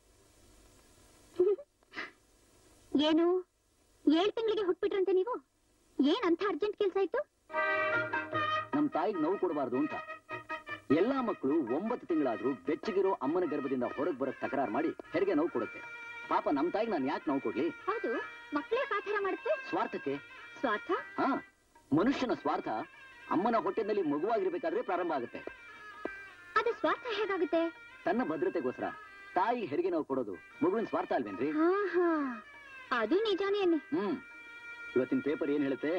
ಏನು ಏಳ್ ತಿಂಗಳಿಗೆ ಹುಟ್ಬಿಟ್ರಂತೆ ನೀವು ಏನ್ ಅಂತ ಅರ್ಜೆಂಟ್ ಕೆಲ್ಸ ಆಯ್ತು ನಮ್ ತಾಯಿಗೆ ನೋವು ಕೊಡಬಾರ್ದು ಅಂತ ಎಲ್ಲಾ ಮಕ್ಕಳು ಒಂಬತ್ತು ತಿಂಗಳಾದ್ರೂ ಬೆಚ್ಚಗಿರೋ ಅಮ್ಮನ ಗರ್ಭದಿಂದ ಹೊರಗ್ ಬರಕ್ ತಕರಾರು ಮಾಡಿ ಹೆರಿಗೆ ನೋವು ಕೊಡುತ್ತೆ ಪಾಪ ನಮ್ ತಾಯಿಗೆ ನಾನು ಯಾಕೆ ನೋವು ಕೊಡ್ಲಿ ಹೌದು ಮಕ್ಕಳೇ ಕಾಥರ ಮಾಡುತ್ತೆ ಸ್ವಾರ್ಥಕ್ಕೆ ಸ್ವಾರ್ಥ ಹಾ ಮನುಷ್ಯನ ಸ್ವಾರ್ಥ ಅಮ್ಮನ ಹೊಟ್ಟೆನಲ್ಲಿ ಮಗುವಾಗಿರ್ಬೇಕಾದ್ರೆ ಪ್ರಾರಂಭ ಆಗುತ್ತೆ ಅದು ಸ್ವಾರ್ಥ ಹೇಗಾಗುತ್ತೆ ತನ್ನ ಭದ್ರತೆಗೋಸ್ಕರ ತಾಯಿ ಹೆರಿಗೆ ನೋವು ಕೊಡೋದು ಮಗುವಿನ ಸ್ವಾರ್ಥ ಅಲ್ವೇನ್ರಿ ಹಾ ಹಾ ಅದು ನಿಜಾನೇ ಅನ್ನಿ ಹ್ಮ್ ಇವತ್ತಿನ ಪೇಪರ್ ಏನ್ ಹೇಳುತ್ತೆ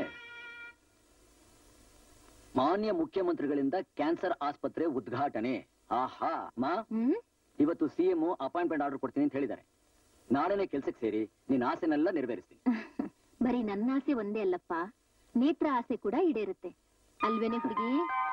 ಮಾನ್ಯ ಮುಖ್ಯಮಂತ್ರಿಗಳಿಂದ ಕ್ಯಾನ್ಸರ್ ಆಸ್ಪತ್ರೆ ಉದ್ಘಾಟನೆ ಆಹಾ ಮಾ ಇವತ್ತು ಸಿಎಂ ಅಪಾಯಿಂಟ್ಮೆಂಟ್ ಆರ್ಡರ್ ಕೊಡ್ತೀನಿ ಅಂತ ಹೇಳಿದ್ದಾರೆ ನಾಳೆನೆ ಕೆಲ್ಸಕ್ಕೆ ಸೇರಿ ನಿನ್ನ ಆಸೆನೆಲ್ಲ ನೆರವೇರಿಸ್ತೀನಿ ಬರೀ ನನ್ನ ಆಸೆ ಒಂದೇ ಅಲ್ಲಪ್ಪ ನೇತ್ರ ಆಸೆ ಕೂಡ ಈಡೇರುತ್ತೆ ಅಲ್ವೇನೆ ಹುಡುಗಿ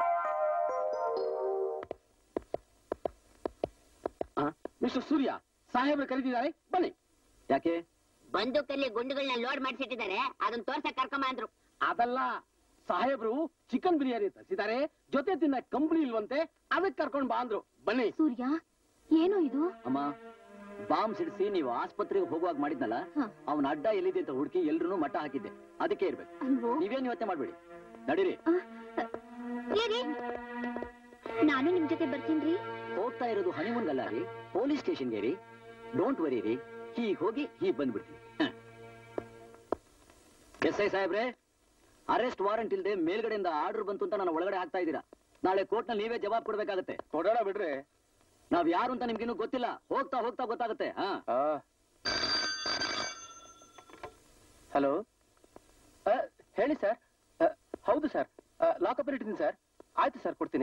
ಮಿಸ್ಟರ್ ಸೂರ್ಯ ಸಾಹೇಬ್ರು ಕರೀತಿದ್ದಾರೆ ಬನ್ನಿ ಯಾಕೆ ಬಂದೂಕಲ್ಲಿ ಗುಂಡುಗಳನ್ನ ಲೋಡ್ ಮಾಡಿಸಿಟ್ಟಿದ್ದಾರೆ ಅದನ್ನ ತೋರ್ಸಕ್ ಕರ್ಕೊಂಬ ಅಂದ್ರು ಅದಲ್ಲ ಸಾಹೇಬ್ರು ಚಿಕನ್ ಬಿರಿಯಾನಿ ತರಿಸಿದ್ದಾರೆ ಜೊತೆ ತಿನ್ನ ಕಂಬಳಿ ಇಲ್ವಂತೆ ಅದಕ್ಕೆ ಕರ್ಕೊಂಡ್ ಬಾ ಅಂದ್ರು ಬನ್ನಿ ಸೂರ್ಯ ಏನೋ ಇದು ಅಮ್ಮ ಬಾಂಬ್ ಸಿಡಿಸಿ ನೀವು ಆಸ್ಪತ್ರೆಗೆ ಹೋಗುವಾಗ ಮಾಡಿದ್ನಲ್ಲ ಅವನ ಅಡ್ಡ ಎಲ್ಲಿದೆ ಅಂತ ಹುಡುಕಿ ಎಲ್ರು ಮಟ್ಟ ಹಾಕಿದ್ದೆ ಅದಕ್ಕೆ ಇರ್ಬೇಕು ಅಲ್ವೋ ನೀವೇನ್ ಯೋಚನೆ ಮಾಡ್ಬೇಡಿ ನಡೀರಿ ರೀ, ರೀ. ನಾನು ನಿಮ್ ಜೊತೆ ಬರ್ತೀನಿ ಹೋಗ್ತಾ ಇರೋದು ಹನಿಮೂನ್ಗಲ್ಲ ರೀ ಪೊಲೀಸ್ ಸ್ಟೇಷನ್ಗೆ ರೀ ಡೋಂಟ್ ವರಿ ರೀ ಹೀಗ್ ಹೋಗಿ ಹೀಗ್ ಬಂದ್ಬಿಡ್ತೀನಿ ಎಸ್ ಐ ಸಾಹೇಬ್ರೆ ಅರೆಸ್ಟ್ ವಾರೆಂಟ್ ಇಲ್ದೆ ಮೇಲ್ಗಡೆಯಿಂದ ಆರ್ಡರ್ ಬಂತು ಅಂತ ನಾನು ಒಳಗಡೆ ಹಾಕ್ತಾ ಇದ್ದೀರಾ ನಾಳೆ ಕೋರ್ಟ್ನಲ್ಲಿ ನೀವೇ ಜವಾಬ್ ಕೊಡ್ಬೇಕಾಗತ್ತೆ ಕೊಡೋಣ ಬಿಡ್ರಿ ನಾವ್ ಯಾರು ಅಂತ ನಿಮ್ಗಿನ್ನೂ ಗೊತ್ತಿಲ್ಲ ಹೋಗ್ತಾ ಹೋಗ್ತಾ ಗೊತ್ತಾಗುತ್ತೆ ಹಾ ಹಲೋ ಹೇಳಿ ಸರ್ ಹೌದು ಸರ್ ಲಾಕಪ್ ಇಟ್ಟಿದ್ದೀನಿ ಸರ್ ಆಯ್ತು ಸರ್ ಕೊಡ್ತೀನಿ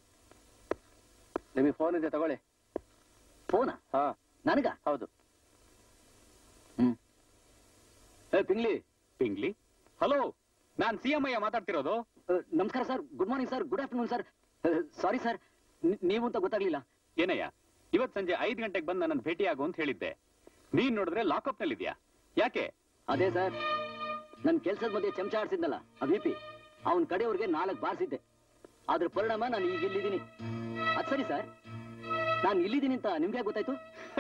ನಿಮಗೆ ಫೋನ್ ಇದೆ ತಗೊಳ್ಳಿ ಫೋನಾ ಹಾ ನನಗ ಹೌದು ಹ್ಮ್ ಏ ಪಿಂಗ್ಲಿ ಪಿಂಗ್ಲಿ ಹಲೋ ನಾನ್ ಸಿ ಎಂ ಅಯ್ಯ ಮಾತಾಡ್ತಿರೋದು ನಮಸ್ಕಾರ sir good morning sir good afternoon sir sorry sir ನೀವು ಅಂತ ಗೊತ್ತಾಗ್ಲಿಲ್ಲ ಏನಯ್ಯ ಇವತ್ ಸಂಜೆ ಐದ್ ಗಂಟೆಗೆ ಬಂದು ನನ್ನ ಭೇಟಿಯಾಗು ಅಂತ ಹೇಳಿದ್ದೆ ನೀನ್ ನೋಡಿದ್ರೆ ಲಾಕಪ್ ನಲ್ಲಿದ್ಯಾ ಯಾಕೆ ಅದೇ ಸರ್ ನನ್ ಕೆಲ್ಸದ ಮಧ್ಯೆ ಚಮಚ ಆಡ್ಸಿದ್ನಲ್ಲ ಆ ವಿ ಪಿ ಅವನ್ ಕಡೆಯವ್ರಿಗೆ ನಾಲ್ಕು ಬಾರಿಸಿದ್ದೆ ಅದ್ರ ಪರಿಣಾಮ ನಾನು ಈಗ ಇಲ್ಲಿದ್ದೀನಿ ಅದ್ ಸರಿ ಸರ್ ನಾನು ಇಲ್ಲಿದ್ದೀನಿ ಅಂತ ನಿಮ್ಗೆ ಗೊತ್ತಾಯ್ತು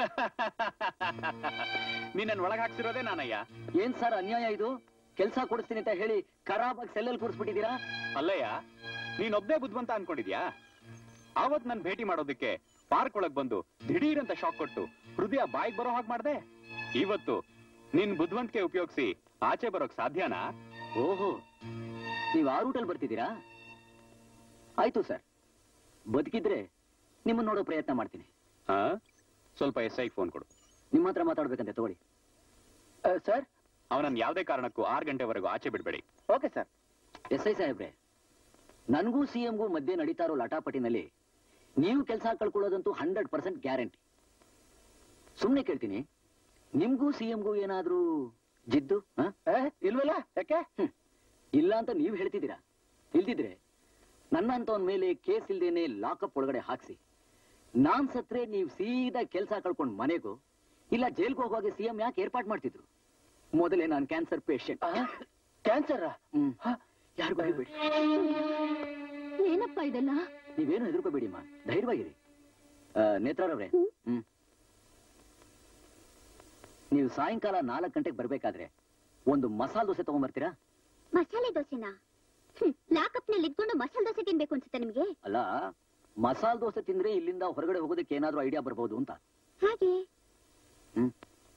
ನೀನ್ ನನ್ ಒಳಗ್ ಹಾಕ್ಸಿರೋದೇ ನಾನಯ್ಯ ಏನ್ ಸರ್ ಅನ್ಯಾಯ ಇದು ಕೆಲ್ಸ ಕೊಡಿಸ್ತೀನಿ ಅಂತ ಹೇಳಿ ಖರಾಬಾಗಿ ಸೆಲ್ಲಲ್ಲಿ ಕೂರಿಸ್ಬಿಟ್ಟಿದ್ದೀರಾ ಅಲ್ಲಯ್ಯ ನೀನೊಬ್ಬೇ ಬುದ್ಧಿವಂತ ಅನ್ಕೊಂಡಿದ್ಯಾ ಆವತ್ ನನ್ ಭೇಟಿ ಮಾಡೋದಕ್ಕೆ ಪಾರ್ಕ್ ಒಳಗ್ ಬಂದು ದಿಢೀರ್ ಅಂತ ಶಾಕ್ ಕೊಟ್ಟು ಹೃದಯ ಬಾಯಿಗೆ ಬರೋ ಹಾಗೆ ಮಾಡ್ದೆ ಇವತ್ತು ನಿನ್ ಬುದ್ಧಿವಂತಿಕೆ ಉಪಯೋಗಿಸಿ ಆಚೆ ಬರೋಕ್ ಸಾಧ್ಯನಾ ಓಹೋ ನೀವು ಆ ರೂಟಲ್ಲಿ ಬರ್ತಿದ್ದೀರಾ ಆಯ್ತು ಸರ್ ಬದುಕಿದ್ರೆ ನಿಮ್ಮನ್ನ ನೋಡೋ ಪ್ರಯತ್ನ ಮಾಡ್ತೀನಿ ಹಾ ಸ್ವಲ್ಪ ಎಸ್ ಐ ಫೋನ್ ಕೊಡು ನಿಮ್ಮ ಹತ್ರ ಮಾತಾಡ್ಬೇಕಂತೆ ತಗೊಳ್ಳಿ ಸರ್ ಅವನನ್ನ ಯಾವ್ದೇ ಕಾರಣಕ್ಕೂ ಆರ್ ಗಂಟೆವರೆಗೂ ಆಚೆ ಬಿಡ್ಬೇಡಿ ಓಕೆ ಸರ್ ಎಸ್ ಐ ಸಾಹೇಬ್ರೆ ನನಗೂ ಸಿ ಎಂಗೂ ಮಧ್ಯೆ ನಡೀತಾ ಇರೋ ಲಟಾಪಟಿನಲ್ಲಿ ನೀವು ಕೆಲಸ ಕಳ್ಕೊಳ್ಳೋದಂತೂ ಹಂಡ್ರೆಡ್ ಪರ್ಸೆಂಟ್ ಗ್ಯಾರಂಟಿ ಸುಮ್ನೆ ಕೇಳ್ತೀನಿ ನಿಮ್ಗೂ ಸಿ ಎಂಗೂ ಏನಾದ್ರೂ ಜಿದ್ದು ಹ? ಇಲ್ವಲ್ಲ ಯಾಕೆ ಹ್ಮ್. ಇಲ್ಲ ಅಂತ ನೀವು ಹೇಳ್ತಿದ್ದೀರಾ ಇಲ್ದಿದ್ರೆ ನನ್ನಂತವನ್ ಮೇಲೆ ಕೇಸ್ ಇಲ್ದೇನೆ ಲಾಕಪ್ ಒಳಗಡೆ ಹಾಕ್ಸಿ ನಾನ್ ಸತ್ರೆ ನೀವು ಸೀದಾ ಕೆಲಸ ಕಳ್ಕೊಂಡ್ ಮನೆಗೂ ಇಲ್ಲ ಜೈಲ್ಗೆ ಹೋಗುವಾಗ ಸಿಎಂ ಯಾಕೆ ಏರ್ಪಾಟ್ ಮಾಡ್ತಿದ್ರು ಮೊದಲೇ ನಾನು ಕ್ಯಾನ್ಸರ್ ಪೇಷಂಟ್ ಕ್ಯಾನ್ಸರ್ ಹ್ಮ್ ಯಾರಿಗೂ ಹೇಳ್ಬೇಡಿ ಏನಪ್ಪ ಇದೆಲ್ಲ ನೀವೇನು ಹೆದರ್ಕೋಬೇಡಿಮ್ಮ ಧೈರ್ಯವಾಗಿರಿ ನೇತ್ರರವ್ರೆ ಹ್ಮ್ ನೀವು ಸಾಯಂಕಾಲ ನಾಲ್ಕು ಗಂಟೆಗೆ ಬರ್ಬೇಕಾದ್ರೆ ಒಂದು ಮಸಾಲ ದೋಸೆ ತಗೊಂಡ್ಬರ್ತೀರಾ ಮಸಾಲೆ ದೋಸೆನಾ ಲಾಕಪ್ ನಲ್ಲಿ ಇದ್ಕೊಂಡು ಮಸಾಲೆ ದೋಸೆ ತಿನ್ಬೇಕು ಅನ್ಸುತ್ತೆ ನಿಮ್ಗೆ ಅಲ್ಲ ಮಸಾಲ ದೋಸೆ ತಿಂದ್ರೆ ಇಲ್ಲಿಂದ ಹೊರಗಡೆ ಹೋಗೋದಕ್ಕೆ ಏನಾದ್ರೂ ಐಡಿಯಾ ಬರ್ಬೋದು ಅಂತ ಹಾಗೆ ಹ್ಮ್.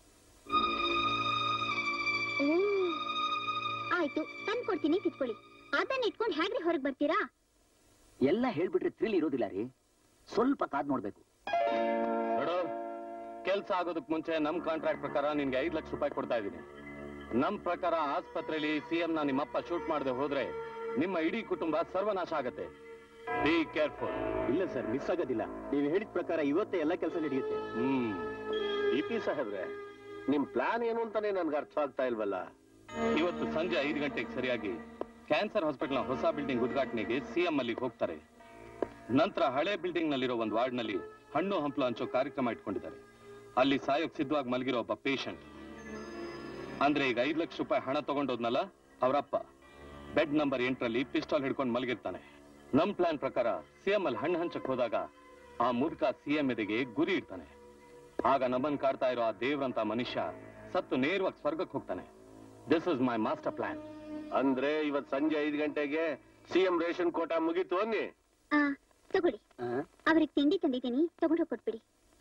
ಓ ಆಯ್ತು ತಂದ್ ಕೊಡ್ತೀನಿ ಕಿತ್ಕೊಳ್ಳಿ ಅದನ್ನ ಇಟ್ಕೊಂಡು ಹೇಗ್ರಿ ಹೊರಗ್ ಬರ್ತೀರಾ ಎಲ್ಲ ಹೇಳ್ಬಿಟ್ರೆ ಥ್ರಿಲ್ ಇರೋದಿಲ್ಲ ರೀ ಸ್ವಲ್ಪ ಕಾದ್ ನೋಡ್ಬೇಕು ನೋಡು ಕೆಲ್ಸ ಆಗೋದಕ್ ಮುಂಚೆ ನಮ್ ಕಾಂಟ್ರಾಕ್ಟ್ ಪ್ರಕಾರ ನಿನ್ಗೆ ಐದ್ ಲಕ್ಷ ರೂಪಾಯಿ ಕೊಡ್ತಾ ಇದೀನಿ ನಮ್ ಪ್ರಕಾರ ಆಸ್ಪತ್ರೆಯಲ್ಲಿ ಸಿಎಂ ನ ನಿಮ್ಮಪ್ಪ ಶೂಟ್ ಮಾಡದೆ ಹೋದ್ರೆ ನಿಮ್ಮ ಇಡೀ ಕುಟುಂಬ ಸರ್ವನಾಶ ಆಗತ್ತೆ ಬಿ ಕೇರ್ಫುಲ್ ಇಲ್ಲ ಸರ್ ಮಿಸ್ ಆಗೋದಿಲ್ಲ ನೀವು ಹೇಳಿದ ಪ್ರಕಾರ ಇವತ್ತೇ ಎಲ್ಲ ಕೆಲಸ ನಡೆಯುತ್ತೆ ಹ್ಮ್ ಇ ಪಿ ಸಾಹೇಬ್ರೆ ನಿಮ್ ಪ್ಲಾನ್ ಏನು ಅಂತಾನೆ ನನ್ಗೆ ಅರ್ಥ ಆಗ್ತಾ ಇಲ್ವಲ್ಲ ಇವತ್ತು ಸಂಜೆ ಐದು ಗಂಟೆಗೆ ಸರಿಯಾಗಿ ಕ್ಯಾನ್ಸರ್ ಹಾಸ್ಪಿಟಲ್ ನ ಹೊಸ ಬಿಲ್ಡಿಂಗ್ ಉದ್ಘಾಟನೆಗೆ ಸಿಎಂ ಅಲ್ಲಿಗೆ ಹೋಗ್ತಾರೆ ನಂತರ ಹಳೆ ಬಿಲ್ಡಿಂಗ್ ನಲ್ಲಿರೋ ಒಂದು ವಾರ್ಡ್ ನಲ್ಲಿ ಹಣ್ಣು ಹಂಪಲು ಹಂಚೋ ಕಾರ್ಯಕ್ರಮ ಇಟ್ಕೊಂಡಿದ್ದಾರೆ ಅಲ್ಲಿ ಸಾಯೋಕ್ ಸಿದ್ಧವಾಗಿ ಮಲಗಿರೋ ಒಬ್ಬ ಪೇಷಂಟ್ ಅಂದ್ರೆ ಈಗ ಐದು ಲಕ್ಷ ರೂಪಾಯಿ ಹಣ ತಗೊಂಡೋದ್ನಲ್ಲ ಅವರಪ್ಪ ಬೆಡ್ ನಂಬರ್ ಎಂಟರಲ್ಲಿ ಪಿಸ್ಟಾಲ್ ಹಿಡ್ಕೊಂಡು ಮಲಗಿರ್ತಾನೆ ನಮ್ ಪ್ಲಾನ್ ಪ್ರಕಾರ ಸಿಎಂ ಅಲ್ಲಿ ಹಣ್ಣು ಹಂಚಕ್ ಹೋದಾಗ ಆ ಮುದುಕ ಸಿಎಂ ಎದೆಗೆ ಗುರಿ ಇಡ್ತಾನೆ ಆಗ ನಮ್ಮನ್ ಕಾಡ್ತಾ ಇರೋ ಆ ದೇವ್ರಂತ ಮನುಷ್ಯ ಸತ್ತು ನೇರವಾಗಿ ಸ್ವರ್ಗಕ್ಕೆ ಹೋಗ್ತಾನೆ this is my master plan ಅಂದ್ರೆ ಇವತ್ ಸಂಜೆ ಐದು ಗಂಟೆಗೆ ಸಿಎಂ ರೇಷನ್ ಕೋಟಾ ಮುಗೀತು ಅನ್ನಿ ಆ ತಗೊಳ್ಳಿ ಅವ್ರಿಗೆ ತಿಂಡಿ ತಂದಿದ್ದೀನಿ ತಗೊಂಡು ಹೋಗಿ ಕೊಟ್ಬಿಡಿ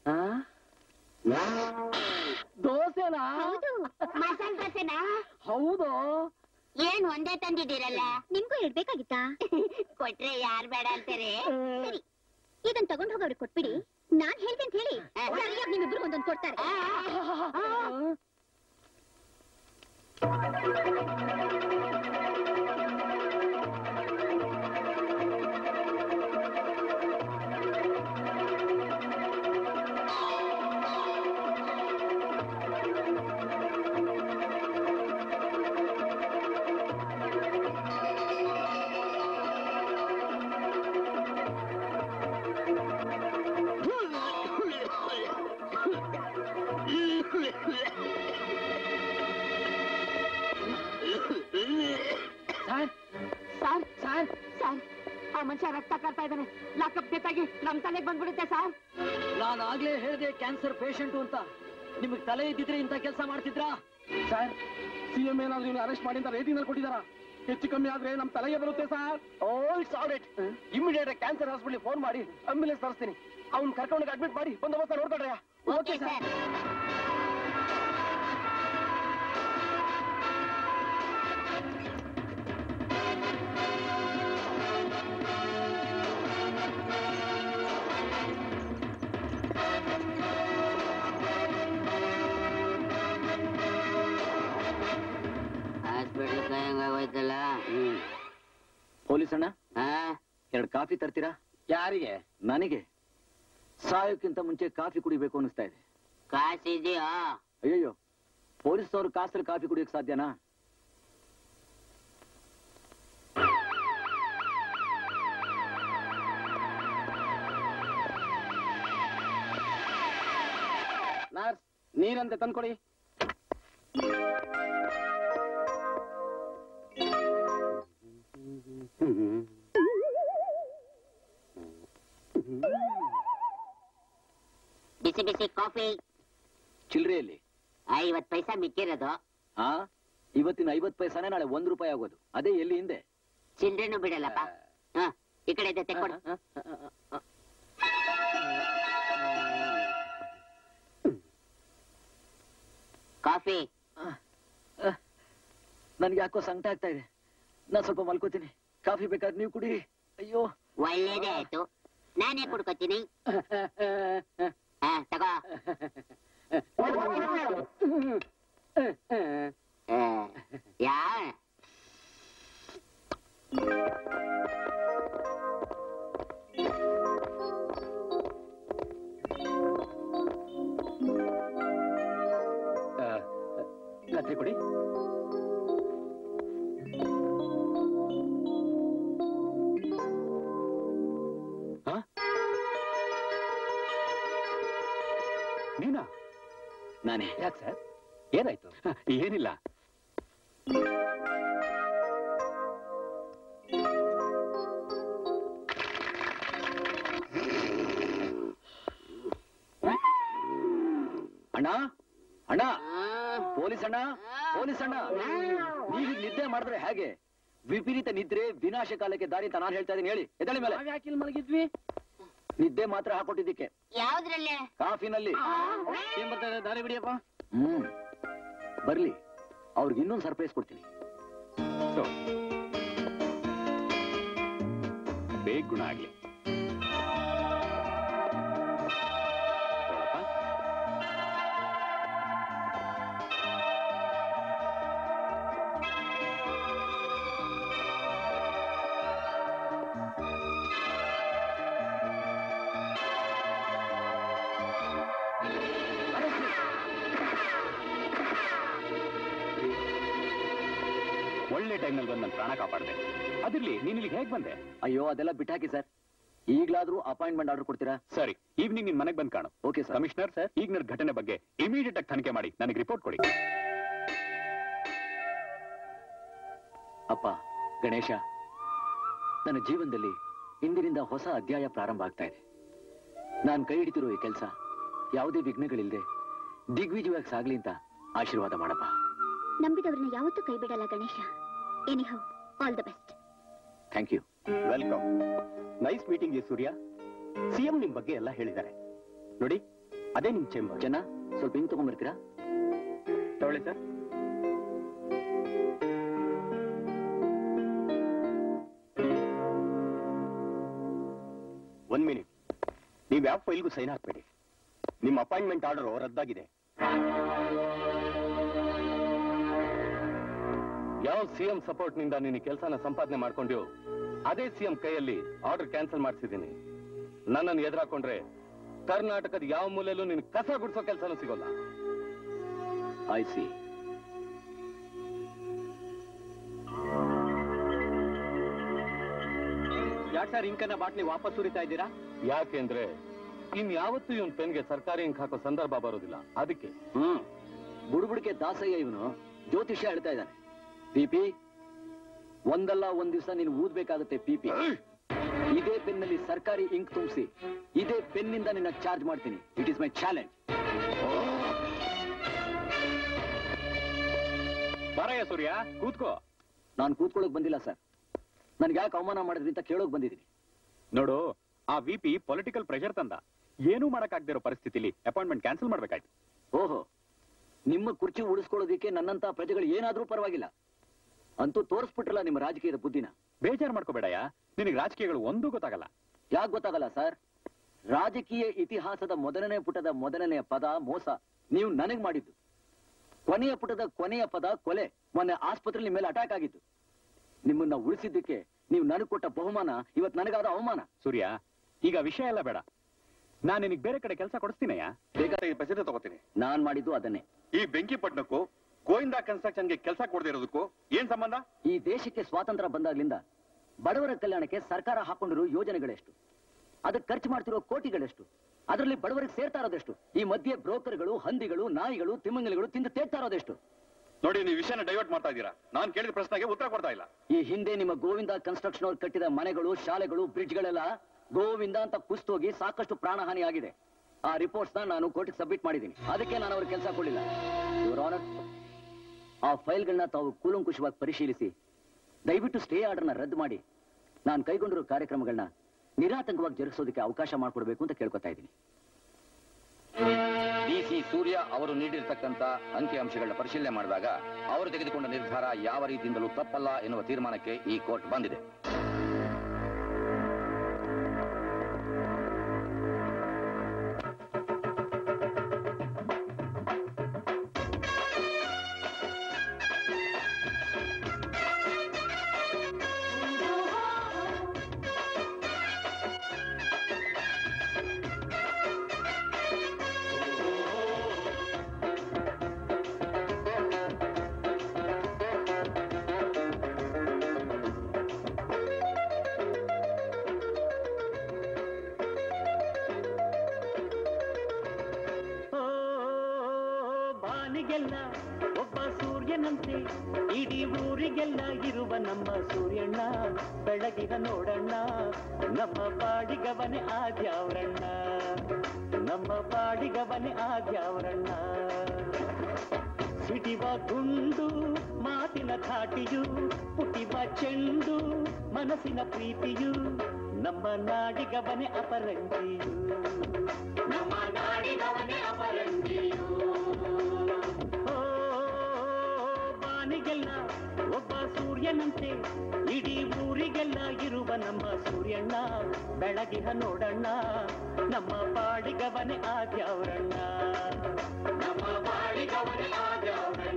ದೋಸೆನಾ ಹೌದು ಮಸಾಲೆ ದೋಸೆನಾ ಹೌದು ಏನ್ ಒಂದೇ ತಂದಿದ್ದೀರಲ್ಲ ನಿಮ್ಗೂ ಇಡ್ಬೇಕಾಗಿತ್ತಾ ಕೊಟ್ರೆ ಯಾರ್ ಬೇಡ ಅಂತಾರೆ ಸರಿ ಇದನ್ನ ತಗೊಂಡು ಹೋಗಿ ಅವ್ರಿಗೆ ಕೊಟ್ಬಿಡಿ ನಾನ್ ಹೇಳ್ತೀನಿ ಅಂತ ಹೇಳಿ ಸರಿಯಾಗಿ ನಿಮ್ಮಿಬ್ರು ಒಂದೊಂದು ಕೊಡ್ತಾರೆ ಸರ್ ಸರ್ ಸರ್ ಸರ್ ಆ ಮನುಷ್ಯ ರಕ್ತ ಕಾರ್ತಾ ಇದ್ದಾನೆ ಲಾಕಪ್ ಡೆತ್ತಾಗಿ ನಮ್ ತಲೆಗೆ ಬಂದ್ಬಿಡುತ್ತೆ ಸರ್ ನಾನು ಆಗ್ಲೇ ಹೇಳಿದೆ ಕ್ಯಾನ್ಸರ್ ಪೇಷಂಟ್ ಅಂತ ನಿಮಗೆ ತಲೆ ಇದ್ದಿದ್ರೆ ಇಂಥ ಕೆಲಸ ಮಾಡ್ತಿದ್ರಾ ಸರ್ ಸಿಎಂ ಏನಾದ್ರೂ ಇವ್ನು ಅರೆಸ್ಟ್ ಮಾಡಿ ಅಂತ ರೇಟಿಂಗ್ ನಲ್ಲಿ ಕೊಟ್ಟಿದಾರ ಹೆಚ್ಚು ಕಮ್ಮಿ ಆದ್ರೆ ನಮ್ ತಲೆಗೆ ಬರುತ್ತೆ sir oh it's all right immediate cancer hospital phone ಮಾಡಿ ಆಂಬ್ಯುಲೆನ್ಸ್ ತರಿಸ್ತೀನಿ ಅವ್ನ್ ಕರ್ಕೊಂಡು ಅಡ್ಮಿಟ್ ಮಾಡಿ ಬಂದೋಬಸ್ತ ನೋಡ್ಕೊಳ್ರಿ ಓಕೆ ಸರ್ ಹಾಸ್ಪಿಟ್ಲ್ ಕಾಯಂಗಾಗೋಯ್ತಲ್ಲ ಪೊಲೀಸ್ ಅಣ್ಣ ಹಾ ಎರಡು ಕಾಫಿ ತರ್ತೀರಾ ಯಾರಿಗೆ ನನಗೆ ಸಾಯೋಕ್ಕಿಂತ ಮುಂಚೆ ಕಾಫಿ ಕುಡಿಬೇಕು ಅನಿಸ್ತಾ ಇದೆ ಕಾಸಿದ್ಯಾ ಅಯ್ಯಯ್ಯೋ ಪೊಲೀಸ್ನವ್ರು ಕಾಸಲ್ಲಿ ಕಾಫಿ ಕುಡಿಯಕ್ ಸಾಧ್ಯನಾ ನರ್ಸ್ ನೀರಂತೆ ತಂದ್ಕೊಡಿ ಬಿಸಿ ಬಿಸಿ ಕಾಫಿ ಚಿಲ್ಲರೆಯಲ್ಲಿ ಐವತ್ ಪೈಸಾ ಮಿಕ್ಕಿರೋದು ಆ ಇವತ್ತಿನ ಐವತ್ ಪೈಸಾನೆ ನಾಳೆ ಒಂದ್ ರೂಪಾಯಿ ಆಗೋದು ಅದೇ ಎಲ್ಲಿ ಹಿಂದೆ ಚಿಲ್ಡ್ರನ್ನು ಬಿಡಲ್ಲಪ್ಪ ಹ ಈ ಕಡೆ ಇದೆ ತೆಕ್ಕೊಡು ಕಾಫಿ ನನ್ಗೆ ಯಾಕೋ ಸಂಕಟ ಆಗ್ತಾ ಇದೆ ನಾನ್ ಸ್ವಲ್ಪ ಮಲ್ಕೋತೀನಿ ಕಾಫಿ ಬೇಕಾದ್ರೆ ನೀವು ಕುಡಿ ಅಯ್ಯೋ ಒಳ್ಳೇದೇ ಆಯ್ತು ನಾನೇ ಕುಡ್ಕೊತೀನಿ ಹಾ ತಗೋ ಆ, ಯಾ ಕತ್ರಿ ಕೊಡಿ ಆ? ನೀನಾ ನಾನೇ ಯಾಕೆ ಸರ್ ಏನಾಯ್ತು ಏನಿಲ್ಲ ಅಣ್ಣ ಅಣ್ಣ ಪೊಲೀಸ್ ಅಣ್ಣ ಪೊಲೀಸ್ ಅಣ್ಣ ನೀವು ನಿದ್ದೆ ಮಾಡಿದ್ರೆ ಹೇಗೆ ವಿಪರೀತ ನಿದ್ರೆ ವಿನಾಶ ಕಾಲಕ್ಕೆ ದಾರಿ ಅಂತ ನಾನು ಹೇಳ್ತಾ ಇದ್ದೀನಿ ಹೇಳಿ ಎದಳಿ ಮೇಲೆ ಯಾಕೆ ಇಲ್ಲಿ ಮಲಗಿದ್ವಿ ನಿದ್ದೆ ಮಾತ್ರ ಹಾಕೊಟ್ಟಿದ್ದಕ್ಕೆ ಯಾವ್ದ್ರಲ್ಲೇ ಕಾಫಿನಲ್ಲಿ ಏನ್ ಬರ್ತಾರೆ ದಾರಿ ಬಿಡಿಯಪ್ಪ ಹ್ಮ್ ಬರ್ಲಿ ಅವ್ರಿಗೆ ಇನ್ನೊಂದು ಸರ್ಪ್ರೈಸ್ ಕೊಡ್ತೀನಿ ಸೊ, ಬೇಗ ಗುಣ ಆಗ್ಲಿ ನೋಡಪ್ಪ. ಒಳ್ಳೆ ಟೈಮ್ನಲ್ಲಿ ಬಂದು ನನ್ನ ಪ್ರಾಣ ಕಾಪಾಡಿದೆ ಅದಿರ್ಲಿ ನೀನ್ ಇಲ್ಲಿಗೆ ಹೇಗ್ ಬಂದೆ ಅಯ್ಯೋ ಅದೆಲ್ಲ ಬಿಟ್ಟಾಕಿ ಸರ್ ಈಗ್ಲಾದ್ರೂ ಅಪಾಯಿಂಟ್ಮೆಂಟ್ ಆರ್ಡರ್ ಕೊಡ್ತೀರಾ ಸರಿ ಈವ್ನಿಂಗ್ ನಿನ್ ಮನೆಗೆ ಬಂದ್ ಕಾಣು ಓಕೆ ಸರ್ ಕಮಿಷನರ್ ಸರ್ ಈಗ ನಡೆದ ಘಟನೆ ಬಗ್ಗೆ ಇಮಿಡಿಯೇಟ್ ಆಗಿ ತನಿಖೆ ಮಾಡಿ ನನಗೆ ರಿಪೋರ್ಟ್ ಕೊಡಿ ಅಪ್ಪ ಗಣೇಶ ನನ್ನ ಜೀವನದಲ್ಲಿ ಇಂದಿನಿಂದ ಹೊಸ ಅಧ್ಯಾಯ ಪ್ರಾರಂಭ ಆಗ್ತಾ ಇದೆ ನಾನು ಕೈ ಹಿಡಿತಿರೋ ಈ ಕೆಲಸ ಯಾವುದೇ ವಿಘ್ನಗಳಿಲ್ಲದೆ ದಿಗ್ವಿಜಯವಾಗಿ ಸಾಗ್ಲಿ ಅಂತ ಆಶೀರ್ವಾದ ಮಾಡಪ್ಪ ನಂಬಿದವ್ರನ್ನ ಯಾವತ್ತೂ ಕೈ ಬಿಡಲ್ಲ Ganesha anyhow all the best thank you welcome nice meeting you Surya CM ನಿಮ್ ಬಗ್ಗೆ ಎಲ್ಲ ಹೇಳಿದ್ದಾರೆ ನೋಡಿ ಅದೇ ನಿಮ್ ಚೇಂಬರ್ ಚೆನ್ನ ಸ್ವಲ್ಪ ಹಿಂಗ್ ತಗೊಂಡ್ಬರ್ತೀರಾ ತಗೊಳ್ಳಿ ಸರ್ ಒಂದ್ ಮಿನಿಟ್ ನೀವ್ ಯಾವ ಫೈಲ್ಗೂ ಸೈನ್ ಹಾಕ್ಬೇಡಿ ನಿಮ್ಮ ಅಪಾಯಿಂಟ್ಮೆಂಟ್ ಆರ್ಡರ್ ರದ್ದಾಗಿದೆ ಯಾವ ಸಿಎಂ ಸಪೋರ್ಟ್ ನಿಂದ ನೀನು ಕೆಲಸನ ಸಂಪಾದನೆ ಮಾಡ್ಕೊಂಡ್ಯೋ ಅದೇ ಸಿಎಂ ಕೈಯಲ್ಲಿ ಆರ್ಡರ್ ಕ್ಯಾನ್ಸಲ್ ಮಾಡಿಸಿದ್ದೀನಿ ನನ್ನನ್ನು ಎದುರಾಕೊಂಡ್ರೆ ಕರ್ನಾಟಕದ ಯಾವ ಮೂಲೆಯಲ್ಲೂ ನೀನು ಕಸ ಗುಡಿಸೋ ಕೆಲಸನೂ ಸಿಗೋಲ್ಲ ಐ ಸಿ ಯಾಕೆ ಸರ್ ಇಂಕನ್ನ ಬಾಟ್ಲಿ ವಾಪಸ್ ಸುರಿತಾ ಇದ್ದೀರಾ ಯಾಕೆಂದ್ರೆ ಇನ್ ಯಾವತ್ತೂ ಇವನ್ ಪೆನ್ಗೆ ಸರ್ಕಾರಿ ಇಂಕ್ ಹಾಕೋ ಸಂದರ್ಭ ಬರೋದಿಲ್ಲ ಅದಕ್ಕೆ ಹ್ಮ್ ಬುಡುಬುಡಿಕೆ ದಾಸಯ್ಯ ಇವನು ಜ್ಯೋತಿಷ್ಯ ಹೇಳ್ತಾ ಇದ್ದಾನೆ ಪಿಪಿ ಒಂದಲ್ಲ ಒಂದ್ ದಿವಸ ನೀನು ಊದ್ಬೇಕಾಗುತ್ತೆ ಪಿಪಿ ಇದೇ ಪೆನ್ನಲ್ಲಿ ಸರ್ಕಾರಿ ಇಂಕ್ ತುಂಬಿಸಿ ಇದೇ ಪೆನ್ನಿಂದ ನಿನ್ನ ಚಾರ್ಜ್ ಮಾಡ್ತೀನಿ ಇಟ್ ಇಸ್ ಮೈ ಚಾಲೆಂಜ್ ಬಾರಯ್ಯ ಸೂರ್ಯ ಕೂತ್ಕೋ ನಾನು ಕೂತ್ಕೊಳ್ಳೋಕ್ ಬಂದಿಲ್ಲ ಸರ್ ನನ್ಗೆ ಯಾಕೆ ಅವಮಾನ ಮಾಡಿದ್ರಿ ಅಂತ ಕೇಳೋಕ್ ಬಂದಿದ್ದೀನಿ ನೋಡು ಆ ವಿ ಪಿ ಪೊಲಿಟಿಕಲ್ ಪ್ರೆಷರ್ ತಂದ ಏನೂ ಮಾಡಕ್ಕಾಗ್ದಿರೋ ಪರಿಸ್ಥಿತಿಲಿ ಅಪಾಯಿಂಟ್ಮೆಂಟ್ ಕ್ಯಾನ್ಸಲ್ ಮಾಡ್ಬೇಕಾಯ್ತು ಓಹೋ ನಿಮ್ಮ ಕುರ್ಚಿ ಉಳಿಸ್ಕೊಳ್ಳೋದಿಕ್ಕೆ ನನ್ನಂತ ಪ್ರಜೆಗಳು ಏನಾದ್ರೂ ಪರವಾಗಿಲ್ಲ ಅಂತೂ ತೋರಿಸ್ಬಿಟ್ರಲ್ಲ ನಿಮ್ಮ ರಾಜಕೀಯದ ಬುದ್ಧಿನ ಬೇಜಾರು ಮಾಡ್ಕೋಬೇಡಯ್ಯ ನಿನಗೆ ರಾಜಕೀಯಗಳು ಒಂದೂ ಗೊತ್ತಾಗಲ್ಲ ಯಾಕೆ ಗೊತ್ತಾಗಲ್ಲ ಸರ್ ರಾಜಕೀಯ ಇತಿಹಾಸದ ಮೊದಲನೇ ಪುಟದ ಮೊದಲನೆಯ ಪದ ಮೋಸ ನೀವು ನನಗ್ ಮಾಡಿದ್ದು ಕೊನೆಯ ಪುಟದ ಕೊನೆಯ ಪದ ಕೊಲೆ ಮೊನ್ನೆ ಆಸ್ಪತ್ರೆ ಮೇಲೆ ಅಟ್ಯಾಕ್ ಆಗಿದ್ದು ನಿಮ್ಮನ್ನ ಉಳಿಸಿದ್ದಕ್ಕೆ ನೀವು ನನಗ್ ಕೊಟ್ಟ ಬಹುಮಾನ ಇವತ್ತು ನನಗಾದ ಅವಮಾನ ಸೂರ್ಯ ಈಗ ವಿಷಯ ಎಲ್ಲ ಬೇಡ ನಾನ್ ನಿನಗೆ ಬೇರೆ ಕಡೆ ಕೆಲಸ ಕೊಡಿಸ್ತೀನಯ್ಯ ಬೇಕಾದ್ರೆ ಪೆಸೆದೆ ತಗೋತೀನಿ ನಾನ್ ಮಾಡಿದ್ದು ಅದನ್ನೇ ಈ ಬೆಂಕಿ ಪಟ್ಟಣಕ್ಕೂ ಗೋವಿಂದ ಕನ್ಸ್ಟ್ರಕ್ಷನ್ಗೆ ಕೆಲಸ ಕೊಡದೇ ಇರೋದಕ್ಕೂ ಏನ್ ಸಂಬಂಧ ಈ ದೇಶಕ್ಕೆ ಸ್ವಾತಂತ್ರ್ಯ ಬಂದಾಗ್ಲಿಂದ ಬಡವರ ಕಲ್ಯಾಣಕ್ಕೆ ಸರ್ಕಾರ ಹಾಕೊಂಡಿರೋ ಯೋಜನೆಗಳೆಷ್ಟು ಅದಕ್ಕೆ ಖರ್ಚು ಮಾಡ್ತಿರೋ ಕೋಟಿಗಳೆಷ್ಟು ಅದರಲ್ಲಿ ಬಡವರಿಗೆ ಸೇರ್ತಾ ಇರೋದೆಷ್ಟು ಈ ಮಧ್ಯೆ ಬ್ರೋಕರ್ಗಳು ಹಂದಿಗಳು ನಾಯಿಗಳು ತಿಮ್ಮಂಗಲಿಗಳು ತಿಂದು ತೇಗ್ತಾ ಇರೋದೆಷ್ಟು ನೋಡಿ ನೀವು ವಿಷಯನ ಡೈವರ್ಟ್ ಮಾಡ್ತಾ ಇದ್ದೀರಾ ನಾನ್ ಕೇಳಿದ ಪ್ರಶ್ನೆಗೆ ಉತ್ತರ ಕೊಡ್ತಾ ಇಲ್ಲ ಈ ಹಿಂದೆ ನಿಮ್ಮ ಗೋವಿಂದ ಕನ್ಸ್ಟ್ರಕ್ಷನ್ ಅವ್ರು ಕಟ್ಟಿದ ಮನೆಗಳು ಶಾಲೆಗಳು ಬ್ರಿಡ್ಜ್ಗಳೆಲ್ಲ ಗೋವಿಂದ ಅಂತ ಕುಸ್ತೋಗಿ ಸಾಕಷ್ಟು ಪ್ರಾಣಹಾನಿ ಆಗಿದೆ ಆ ರಿಪೋರ್ಟ್ಸ್ ನ ನಾನು ಕೋರ್ಟಿಗೆ ಸಬ್ಮಿಟ್ ಮಾಡಿದ್ದೀನಿ ಅದಕ್ಕೆ ನಾನು ಅವ್ರ ಕೆಲಸ ಕೊಡಲಿಲ್ಲ ಯುವರ್ ಆನರ್ ಆ ಫೈಲ್ಗಳನ್ನ ತಾವು ಕೂಲಂಕುಷವಾಗಿ ಪರಿಶೀಲಿಸಿ ದಯವಿಟ್ಟು ಸ್ಟೇ ಆರ್ಡರ್ನ ರದ್ದು ಮಾಡಿ ನಾನು ಕೈಗೊಂಡಿರೋ ಕಾರ್ಯಕ್ರಮಗಳನ್ನ ನಿರಾತಂಕವಾಗಿ ಜರುಗಿಸೋದಕ್ಕೆ ಅವಕಾಶ ಮಾಡಿಕೊಡ್ಬೇಕು ಅಂತ ಕೇಳ್ಕೊತಾ ಇದ್ದೀನಿ ಡಿ ಸಿ ಸೂರ್ಯ ಅವರು ನೀಡಿರ್ತಕ್ಕಂಥ ಅಂಕಿಅಂಶಗಳನ್ನ ಪರಿಶೀಲನೆ ಮಾಡಿದಾಗ ಅವರು ತೆಗೆದುಕೊಂಡ ನಿರ್ಧಾರ ಯಾವ ರೀತಿಯಿಂದಲೂ ತಪ್ಪಲ್ಲ ಎನ್ನುವ ತೀರ್ಮಾನಕ್ಕೆ ಈ ಕೋರ್ಟ್ ಬಂದಿದೆ ಓ ಬಾನಿಗೆಲ್ಲ ಒಬ್ಬ ಸೂರ್ಯನಂತೆ ಇಡೀ ಊರಿಗೆಲ್ಲ ಇರುವ ನಮ್ಮ ಸೂರ್ಯಣ್ಣ ಬೆಳಗಿನ ನೋಡಣ್ಣ ನಮ್ಮ ಬಾಡಿಗವನೆ ಆದ್ಯಾವ್ರಣ್ಣ ನಮ್ಮ ಬಾಡಿಗವನೆ ಆದ್ಯಾವ್ರಣ್ಣ ಸಿಡಿವ ಗುಂಡು ಮಾತಿನ ಧಾಟಿಯು ಪುಟಿವ ಚೆಂಡು ಮನಸ್ಸಿನ ಪ್ರೀತಿಯು ನಮ್ಮ ನಾಡಿಗವನೆ ಅಪರಂಜಿಯು ನಮ್ಮ ನಾಡಿಗವನೆ ಅಪರಂಜಿಯು ಓ ಬಾನಿಗೆಲ್ಲ ಒಬ್ಬ ಸೂರ್ಯನಂತೆ ಇಡೀ ಊರಿಗೆಲ್ಲ ಇರುವ ನಮ್ಮ ಸೂರ್ಯಣ್ಣ ಬೆಳಗಿಹ ನೋಡಣ್ಣ ನಮ್ಮ ಬಾಡಿಗವನೆ ಆದ್ಯಾವ್ರಣ್ಣ ನಮ್ಮ ಬಾಡಿಗವನೆ ಆದ್ಯಾವ್ರಣ್ಣ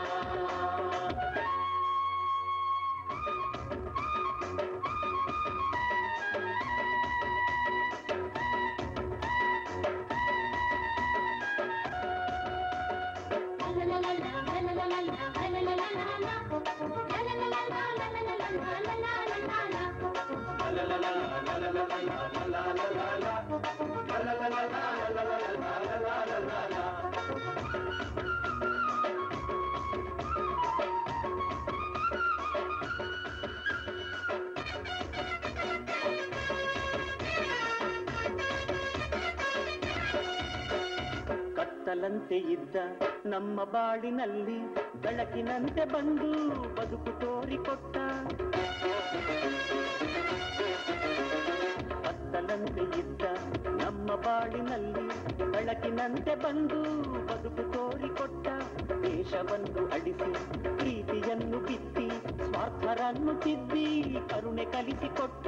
ಕತ್ತಲಂತೆ ಇದ್ದ ನಮ್ಮ ಬಾಳಿನಲ್ಲಿ ಬೆಳಕಿನಂತೆ ಬಂದು ಬದುಕು ತೋರಿಕೊಟ್ಟ ಕತ್ತಲಂತೆ ಇದ್ದ ನಮ್ಮ ಬಾಳಿನಲ್ಲಿ ಬೆಳಕಿನಂತೆ ಬಂದು ಬದುಕು ತೋರಿಕೊಟ್ಟ ದೇಶವನ್ನು ಅಳಿಸಿ ಪ್ರೀತಿಯನ್ನು ಬಿತ್ತಿ ಸ್ವಾರ್ಥರನ್ನು ತಿದ್ದಿ ಕರುಣೆ ಕಲಿಸಿಕೊಟ್ಟ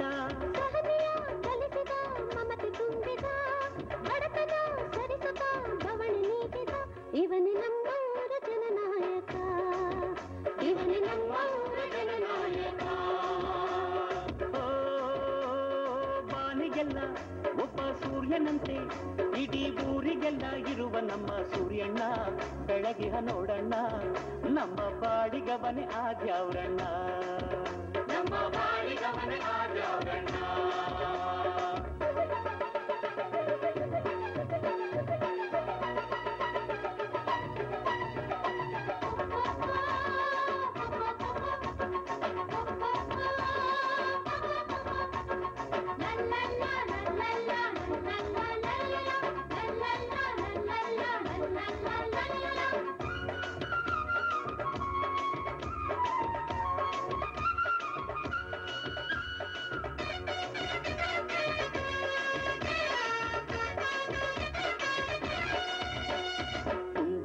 ಮಮತೆ ತುಂಬಿದ ಬಡತನ ಸರಿಸುತ್ತ ಬವಣೆ ನೀಡಿದ ಇವನೇ ನಮ್ಮ ಊರ ಜನನಾಯಕ ಇವನೇ ನಮ್ಮ ಊರ ಜನನಾಯಕ ಓ ಬಾನಿಗೆಲ್ಲ ಒಬ್ಬ ಸೂರ್ಯನಂತೆ ಇಡೀ ಊರಿಗೆಲ್ಲ ಇರುವ ನಮ್ಮ ಸೂರ್ಯಣ್ಣ ಬೆಳಗಿಹ ನೋಡಣ್ಣ ನಮ್ಮ ಬಾಡಿಗವನೆ ಆದ್ಯಾವ್ರಣ್ಣ ನಮ್ಮ ಬಾಡಿಗವನೆ ಆದ್ಯಾವ್ರಣ್ಣ La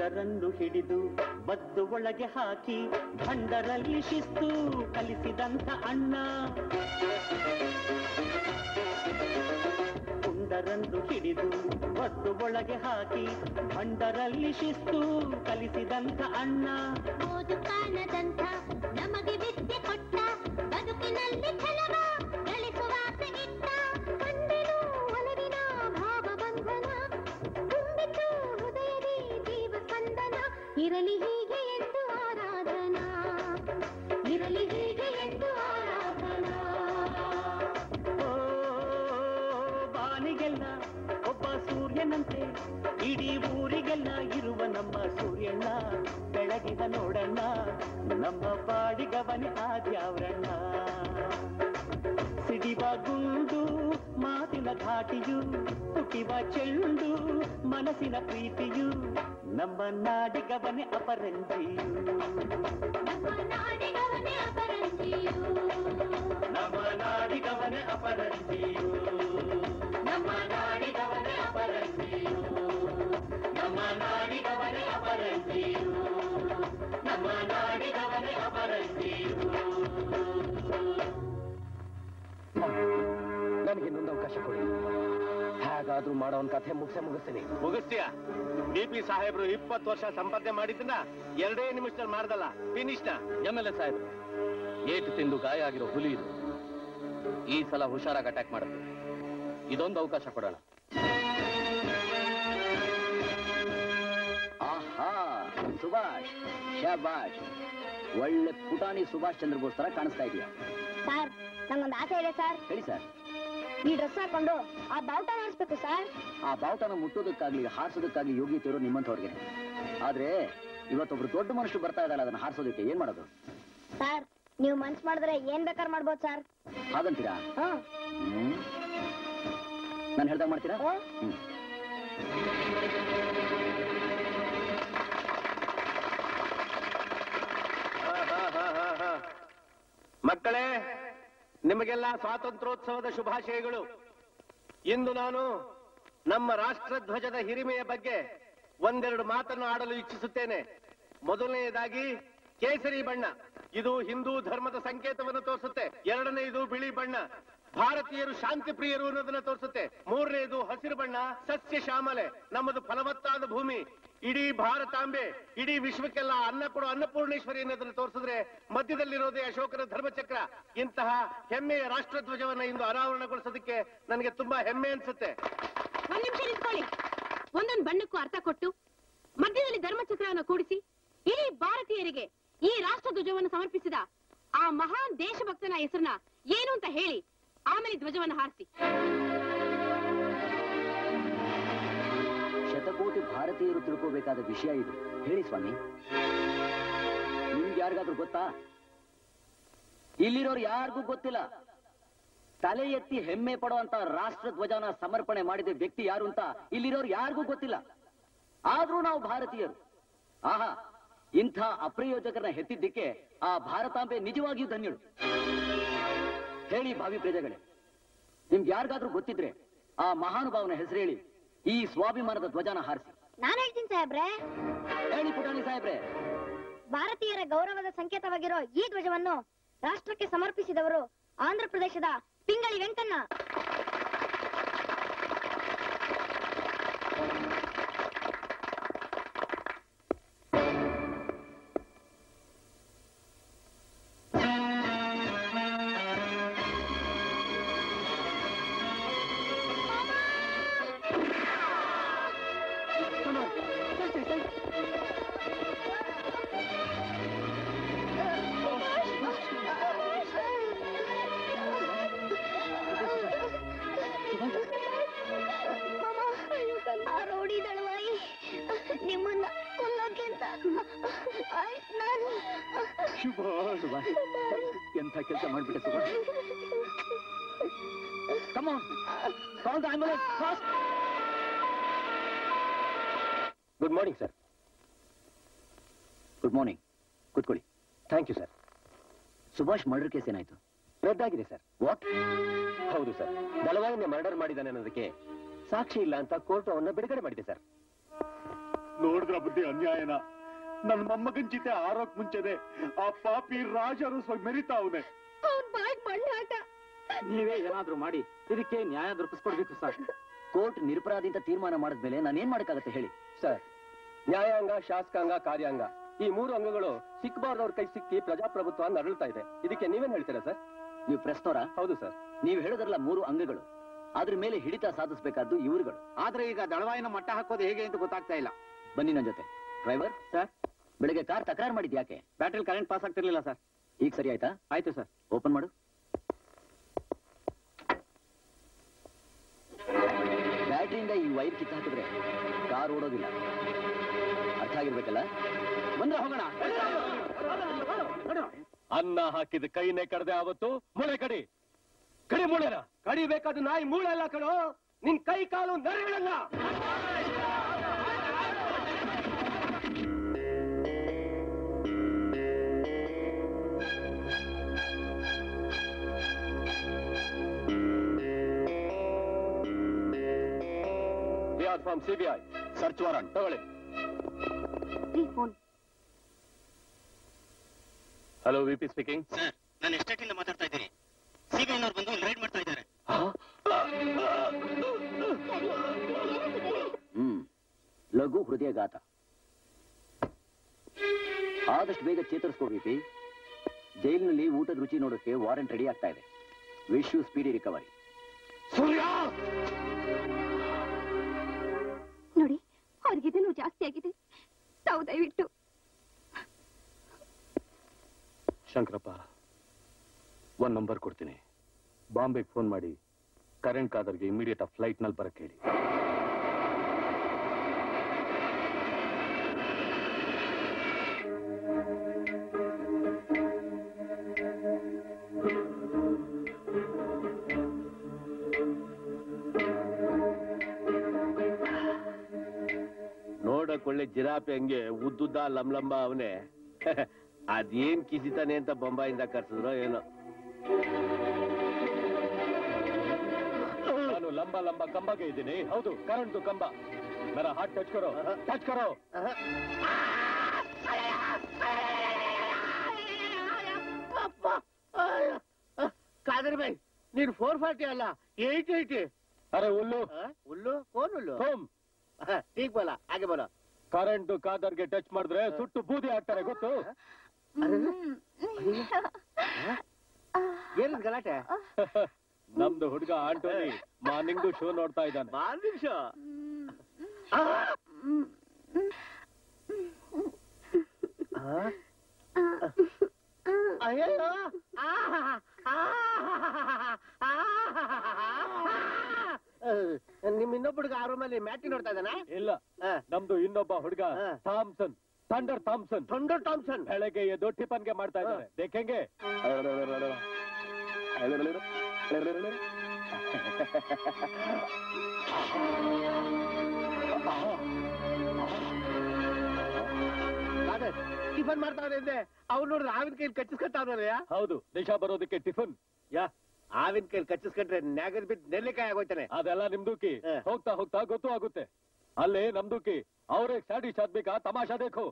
ಪುಂಡರನ್ನು ಹಿಡಿದು ಬದ್ದು ಒಳಗೆ ಹಾಕಿ ಭಂಡರಲ್ಲಿ ಶಿಸ್ತು ಕಲಿಸಿದಂತ ಅಣ್ಣ ಪುಂಡರನ್ನು ಹಿಡಿದು ಬದ್ದು ಒಳಗೆ ಹಾಕಿ ಭಂಡರಲ್ಲಿ ಶಿಸ್ತು ಕಲಿಸಿದಂತ ಅಣ್ಣ ಓದು ಕಾಣದಂಥ ನಮಗೆ ವಿದ್ಯೆ ಕೊಟ್ಟ ಬದುಕಿನಲ್ಲಿ ಛಲವ ಗಳಿಸುವಾಸೆ ಇಟ್ಟ ಕಂಡೆನು ಒಲವಿನ ಭಾವ ಬಂಧನ ತುಂಬಿತು ಹೃದಯದಿ ಜೀವ ಸ್ಪಂದನ ಇರಲಿ ಹೀಗೆ ಎಂದು ಆರಾಧನಾ ಇರಲಿ ಹೀಗೆ ಎಂದು ಆರಾಧನಾ ಓ ಬಾನಿಗೆಲ್ಲ ಒಬ್ಬ ಸೂರ್ಯನಂತೆ ಇಡೀ ಊರಿಗೆಲ್ಲ ಇರುವ ನಮ್ಮ ಸೂರ್ಯಣ್ಣ ಬೆಳಗಿದ ನೋಡಣ್ಣ ನಮ್ಮ ಬಾಡಿಗವನೇ ಆದ್ಯಾವ್ರಣ್ಣ ಸಿಡಿವ ಗುಂಡು ಮಾತಿನ ಧಾಟಿಯು ಹುಟ್ಟಿವ ಚೆಂಡು ಮನಸ್ಸಿನ ಪ್ರೀತಿಯು ನಮ್ಮ ನಾಡಿಗವನೇ ಅಪರಂಜಿಯು ನಮ್ಮ ನಾಡಿಗವನೇ ಅಪರಂಜಿಯು ನಮ್ಮ ನಾಡಿಗವನೇ ಅಪರಂಜಿಯು ನಮ್ಮ ನಾಡಿಗವನೇ ಅಪರಂಜಿಯು ನಮ್ಮ ನಾಡಿಗವನೇ ಅಪರಂಜಿಯು ನಮ್ಮ ನಾಡಿಗವನೇ ಅಪರಂಜಿಯು ನನಗೆ ಇನ್ನೊಂದು ಅವಕಾಶ ಕೊಡಿ ಹೇಗಾದ್ರೂ ಮಾಡೋ ಒಂದು ಕಥೆ ಮುಗಿಸೇ ಮುಗಿಸ್ತೀನಿ ಮುಗಿಸ್ತೀಯ ಬಿ ಪಿ ಸಾಹೇಬ್ರು ಇಪ್ಪತ್ತು ವರ್ಷ ಸಂಪಾದನೆ ಮಾಡಿದ್ದನ್ನ ಎರಡೇ ನಿಮಿಷದಲ್ಲಿ ಮಾಡ್ದಲ್ಲ ಫಿನಿಶ್ನ ಎಂ ಎಲ್ ಎ ಸಾಹೇಬ್ರು ಏಟು ತಿಂದು ಗಾಯ ಆಗಿರೋ ಹುಲಿ ಇದು ಈ ಸಲ ಹುಷಾರಾಗಿ ಅಟ್ಯಾಕ್ ಮಾಡುತ್ತೆ ಇದೊಂದು ಅವಕಾಶ ಕೊಡೋಣ ಆಹಾ ಸುಭಾಷ್ ಶಾಬಾಷ್ ಒಳ್ಳೆ ಪುಟಾಣಿ ಸುಭಾಷ್ ಚಂದ್ರ ಬೋಸ್ ತರ ಕಾಣಿಸ್ತಾ ಇದೆಯಾ ಸರ್ ನಂಗೊಂದು ಆಸೆ ಇದೆ ಸರ್ ಹೇಳಿ ಸರ್ ಈ ಡ್ರೆಸ್ ಹಾಕೊಂಡು ಆ ಬಾವುಟ ಮಾಡಿಸ್ಬೇಕು ಸರ್ ಆ ಬಾವುಟನ ಮುಟ್ಟೋದಕ್ಕಾಗ್ಲಿ ಹಾರಿಸೋದಕ್ಕಾಗ್ಲಿ ಯೋಗ್ಯತೆ ಇರೋ ನಿಮ್ಮಂಥವ್ರಿಗೆ ಆದ್ರೆ ಇವತ್ತೊಬ್ರು ದೊಡ್ಡ ಮನುಷ್ಯರು ಬರ್ತಾ ಇದ್ದಲ್ಲ ಅದನ್ನ ಹಾರಿಸೋದಕ್ಕೆ ಏನ್ ಮಾಡೋದು ಸರ್ ನೀವು ಮನ್ಸ್ ಮಾಡಿದ್ರೆ ಏನ್ ಬೇಕಾದ್ರೆ ಮಾಡ್ಬೋದು ಸರ್ ಹಾಗಂತೀರಾ ಹ್ಮ್ ಹ್ಮ್ ನಾನು ಹೇಳ್ದಾಗ ಮಾಡ್ತೀರಾ ಓ ಹ್ಮ್ ಮಕ್ಕಳೇ ನಿಮಗೆಲ್ಲ ಸ್ವಾತಂತ್ರ್ಯೋತ್ಸವದ ಶುಭಾಶಯಗಳು ಇಂದು ನಾನು ನಮ್ಮ ರಾಷ್ಟ್ರಧ್ವಜದ ಹಿರಿಮೆಯ ಬಗ್ಗೆ ಒಂದೆರಡು ಮಾತನ್ನು ಆಡಲು ಇಚ್ಛಿಸುತ್ತೇನೆ ಮೊದಲನೆಯದಾಗಿ ಕೇಸರಿ ಬಣ್ಣ ಇದು ಹಿಂದೂ ಧರ್ಮದ ಸಂಕೇತವನ್ನು ತೋರಿಸುತ್ತೆ ಎರಡನೆಯದು ಬಿಳಿ ಬಣ್ಣ ಭಾರತೀಯರು ಶಾಂತಿ ಪ್ರಿಯರು ಅನ್ನೋದನ್ನ ತೋರಿಸುತ್ತೆ ಮೂರನೆಯದು ಹಸಿರು ಬಣ್ಣ ಸಸ್ಯ ಶ್ಯಾಮಲೆ ನಮ್ಮದು ಫಲವತ್ತಾದ ಭೂಮಿ ಇಡೀ ಭಾರತಾಂಬೆ ಇಡೀ ವಿಶ್ವಕ್ಕೆಲ್ಲ ಅನ್ನ ಕೊಡೋ ಅನ್ನಪೂರ್ಣೇಶ್ವರಿ ಅನ್ನೋದನ್ನ ತೋರಿಸಿದ್ರೆ ಮಧ್ಯದಲ್ಲಿರೋದೇ ಅಶೋಕನ ಧರ್ಮಚಕ್ರ ಇಂತಹ ಹೆಮ್ಮೆಯ ರಾಷ್ಟ್ರಧ್ವಜವನ್ನ ಇಂದು ಅನಾವರಣಗೊಳಿಸೋದಕ್ಕೆ ನನಗೆ ತುಂಬಾ ಹೆಮ್ಮೆ ಅನ್ಸುತ್ತೆ ಒಂದ್ ನಿಮಿಷ ನಿಂತ್ಕೊಳ್ಳಿ ಒಂದೊಂದು ಬಣ್ಣಕ್ಕೂ ಅರ್ಥ ಕೊಟ್ಟು ಮಧ್ಯದಲ್ಲಿ ಧರ್ಮಚಕ್ರವನ್ನು ಕೂಡಿಸಿ ಇಡೀ ಭಾರತೀಯರಿಗೆ ಈ ರಾಷ್ಟ್ರ ಧ್ವಜವನ್ನು ಸಮರ್ಪಿಸಿದ ಆ ಮಹಾನ್ ದೇಶಭಕ್ತನ ಹೆಸರನ್ನ ಏನು ಅಂತ ಹೇಳಿ ಆಮೇಲೆ ಧ್ವಜವನ್ನು ಹಾರಿಸಿ ಶತಕೋಟಿ ಭಾರತೀಯರು ತಿಳ್ಕೋಬೇಕಾದ ವಿಷಯ ಇದು ಹೇಳಿ ಸ್ವಾಮಿ ನಿಮ್ಗೆ ಯಾರಿಗಾದ್ರೂ ಗೊತ್ತಾ ಇಲ್ಲಿರೋರು ಯಾರಿಗೂ ಗೊತ್ತಿಲ್ಲ ತಲೆ ಎತ್ತಿ ಹೆಮ್ಮೆ ಪಡುವಂತ ರಾಷ್ಟ್ರ ಧ್ವಜನ ಸಮರ್ಪಣೆ ಮಾಡಿದ ವ್ಯಕ್ತಿ ಯಾರು ಅಂತ ಇಲ್ಲಿರೋರು ಯಾರಿಗೂ ಗೊತ್ತಿಲ್ಲ ಆದ್ರೂ ನಾವು ಭಾರತೀಯರು ಆಹಾ ಇಂಥ ಅಪ್ರಯೋಜಕರನ್ನ ಹೆತ್ತಿದ್ದಕ್ಕೆ ಆ ಭಾರತಾಂಬೆ ನಿಜವಾಗಿಯೂ ಧನ್ಯಳು ಹೇಳಿ ಭಾವಿ ಪ್ರಜೆಗಳೇ ನಿಮ್ಗೆ ಯಾರಿಗಾದ್ರೂ ಗೊತ್ತಿದ್ರೆ ಆ ಮಹಾನುಭಾವನ ಹೆಸರು ಹೇಳಿ ಈ ಸ್ವಾಭಿಮಾನದ ಧ್ವಜನ ಹಾರಿಸಿ ನಾನ್ ಹೇಳ್ತೀನಿ ಸಾಹೇಬ್ರೆ ಹೇಳಿ ಪುಟಾಣಿ ಸಾಹೇಬ್ರೆ ಭಾರತೀಯರ ಗೌರವದ ಸಂಕೇತವಾಗಿರೋ ಈ ಧ್ವಜವನ್ನು ರಾಷ್ಟ್ರಕ್ಕೆ ಸಮರ್ಪಿಸಿದವರು ಆಂಧ್ರ ಪ್ರದೇಶದ ಪಿಂಗಳಿ ವೆಂಕಣ್ಣ ಆ ರೌಡಿ ದಳವಾಯಿ ನಿಮ್ಮನ್ನ ಕೊಲ್ಲೋಕೆ ಅಂತ ಆಯ್ತ್ ನಾನು ಸುಭಾಷ್ ಸುಭಾಷ್ ಎಂಥ ಕೆಲಸ ಮಾಡ್ಬಿಟ್ಟೆ Subhash come call the ambulance fast good morning sir good morning ಕೂತ್ಕೊಳ್ಳಿ thank you sir Subhash murder case ಏನಾಯ್ತು ರದ್ದಾಗಿದೆ ಸರ್ ವಾಟ್ ಹೌದು ಸರ್ ದಳವಾಯಿನ ಮರ್ಡರ್ ಮಾಡಿದ್ದಾನೆ ಅನ್ನೋದಕ್ಕೆ ಸಾಕ್ಷಿ ಇಲ್ಲ ಅಂತ ಕೋರ್ಟ್ ಅವನ್ನ ಬಿಡುಗಡೆ ಮಾಡಿದೆ ಸರ್ ನೋಡಿದ್ರ ಬುದ್ಧಿ ಅನ್ಯಾಯನ ನನ್ ಮೊಮ್ಮಗನ್ ಚಿತೆ ಆರೋಕ್ ಮುಂಚೆನೆ ಆ ಪಾಪಿ ರಾಜರು ಮೆರಿತಾ ಅವನೆ ಅವ್ನ್ ಬಾಯ್ಗ್ ಮಣ್ಣು ಹಾಕ ನೀವೇ ಏನಾದ್ರೂ ಮಾಡಿ ಇದಕ್ಕೆ ನ್ಯಾಯ ದೊರಕಿಸ್ಕೊಡ್ಬೇಕು ಸರ್ ಕೋರ್ಟ್ ನಿರಪರಾಧಿ ಅಂತ ತೀರ್ಮಾನ ಮಾಡಿದ್ಮೇಲೆ ನಾನೇನ್ ಮಾಡಕ್ಕಾಗತ್ತೆ ಹೇಳಿ ಸರ್ ನ್ಯಾಯಾಂಗ ಶಾಸಕಾಂಗ ಕಾರ್ಯಾಂಗ ಈ ಮೂರು ಅಂಗಗಳು ಸಿಕ್ಬಾರ್ದವ್ರ ಕೈ ಸಿಕ್ಕಿ ಪ್ರಜಾಪ್ರಭುತ್ವ ನರಳ್ತಾ ಇದೆ ಇದಕ್ಕೆ ನೀವೇನ್ ಹೇಳ್ತೀರಾ ಸರ್ ನೀವು ಪ್ರೆಸ್ನವರ ಹೌದು ಸರ್ ನೀವು ಹೇಳಿದ್ರಲ್ಲ ಮೂರು ಅಂಗಗಳು ಅದ್ರ ಮೇಲೆ ಹಿಡಿತ ಸಾಧಿಸಬೇಕಾದ್ದು ಇವರುಗಳು ಆದ್ರೆ ಈಗ ದಳವಾಯಿನ ಮಟ್ಟ ಹಾಕೋದು ಹೇಗೆ ಅಂತ ಗೊತ್ತಾಗ್ತಾ ಇಲ್ಲ ಬನ್ನಿ ನನ್ನ ಜೊತೆ ಡ್ರೈವರ್ ಸರ್ ಬೆಳಗ್ಗೆ ಕಾರ್ ತಕರಾರು ಮಾಡಿದ್ ಯಾಕೆ ಬ್ಯಾಟ್ರಿ ಕರೆಂಟ್ ಪಾಸ್ ಆಗ್ತಿರ್ಲಿಲ್ಲ ಸರ್ ಈಗ ಸರಿ ಆಯ್ತಾ ಆಯ್ತು ಸರ್ ಓಪನ್ ಮಾಡು ಬ್ಯಾಟ್ರಿಯಿಂದ ಈ ವೈರ್ ಕಿತ್ತು ಹಾಕಿದ್ರೆ ಕಾರ್ ಓಡೋದಿಲ್ಲ ಅರ್ಥ ಆಗಿರ್ಬೇಕಲ್ಲ ಬಂದ್ರೆ ಹೋಗೋಣ ಅನ್ನ ಹಾಕಿದ ಕೈನೇ ಕಡ್ದೆ ಆವತ್ತು ಮುಳೆ ಕಡಿ ಕಡಿ ಮುಳೆನ ಕಡಿಬೇಕಾದ ನಾಯಿ ಮೂಳೆಲ್ಲ ಕಣೋ ನಿನ್ ಕೈ ಕಾಲು ನರಗಳಲ್ಲ ಫ್ರಮ್ ಸಿಬಿಐ ಸರ್ಚ್ ವಾರಂಟ್ ತಗೊಳ್ಳಿ phone hello V P speaking sir ನಾನು ಎಸ್ಟೇಟ್ ಇಂದ ಮಾತಾಡ್ತಾ ಇದ್ದೀನಿ ಸಿಬಿಐನವ್ರು ಬಂದು ರೈಡ್ ಮಾಡ್ತಾ ಇದ್ದಾರೆ ಹ್ಮ್ ಲಘು ಹೃದಯಘಾತ ಆದಷ್ಟು ಬೇಗ ಚೇತರಿಸ್ಕೊಡ್ಬೇಕು ಜೈಲಿನಲ್ಲಿ ಊಟದ ರುಚಿ ನೋಡೋಕೆ ವಾರೆಂಟ್ ರೆಡಿ ಆಗ್ತಾ ಇದೆ ವಿಶ್ ಯು ಸ್ಪೀಡಿ ರಿಕವರಿ ನೋಡಿ ಅವ್ರಿಗಿದೆನೂ ಜಾಸ್ತಿ ಆಗಿದೆ ತಾವು ದಯವಿಟ್ಟು ಶಂಕರಪ್ಪ ಒಂದ್ ನಂಬರ್ ಕೊಡ್ತೀನಿ ಬಾಂಬೆಗೆ ಫೋನ್ ಮಾಡಿ ಕರೆಂಟ್ ಕಾದರ್ಗೆ ಇಮಿಡಿಯೇಟ್ ಆ ಫ್ಲೈಟ್ ನಲ್ಲಿ ಬರಕ್ ಹೇಳಿ ನೋಡಕ್ ಒಳ್ಳೆ ಜಿರಾಪೆ ಹಂಗೆ ಉದ್ದುದ್ದ ಲಂಬ ಅವನೇ ಅದೇನ್ ಕಿಸಿತಾನೆ ಅಂತ ಬೊಂಬಾಯಿಂದ ಕರ್ಸಿದ್ರೋ ಏನೋ ನಾನು ಲಂಬ ಲಂಬ ಕಂಬಗೆ ಇದ್ದೀನಿ ಹೌದು ಕರೆಂಟ್ ಕಂಬ ಮರ ಹಾಟ್ ಟಚ್ ಕರೋ ಟಚ್ ಕರೋ ಕಾದರ್ ಬೈ ನೀನ್ ಫೋರ್ ಫಾರ್ಟಿ ಅಲ್ಲ ಏಯ್ಟಿ ಏಯ್ಟಿ ಅರೆ ಉಲ್ಲು ಹುಲ್ಲು ಕೋನ್ ಹುಲ್ಲು ಹೋಮ್ ಟೀಕ್ ಬೋಲ ಹಾಗೆ ಬೋಲ ಕರೆಂಟ್ ಕಾದರ್ಗೆ ಟಚ್ ಮಾಡಿದ್ರೆ ಸುಟ್ಟು ಬೂದಿ ಹಾಕ್ತಾರೆ ಗೊತ್ತು ಏನ್ ಗಲಾಟೆ ನಮ್ದು ಹುಡುಗ ಆಂಟೋನಿ ಮಾರ್ನಿಂಗ್ ಶೋ ನೋಡ್ತಾ ಇದ್ದಾನೆ ಬಾರ್ ನಿಮಿಷ ಅಯ್ಯೋ ನಿಮ್ ಇನ್ನೊಬ್ಬ ಹುಡುಗ ಆ ರೂಮಲ್ಲಿ ಮ್ಯಾಟಿ ನೋಡ್ತಾ ಇದ್ದಾನ ಇಲ್ಲ ನಮ್ದು ಇನ್ನೊಬ್ಬ ಹುಡುಗ Thomson thunder Thomson thunder Thomson ಬೆಳಗ್ಗೆ ಎದ್ದು ಟಿಫನ್ಗೆ ಮಾಡ್ತಾ ಇದ್ದಾರೆ ದೇಖಂಗೆ ಟಿಫನ್ ಮಾಡ್ತಾವ್ರೆ ಅಂದೆ ಅವ್ನು ನೋಡಿದ್ರೆ ಆವಿನ ಕೈಲಿ ಕಚ್ಚಿಸ್ಕೊತಾವ್ರಲ್ಲ ಹೌದು ನಿಶಾ ಬರೋದಕ್ಕೆ ಟಿಫನ್ ಯಾ ಆವಿನ ಕೈಲಿ ಕಚ್ಚಿಸ್ಕೊಂಡ್ರೆ ನ್ಯಾಗದ್ ಬಿದ್ದು ನೆಲ್ಲಿಕಾಯಿ ಆಗೋಯ್ತಾನೆ ಅದೆಲ್ಲ ನಿಮ್ದುಕಿ ಹೋಗ್ತಾ ಹೋಗ್ತಾ ಗೊತ್ತು ಆಗುತ್ತೆ ಅಲ್ಲೇ ನಮ್ದುಕಿ ಅವರೇ ಸ್ಯಾಡಿ ಸಾಧ್ಬೇಕಾ ತಮಾಷಾ ದೇಖೋ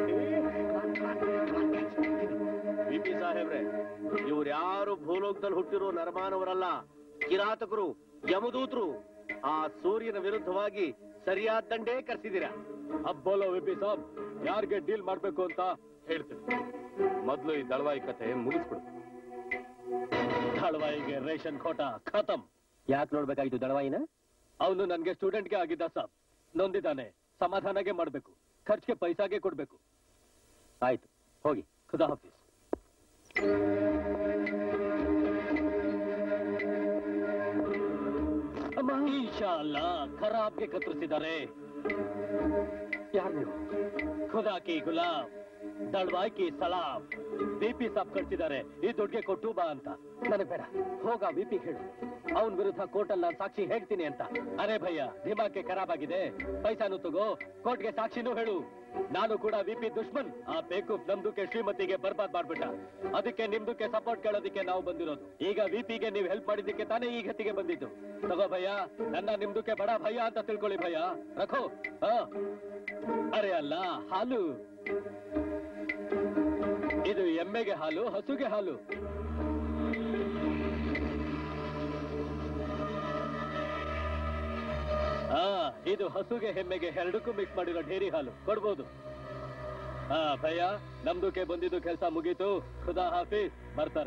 ಬಿಪಿ ಸಾಹೇಬ್ರೆ ಇವ್ರು ಯಾರು ಭೂಲೋಕದಲ್ಲಿ ಹುಟ್ಟಿರೋ ನರಮಾನವರಲ್ಲ ಕಿರಾತಕರು ಯಮದೂತರು ಆ ಸೂರ್ಯನ ವಿರುದ್ಧವಾಗಿ ಸರಿಯಾದ ದಂಡೇ ಕರ್ಸಿದ್ದೀರಾ ಅಬ್ಬೋಲೋ ವಿಪಿ ಸಾಬ್ ಯಾರಿಗೆ ಡೀಲ್ ಮಾಡ್ಬೇಕು ಅಂತ ಹೇಳ್ತೀನಿ ಮೊದ್ಲು ಈ ದಳವಾಯಿ ಕತೆ ಮುಗಿಸ್ಬಿಡು ದಳವಾಯಿಗೆ ರೇಷನ್ ಖೋಟ ಖತಮ್ ಯಾಕೆ ನೋಡ್ಬೇಕಾಗಿತ್ತು ದಳವಾಯಿನ ಅವನು ನನ್ಗೆ ಸ್ಟೂಡೆಂಟ್ಗೆ ಆಗಿದ್ದ ಸಾಬ್ ನೊಂದಿದ್ದಾನೆ ಸಮಾಧಾನಗೆ ಮಾಡ್ಬೇಕು ಖರ್ಚಿಗೆ ಪೈಸಾಗೆ ಕೊಡ್ಬೇಕು ಆಯ್ತು ಹೋಗಿ ಖುದಾ ಹಾಫೀಸ್ ಇನ್ಶಾಲ್ಲಾ ಖರಾಬ್ಗೆ ಕತ್ತರಿಸಿದ್ದಾರೆ ಯಾರು ನೀವು ಖುದಾ ಕಿ ಗುಲಾಬ್ ದಳ್ವಾಯ್ಕಿ ಸಲಾಮ್ ವಿಪಿ ಸಾಬ್ ಕಳ್ಸಿದ್ದಾರೆ ಈ ದುಡ್ಡಿಗೆ ಕೊಟ್ಟು ಬಾ ಅಂತ ನನಗೆ ಬೇಡ ಹೋಗ ವಿಪಿ ಹೇಳು ಅವನ್ ವಿರುದ್ಧ ಕೋರ್ಟಲ್ಲಿ ನಾನು ಸಾಕ್ಷಿ ಹೇಳ್ತೀನಿ ಅಂತ ಅರೆ ಭಯ್ಯ ದಿಮಾಕ್ಕೆ ಖರಾಬ್ ಆಗಿದೆ ಪೈಸಾನು ತಗೋ ಕೋರ್ಟ್ಗೆ ಸಾಕ್ಷಿನೂ ಹೇಳು ನಾನು ಕೂಡ ವಿಪಿ ದುಶ್ಮನ್ ಆ ಬೇಕೂಫ್ ನಮ್ದುಕ್ಕೆ ಶ್ರೀಮತಿಗೆ ಬರ್ಬಾದ್ ಮಾಡ್ಬಿಟ್ಟ ಅದಕ್ಕೆ ನಿಮ್ದಕ್ಕೆ ಸಪೋರ್ಟ್ ಕೇಳೋದಕ್ಕೆ ನಾವು ಬಂದಿರೋದು ಈಗ ವಿಪಿಗೆ ನೀವು ಹೆಲ್ಪ್ ಮಾಡಿದ್ದಕ್ಕೆ ತಾನೇ ಈ ಗತಿಗೆ ಬಂದಿದ್ದು ತಗೋ ಭಯ್ಯ ನನ್ನ ನಿಮ್ದಕ್ಕೆ ಬಡ ಭಯ್ಯ ಅಂತ ತಿಳ್ಕೊಳ್ಳಿ ಭಯ್ಯ ರಖೋ ಹಾ ಅರೆ ಅಲ್ಲ ಹಾಲು ಇದು ಎಮ್ಮೆಗೆ ಹಾಲು ಹಸುಗೆ ಹಾಲು ಆ ಇದು ಹಸುಗೆ ಹೆಮ್ಮೆಗೆ ಎರಡಕ್ಕೂ ಮಿಕ್ಸ್ ಮಾಡಿರೋ ಡೇರಿ ಹಾಲು ಕೊಡ್ಬೋದು ಹಾ ಭಯ್ಯ ನಮ್ದುಕ್ಕೆ ಬಂದಿದ್ದು ಕೆಲಸ ಮುಗೀತು ಖುದಾ ಹಾಫೀಸ್ ಬರ್ತಾರೆ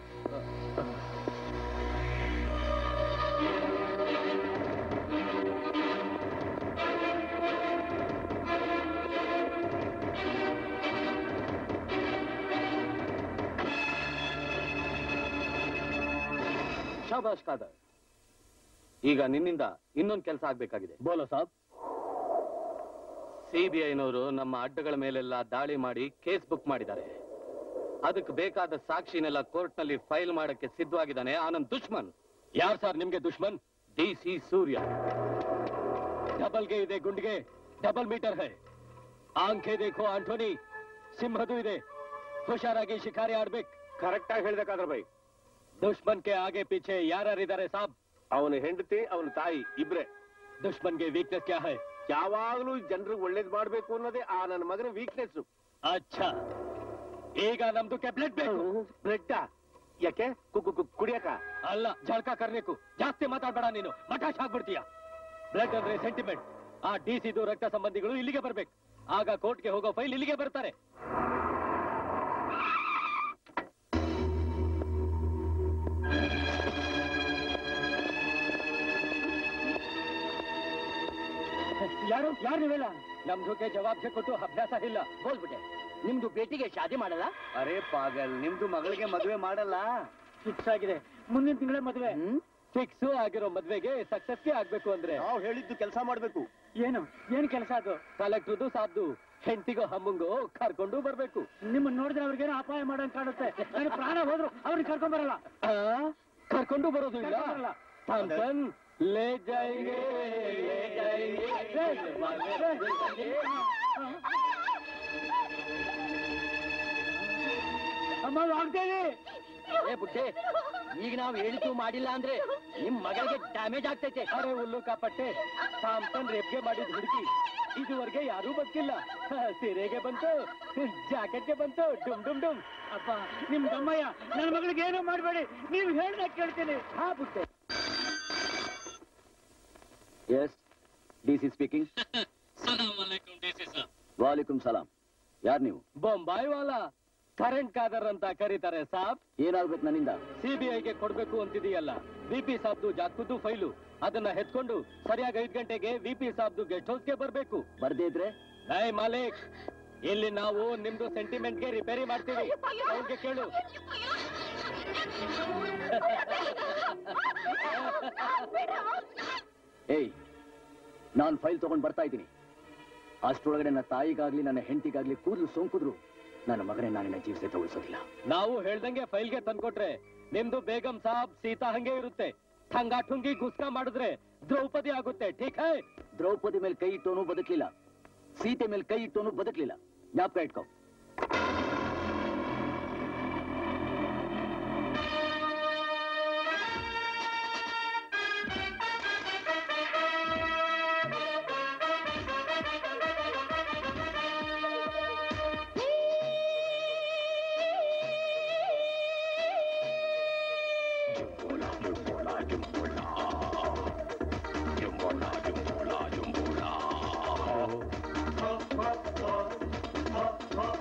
ಶಾಬಾಷ್ ಖಾದರ್ ಈಗ ನಿನ್ನಿಂದ ಇನ್ನೊಂದು ಕೆಲಸ ಆಗ್ಬೇಕಾಗಿದೆ ಬೋಲೋ ಸಾಬ್ ಸಿಬಿಐನವರು ನಮ್ಮ ಅಡ್ಡಗಳ ಮೇಲೆಲ್ಲ ದಾಳಿ ಮಾಡಿ ಕೇಸ್ ಬುಕ್ ಮಾಡಿದ್ದಾರೆ ಅದಕ್ಕೆ ಬೇಕಾದ ಸಾಕ್ಷಿನೆಲ್ಲ ಕೋರ್ಟ್ ನಲ್ಲಿ ಫೈಲ್ ಮಾಡಕ್ಕೆ ಸಿದ್ಧವಾಗಿದ್ದಾನೆ ಆನಂದ್ ದುಶ್ಮನ್ ಯಾರ್ ಸರ್ ನಿಮ್ಗೆ ದುಶ್ಮನ್ ಡಿ ಸಿ ಸೂರ್ಯ ಡಬಲ್ಗೆ ಇದೆ ಗುಂಡಿಗೆ ಡಬಲ್ ಮೀಟರ್ ಹೈ ಆಂಖೆ ದೇಖೋ ಆಂಟೋನಿ ಸಿಂಹದು ಇದೆ ಹುಷಾರಾಗಿ ಶಿಕಾರಿ ಆಡ್ಬೇಕು ಕರೆಕ್ಟ್ ಆಗಿ ಹೇಳ್ಬೇಕಾದ್ರ ಬೈ ದುಶ್ಮನ್ ಕೆ ಆಗೆ ಪೀछे ಯಾರ್ಯಾರಿದ್ದಾರೆ ಸಾಬ್ ಅವನ ಹೆಂಡತಿ ಅವನ ತಾಯಿ ಇಬ್ರೆ ದುಶ್ಮನ್ ಗೆ ವೀಕ್ನೆಸ್ ಕ್ಯಾ ಹೈ ಯಾವಾಗ್ಲೂ ಜನರಿಗೆ ಒಳ್ಳೇದ್ ಮಾಡ್ಬೇಕು ಅನ್ನೋದೇ ಆ ನನ್ನ ಮಗನ ವೀಕ್ನೆಸ್ ಅಚ್ಚಾ ಈಗ ನಮ್ದಕ್ಕೆ ಬ್ಲಡ್ ಬೇಕು ಬ್ಲಡ್ ಯಾಕೆ ಕು- ಕು- ಕು- ಕುಡಿಯಕ ಅಲ್ಲ ಜಳಕ ಕರ್ಬೇಕು ಜಾಸ್ತಿ ಮಾತಾಡ್ಬೇಡ ನೀನು ಮಠಾಶ್ ಆಗ್ಬಿಡ್ತೀಯ ಬ್ಲಡ್ ಅಂದ್ರೆ ಸೆಂಟಿಮೆಂಟ್ ಆ ಡಿ ಸಿದು ರಕ್ತ ಸಂಬಂಧಿಗಳು ಇಲ್ಲಿಗೆ ಬರ್ಬೇಕು ಆಗ ಕೋರ್ಟ್ಗೆ ಹೋಗೋ ಫೈಲ್ ಇಲ್ಲಿಗೆ ಬರ್ತಾರೆ ಯಾರು ಯಾರು ನೀವೆಲ್ಲ ನಮ್ದುಕ್ಕೆ ಜವಾಬ್ದಾರಿ ಕೊಟ್ಟು ಅಭ್ಯಾಸ ಇಲ್ಲ ಹೋಲ್ಬಿಟ್ಟೆ ನಿಮ್ದು ಭೇಟಿಗೆ ಶಾದಿ ಮಾಡಲ್ಲ ಅರೆ ಪಾಗಲ್ ನಿಮ್ದು ಮಗಳಿಗೆ ಮದುವೆ ಮಾಡಲ್ಲ ಫಿಕ್ಸ್ ಆಗಿದೆ ಮುಂದಿನ ತಿಂಗಳೇ ಮದುವೆ ಫಿಕ್ಸ್ ಆಗಿರೋ ಮದ್ವೆಗೆ ಸಕ್ಸಸ್ಗೆ ಆಗ್ಬೇಕು ಅಂದ್ರೆ ನಾವು ಹೇಳಿದ್ದು ಕೆಲಸ ಮಾಡ್ಬೇಕು ಏನು ಏನ್ ಕೆಲಸ ಅದು ಕಲೆಕ್ಟರ್ದು ಸಾಬ್ದು ಹೆಂಡತಿಗೋ ಹಮ್ಮಂಗೋ ಕರ್ಕೊಂಡು ಬರ್ಬೇಕು ನಿಮ್ಮನ್ನ ನೋಡಿದ್ರೆ ಅವ್ರಿಗೇನೋ ಅಪಾಯ ಮಾಡೋಂಗ್ ಕಾಣುತ್ತೆ ನನ್ನ ಪ್ರಾಣ ಹೋದ್ರು ಅವ್ರನ್ನ ಕರ್ಕೊಂಡ್ ಬರಲ್ಲ ಕರ್ಕೊಂಡು ಬರೋದು ಇಲ್ಲ ಥಾಮ್ಸನ್ ಲೇ ಜಾಯಿಂಗೆ ಲೇ ಜಾಯಿಂಗೆ ಅಮ್ಮ ಆಗ್ತೇನೆ ಏ ಬುಡ್ಡೆ ಈಗ ನಾವು ಹೇಳಿದ್ದು ಮಾಡಿಲ್ಲ ಅಂದ್ರೆ ನಿಮ್ ಮಗಳಿಗೆ ಡ್ಯಾಮೇಜ್ ಆಗ್ತೈತೆ ಅರೆ ಹುಲ್ಲು ಕಾಪಟ್ಟೆ ಥಾಮ್ಸನ್ ರೇಪ್ಗೆ ಮಾಡಿದ ಹುಡುಗಿ ಇದುವರೆಗೆ ಯಾರೂ ಬದುಕಿಲ್ಲ ಹ, ಸೀರೆಗೆ ಬಂತು ಜಾಕೆಟ್ಗೆ ಬಂತು ಡುಮ್ ಡುಮ್ ಡುಮ್ ಅಪ್ಪ ನಿಮ್ ತಮ್ಮಯ್ಯ ನನ್ನ ಮಗಳಿಗೆ ಏನೂ ಮಾಡಬೇಡಿ ನೀವು ಹೇಳ್ದಾಗ ಕೇಳ್ತೀನಿ ಹಾ ಬುಟ್ಟೆ ಎಸ್ ಡಿ ಸಿ ಸ್ಪೀಕಿಂಗ್ ವಾಲೇಕುಂ ಸಲಾಂ ಯಾರು ನೀವು ಬೊಂಬಾಯಿ ವಾಲ ಕರೆಂಟ್ ಕಾದರ್ ಅಂತ ಕರೀತಾರೆ ಸಾಬ್ ಏನಾಗ್ಬೇಕು ನನ್ನಿಂದ ಸಿಬಿಐಗೆ ಕೊಡ್ಬೇಕು ಅಂತಿದೆಯಲ್ಲ ವಿಪಿ ಸಾಬ್ದು ಜಾತ್ಕುದ್ದು ಫೈಲು ಅದನ್ನ ಹೆತ್ಕೊಂಡು ಸರಿಯಾಗಿ ಐದ್ ಗಂಟೆಗೆ ವಿಪಿ ಸಾಬ್ದು ಗೆಸ್ಟ್ ಹೌಸ್ಗೆ ಬರ್ಬೇಕು ಬರ್ದೇ ಇದ್ರೆ ನೈ ಮಾಲಿಕ್ ಇಲ್ಲಿ ನಾವು ನಿಮ್ದು ಸೆಂಟಿಮೆಂಟ್ಗೆ ರಿಪೇರಿ ಮಾಡ್ತೀವಿ ಅವ್ರಿಗೆ ಕೇಳು ಏಯ್ ನಾನ್ ಫೈಲ್ ತಗೊಂಡ್ ಬರ್ತಾ ಇದ್ದೀನಿ ಅಷ್ಟರೊಳಗಡೆ ನನ್ನ ತಾಯಿಗಾಗ್ಲಿ ನನ್ನ ಹೆಂಡತಿಗಾಗ್ಲಿ ಕೂದಲು ಸೋಂಕಿದ್ರು ನನ್ನ ಮಗನೇ ನಾನಿನ್ನ ಜೀವ ಸಹಿತ ಉಳಿಸೋದಿಲ್ಲ ನಾವು ಹೇಳ್ದಂಗೆ ಫೈಲ್ಗೆ ತಂದ್ಕೊಟ್ರೆ ನಿಮ್ದು ಬೇಗಂ ಸಾಬ್ ಸೀತಾ ಹಂಗೆ ಇರುತ್ತೆ ಠಂಗಾ ಠುಂಗಿ ಗುಸ್ಕಾ ಮಾಡಿದ್ರೆ ದ್ರೌಪದಿ ಆಗುತ್ತೆ ಠೀಕ್ ಹೈ ದ್ರೌಪದಿ ಮೇಲೆ ಕೈ ಇಟ್ಟೋನು ಬದುಕಲಿಲ್ಲ ಸೀತೆ ಮೇಲೆ ಕೈ ಇಟ್ಟೋನು ಬದುಕಲಿಲ್ಲ ಜ್ಞಾಪಕ ಇಟ್ಕೋ Oh,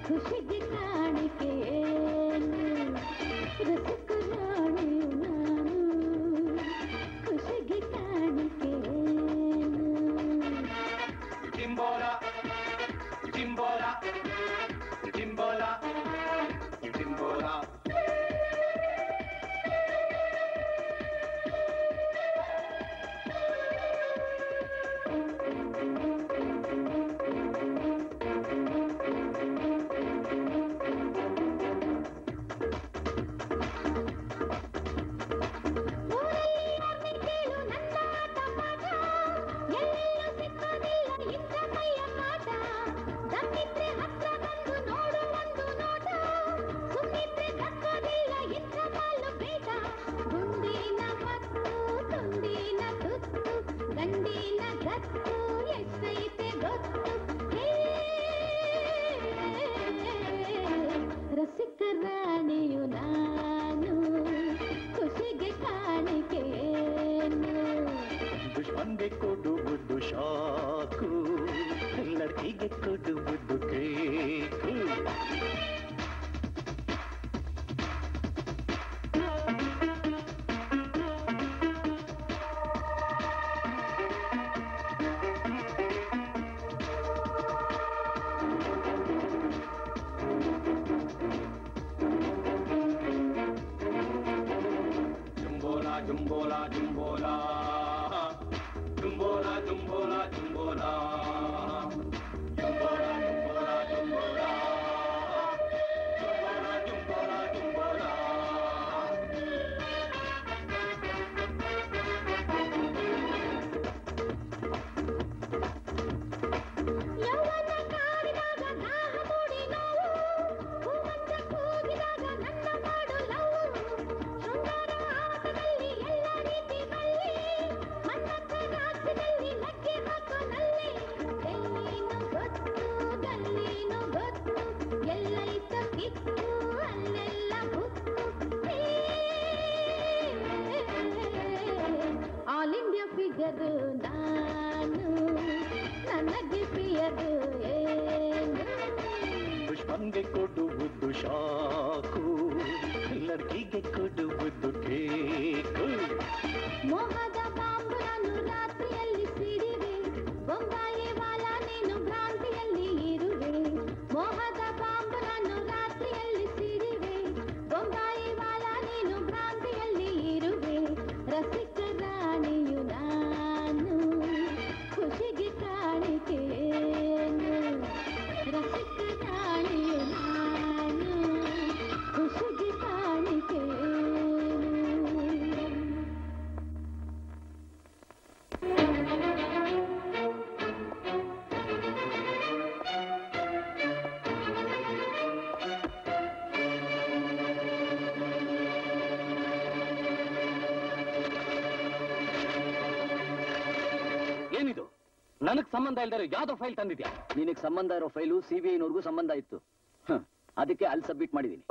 ಖುಷಿಗೆ ಕಾಣಿಕೆ ರಸಿಕ ರಾಣಿಯು ನಾನು ಖುಷಿಗೆ ಕಾಣಿಕೆ ಜಿಂಬೋಲ ಜಿಂಬೋಲ ಜಿಂಬೋಲ ಜಿಂಬೋಲ ಗಂಡಿನ ಗತ್ತು ಎಷ್ಟೈತೆ ಗೊತ್ತು ಹೇ, ರಸಿಕ ರಾಣಿಯು ನಾನು ಖುಷಿಗೆ ಕಾಣಿಕೆಯನ್ನು ದುಶ್ಮನ್ಗೆ ಕೊಡುವುದು ಶಾಕು ಲಡ್ಕಿಗೆ ಕೊಡುವುದು ಕೇಕು ಜುಂಬೋಲ ಜುಂಬೋಲ ಜುಂಬೋಲ ಜುಂಬೋಲ ಜುಂಬೋಲ ಜುಂಬೋಲ ಜುಂಬೋಲ ಜುಂಬೋಲ ಜುಂಬೋಲ ಜುಂಬೋಲ ಜುಂಬೋಲ ಜುಂಬೋಲ ಯೌವನ ಕಾಡಿದಾಗ ದಾಹ ಮೂಡಿ ನೋವು ಹೂವಂತ ಕೂಗಿದಾಗ ನನ್ನ ಮಾಡು ಲವ್ ಶೃಂಗಾರ ಆಟದಲ್ಲಿ ಎಲ್ಲ ರೀತಿ ಬಳ್ಳಿ ಮನ್ನತ್ತ ರಾಜ್ಯದಲ್ಲಿ ಲಗ್ಗೆ ಹಾಕೋ ನಲ್ಲಿ ಎಲ್ಲಿನೂ ಗೊತ್ತು ಗಲ್ಲಿನೂ ಗೊತ್ತು ಎಲ್ಲೈತ ಕಿತ್ತು ಅಲ್ಲೆಲ್ಲ ಬುಕ್ಕು ಆಲ್ ಇಂಡಿಯಾ ಫಿಗರ್ ನಾನು ನನಗೆ ಪ್ರಿಯದು ಏನು ದುಶ್ಮನ್ಗೆ ಕೊಡುವುದು ಶಾಕು ಲಡ್ಕಿಗೆ ಕೊಡುವುದು ಕೇಕು ಮೋಹದ ಬಾಂಬು ನಾನು ರಾತ್ರಿಯಲ್ಲಿ ಸಿಡಿವೆ ಬೊಂಬಾಯಿ ವಾಲ ನೀನು ಭ್ರಾಂತಿಯಲ್ಲಿ ಇರುವೆ ಮೋಹದ ಬಾಂಬು ನಾನು ರಾತ್ರಿಯಲ್ಲಿ ಸಿಡಿವೆ ಬೊಂಬಾಯಿ ವಾಲ ನೀನು ಭ್ರಾಂತಿಯಲ್ಲಿ ಇರುವೆ ರಸಿಕ ರಾಣಿಯು ನಾನು ಖುಷಿಗೆ ಕಾಣಿಕೆಯನ್ನು ರಸಿಕ ರಾಣಿಯು ನಾನು ಖುಷಿಗೆ ಕಾಣಿಕೆಯನ್ನು ಏನಿದು ನನಗ್ ಸಂಬಂಧ ಇಲ್ದರೆ ಯಾವ್ದೋ ಫೈಲ್ ತಂದಿದ್ಯಾ ನಿನಗ್ ಸಂಬಂಧ ಇರೋ ಫೈಲು ಸಿಬಿಐನವ್ರಿಗೂ ಸಂಬಂಧ ಇತ್ತು ಹ, ಅದಕ್ಕೆ ಅಲ್ಲಿ ಸಬ್ಮಿಟ್ ಮಾಡಿದೀನಿ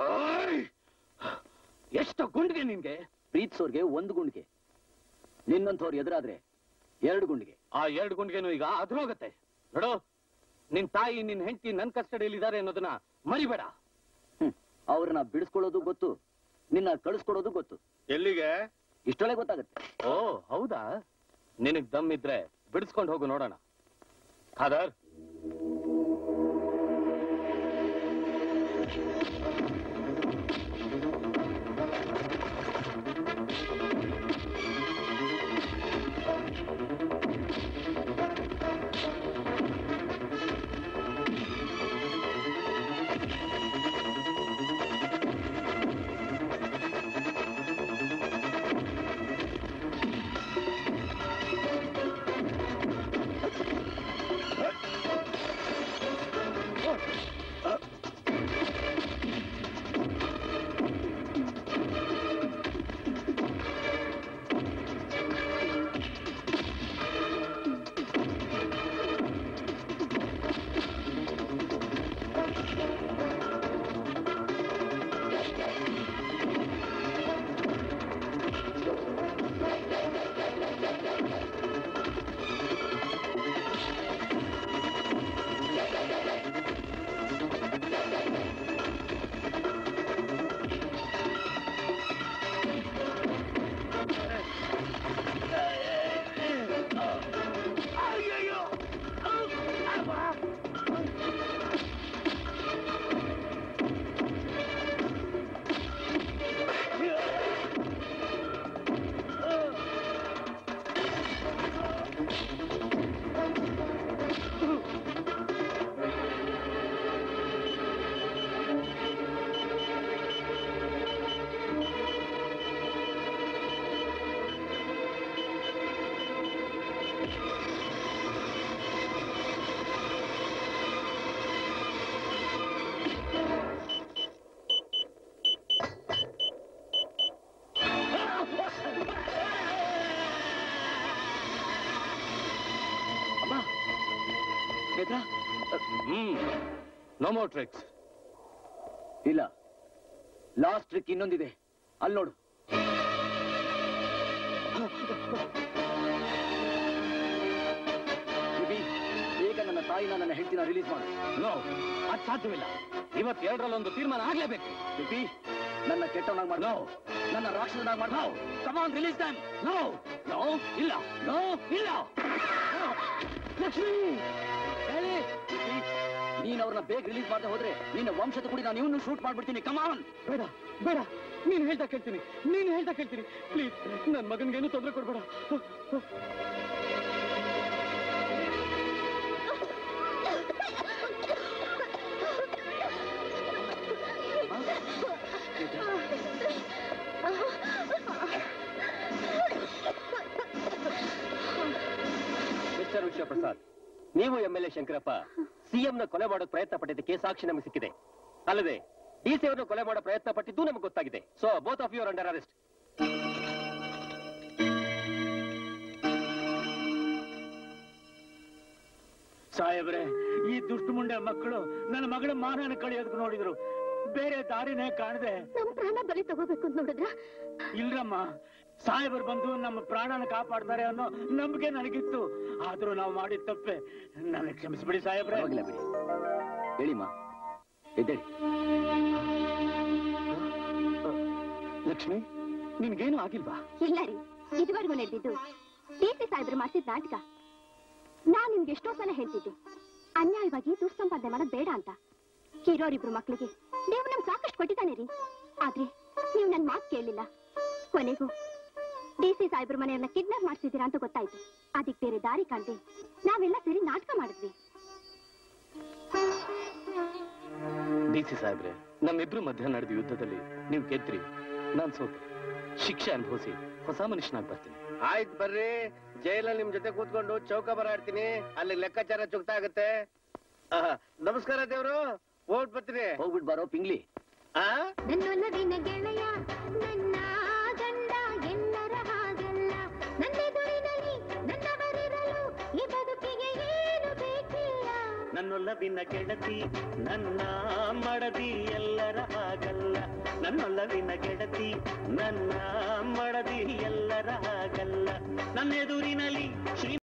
ಎಷ್ಟು ಗುಂಡಿಗೆ ನಿನ್ಗೆ ಪ್ರೀತ್ಸೋರ್ಗೆ ಒಂದು ಗುಂಡಿಗೆ ನಿನ್ನಂಥವ್ರು ಎದುರಾದ್ರೆ ಎರಡು ಗುಂಡಿಗೆ ಆ ಎರಡು ಗುಂಡಿಗೆನು ಈಗ ಅದ್ರೋಗತ್ತೆ ನೋಡು ನಿನ್ ತಾಯಿ ನಿನ್ ಹೆಂಡತಿ ನನ್ ಕಸ್ಟಡಿಯಲ್ಲಿ ಇದಾರೆ ಅನ್ನೋದನ್ನ ಮರಿಬೇಡ ಅವ್ರನ್ನ ಬಿಡಿಸ್ಕೊಳ್ಳೋದು ಗೊತ್ತು ನಿನ್ನ ಕಳಿಸ್ಕೊಡೋದು ಗೊತ್ತು ಎಲ್ಲಿಗೆ ಇಷ್ಟೊಳಗೆ ಗೊತ್ತಾಗುತ್ತೆ ಓ ಹೌದಾ ನಿನಗ್ ದಮ್ ಇದ್ರೆ ಬಿಡಿಸ್ಕೊಂಡು ಹೋಗು ನೋಡೋಣ ಖಾದರ್ ಹ ಹ್ಮ್ ನೋ ಮೋರ್ ಟ್ರಿಕ್ಸ್ ಇಲ್ಲ ಲಾಸ್ಟ್ ಟ್ರಿಕ್ ಇನ್ನೊಂದಿದೆ ಅಲ್ಲಿ ನೋಡು ಬಿಬಿ, ಬೇಗ ನನ್ನ ತಾಯಿನ ನನ್ನ ಹೆಂಡತಿನ ರಿಲೀಸ್ ಮಾಡು ನೋ ಅದ್ ಸಾಧ್ಯವಿಲ್ಲ ಇವತ್ತು ಎರಡರಲ್ಲೊಂದು ತೀರ್ಮಾನ ಆಗ್ಲೇಬೇಕು ಬಿಪಿ ನನ್ನ ಕೆಟ್ಟವನಾಗಿ ಮಾಡು ನೋ ನನ್ನ ರಾಕ್ಷಸನಾಗಿ ಮಾಡು no come on release time no no ಇಲ್ಲ ನೋ ಇಲ್ಲ ಲಕ್ಷ್ಮಿ ಹೇಳಿ ನೀನ್ ಅವ್ರನ್ನ ಬೇಗ ರಿಲೀಸ್ ಮಾಡದೆ ಹೋದ್ರೆ ನಿನ್ನ ವಂಶದ ಕುಡಿ ನಾನು ಇವನು ಶೂಟ್ ಮಾಡ್ಬಿಡ್ತೀನಿ ಕಮಾನ್ ಬೇಡ ಬೇಡ ನೀನ್ ಹೇಳ್ತಾ ಕೇಳ್ತೀನಿ ನೀನ್ ಹೇಳ್ತಾ ಕೇಳ್ತೀನಿ ಪ್ಲೀಸ್ ನನ್ ಮಗನ್ಗೇನು ತೊಂದರೆ ಕೊಡ್ಬೇಡ ಮಿಸ್ಟರ್ ವಿಶ್ವಪ್ರಸಾದ್ ನೀವು M L A Shankarappa CM ನ ಕೊಲೆ ಮಾಡೋ ಪ್ರಯತ್ನ ಪಟ್ಟಿದ್ದಕ್ಕೆ ಸಾಕ್ಷಿ ನಮಗೆ ಸಿಕ್ಕಿದೆ ಅಲ್ಲದೆ ಡಿ ಸಿ ಅವರನ್ನು ಕೊಲೆ ಮಾಡೋ ಪ್ರಯತ್ನ ಪಟ್ಟಿದ್ದು ನಮಗೆ ಗೊತ್ತಾಗಿದೆ so both of your under arrest ಸಾಹೇಬ್ರೆ ಈ ದುಷ್ಟ ಮುಂಡೆ ಮಕ್ಕಳು ನನ್ನ ಮಗಳ ಮಾನನ ಕಳಿಯೋದಕ್ಕೆ ನೋಡಿದ್ರು ಬೇರೆ ದಾರಿನೇ ಕಾಣದೆ ನಮ್ ಪ್ರಾಣ ಬಲಿ ತಗೋಬೇಕು ಅಂತ ನೋಡಿದ್ರ ಇಲ್ರಮ್ಮ ಸಾಹೇಬರು ಬಂದು ನಮ್ಮ ಪ್ರಾಣನ ಕಾಪಾಡ್ತಾರೆ ಅನ್ನೋ ನಂಬಿಕೆ ನನಗಿತ್ತು ಆದ್ರೂ ನಾವು ಮಾಡಿದ ತಪ್ಪೆ ನನಗೆ ಕ್ಷಮಿಸ್ಬಿಡಿ ಸಾಹೇಬ್ರೆ ಪರವಾಗಿಲ್ಲ ಬಿಡಿ ಹೇಳಿಮ್ಮ ಎದ್ದೇಳಿ ಲಕ್ಷ್ಮಿ ನಿನ್ಗೇನು ಆಗಿಲ್ವಾ ಇಲ್ಲ ರೀ ಇದುವರೆಗೂ ನಡೆದಿದ್ದು ಡಿ ಸಿ ಸಾಹೇಬ್ರು ಮಾಡ್ತಿದ್ ನಾಟಕ ನಾನ್ ನಿಮ್ಗೆ ಎಷ್ಟೋ ಸಲ ಹೇಳ್ತಿದ್ದೆ ಅನ್ಯಾಯವಾಗಿ ದುಡ್ಡು ಸಂಪಾದನೆ ಮಾಡೋದ್ ಬೇಡ ಅಂತ ಹೀರೋರಿಬ್ರು ಮಕ್ಳಿಗೆ ದೇವ್ ನಮ್ ಸಾಕಷ್ಟು ಕೊಟ್ಟಿದ್ದಾನೆ ರೀ ಆದ್ರೆ ನೀವು ನನ್ ಮಾತು ಕೇಳಲಿಲ್ಲ ಕೊನೆಗೂ ಡಿ ಸಿ ಸಾಹೇಬ್ರ ಮನೆಯನ್ನ ಕಿಡ್ನಾಪ್ ಮಾಡ್ಸಿದ್ದೀರಾ ಅಂತ ಗೊತ್ತಾಯ್ತು ಅದಕ್ಕೆ ಬೇರೆ ದಾರಿ ಕಾಣ್ದೆ ನಾವೆಲ್ಲ ಸೇರಿ ನಾಟಕ ಮಾಡಿದ್ವಿ ಡಿ ಸಿ ಸಾಹೇಬ್ರೆ ನಮ್ಮಿಬ್ರು ಮಧ್ಯ ನಡೆದ ಯುದ್ಧದಲ್ಲಿ ನೀವು ಗೆದ್ರಿ ನಾನ್ ಸೋತೆ ಶಿಕ್ಷೆ ಅನುಭವಿಸಿ ಹೊಸ ಮನುಷ್ಯನಾಗಿ ಬರ್ತೀನಿ ಆಯ್ತು ಬರ್ರಿ ಜೈಲಲ್ಲಿ ನಿಮ್ ಜೊತೆ ಕೂತ್ಕೊಂಡು ಚೌಕ ಬರಾಡ್ತೀನಿ ಅಲ್ಲಿ ಲೆಕ್ಕಾಚಾರ ಚುಕ್ತಾ ಆಗತ್ತೆ ಆಹಾ, ನಮಸ್ಕಾರ ದೇವ್ರು ಓಟ್ ಬರ್ತೀನಿ ಹೋಗ್ಬಿಟ್ ಬಾರೋ ಪಿಂಗ್ಲಿ ಆ ನನ್ನೊಲವಿನ ಗೆಳೆಯ ನನ್ನ ಗಂಡ ಎಲ್ಲರ ಹಾಗಲ್ಲ ನನ್ನೆದುರಿನಲ್ಲಿ ನನ್ನವರಿರಲು ಈ ಬದುಕಿಗೆ ಏನು ಬೇಕಿಲ್ಲ ನನ್ನೊಲ್ಲವಿನ ಗೆಳತಿ ನನ್ನ ಮಡದಿ ಎಲ್ಲರ ಹಾಗಲ್ಲ ನನ್ನೊಲ್ಲವಿನ ಗೆಳತಿ ನನ್ನ ಮಡದಿ ಎಲ್ಲರ ಹಾಗಲ್ಲ ನನ್ನೆದುರಿನಲ್ಲಿ ಶ್ರೀ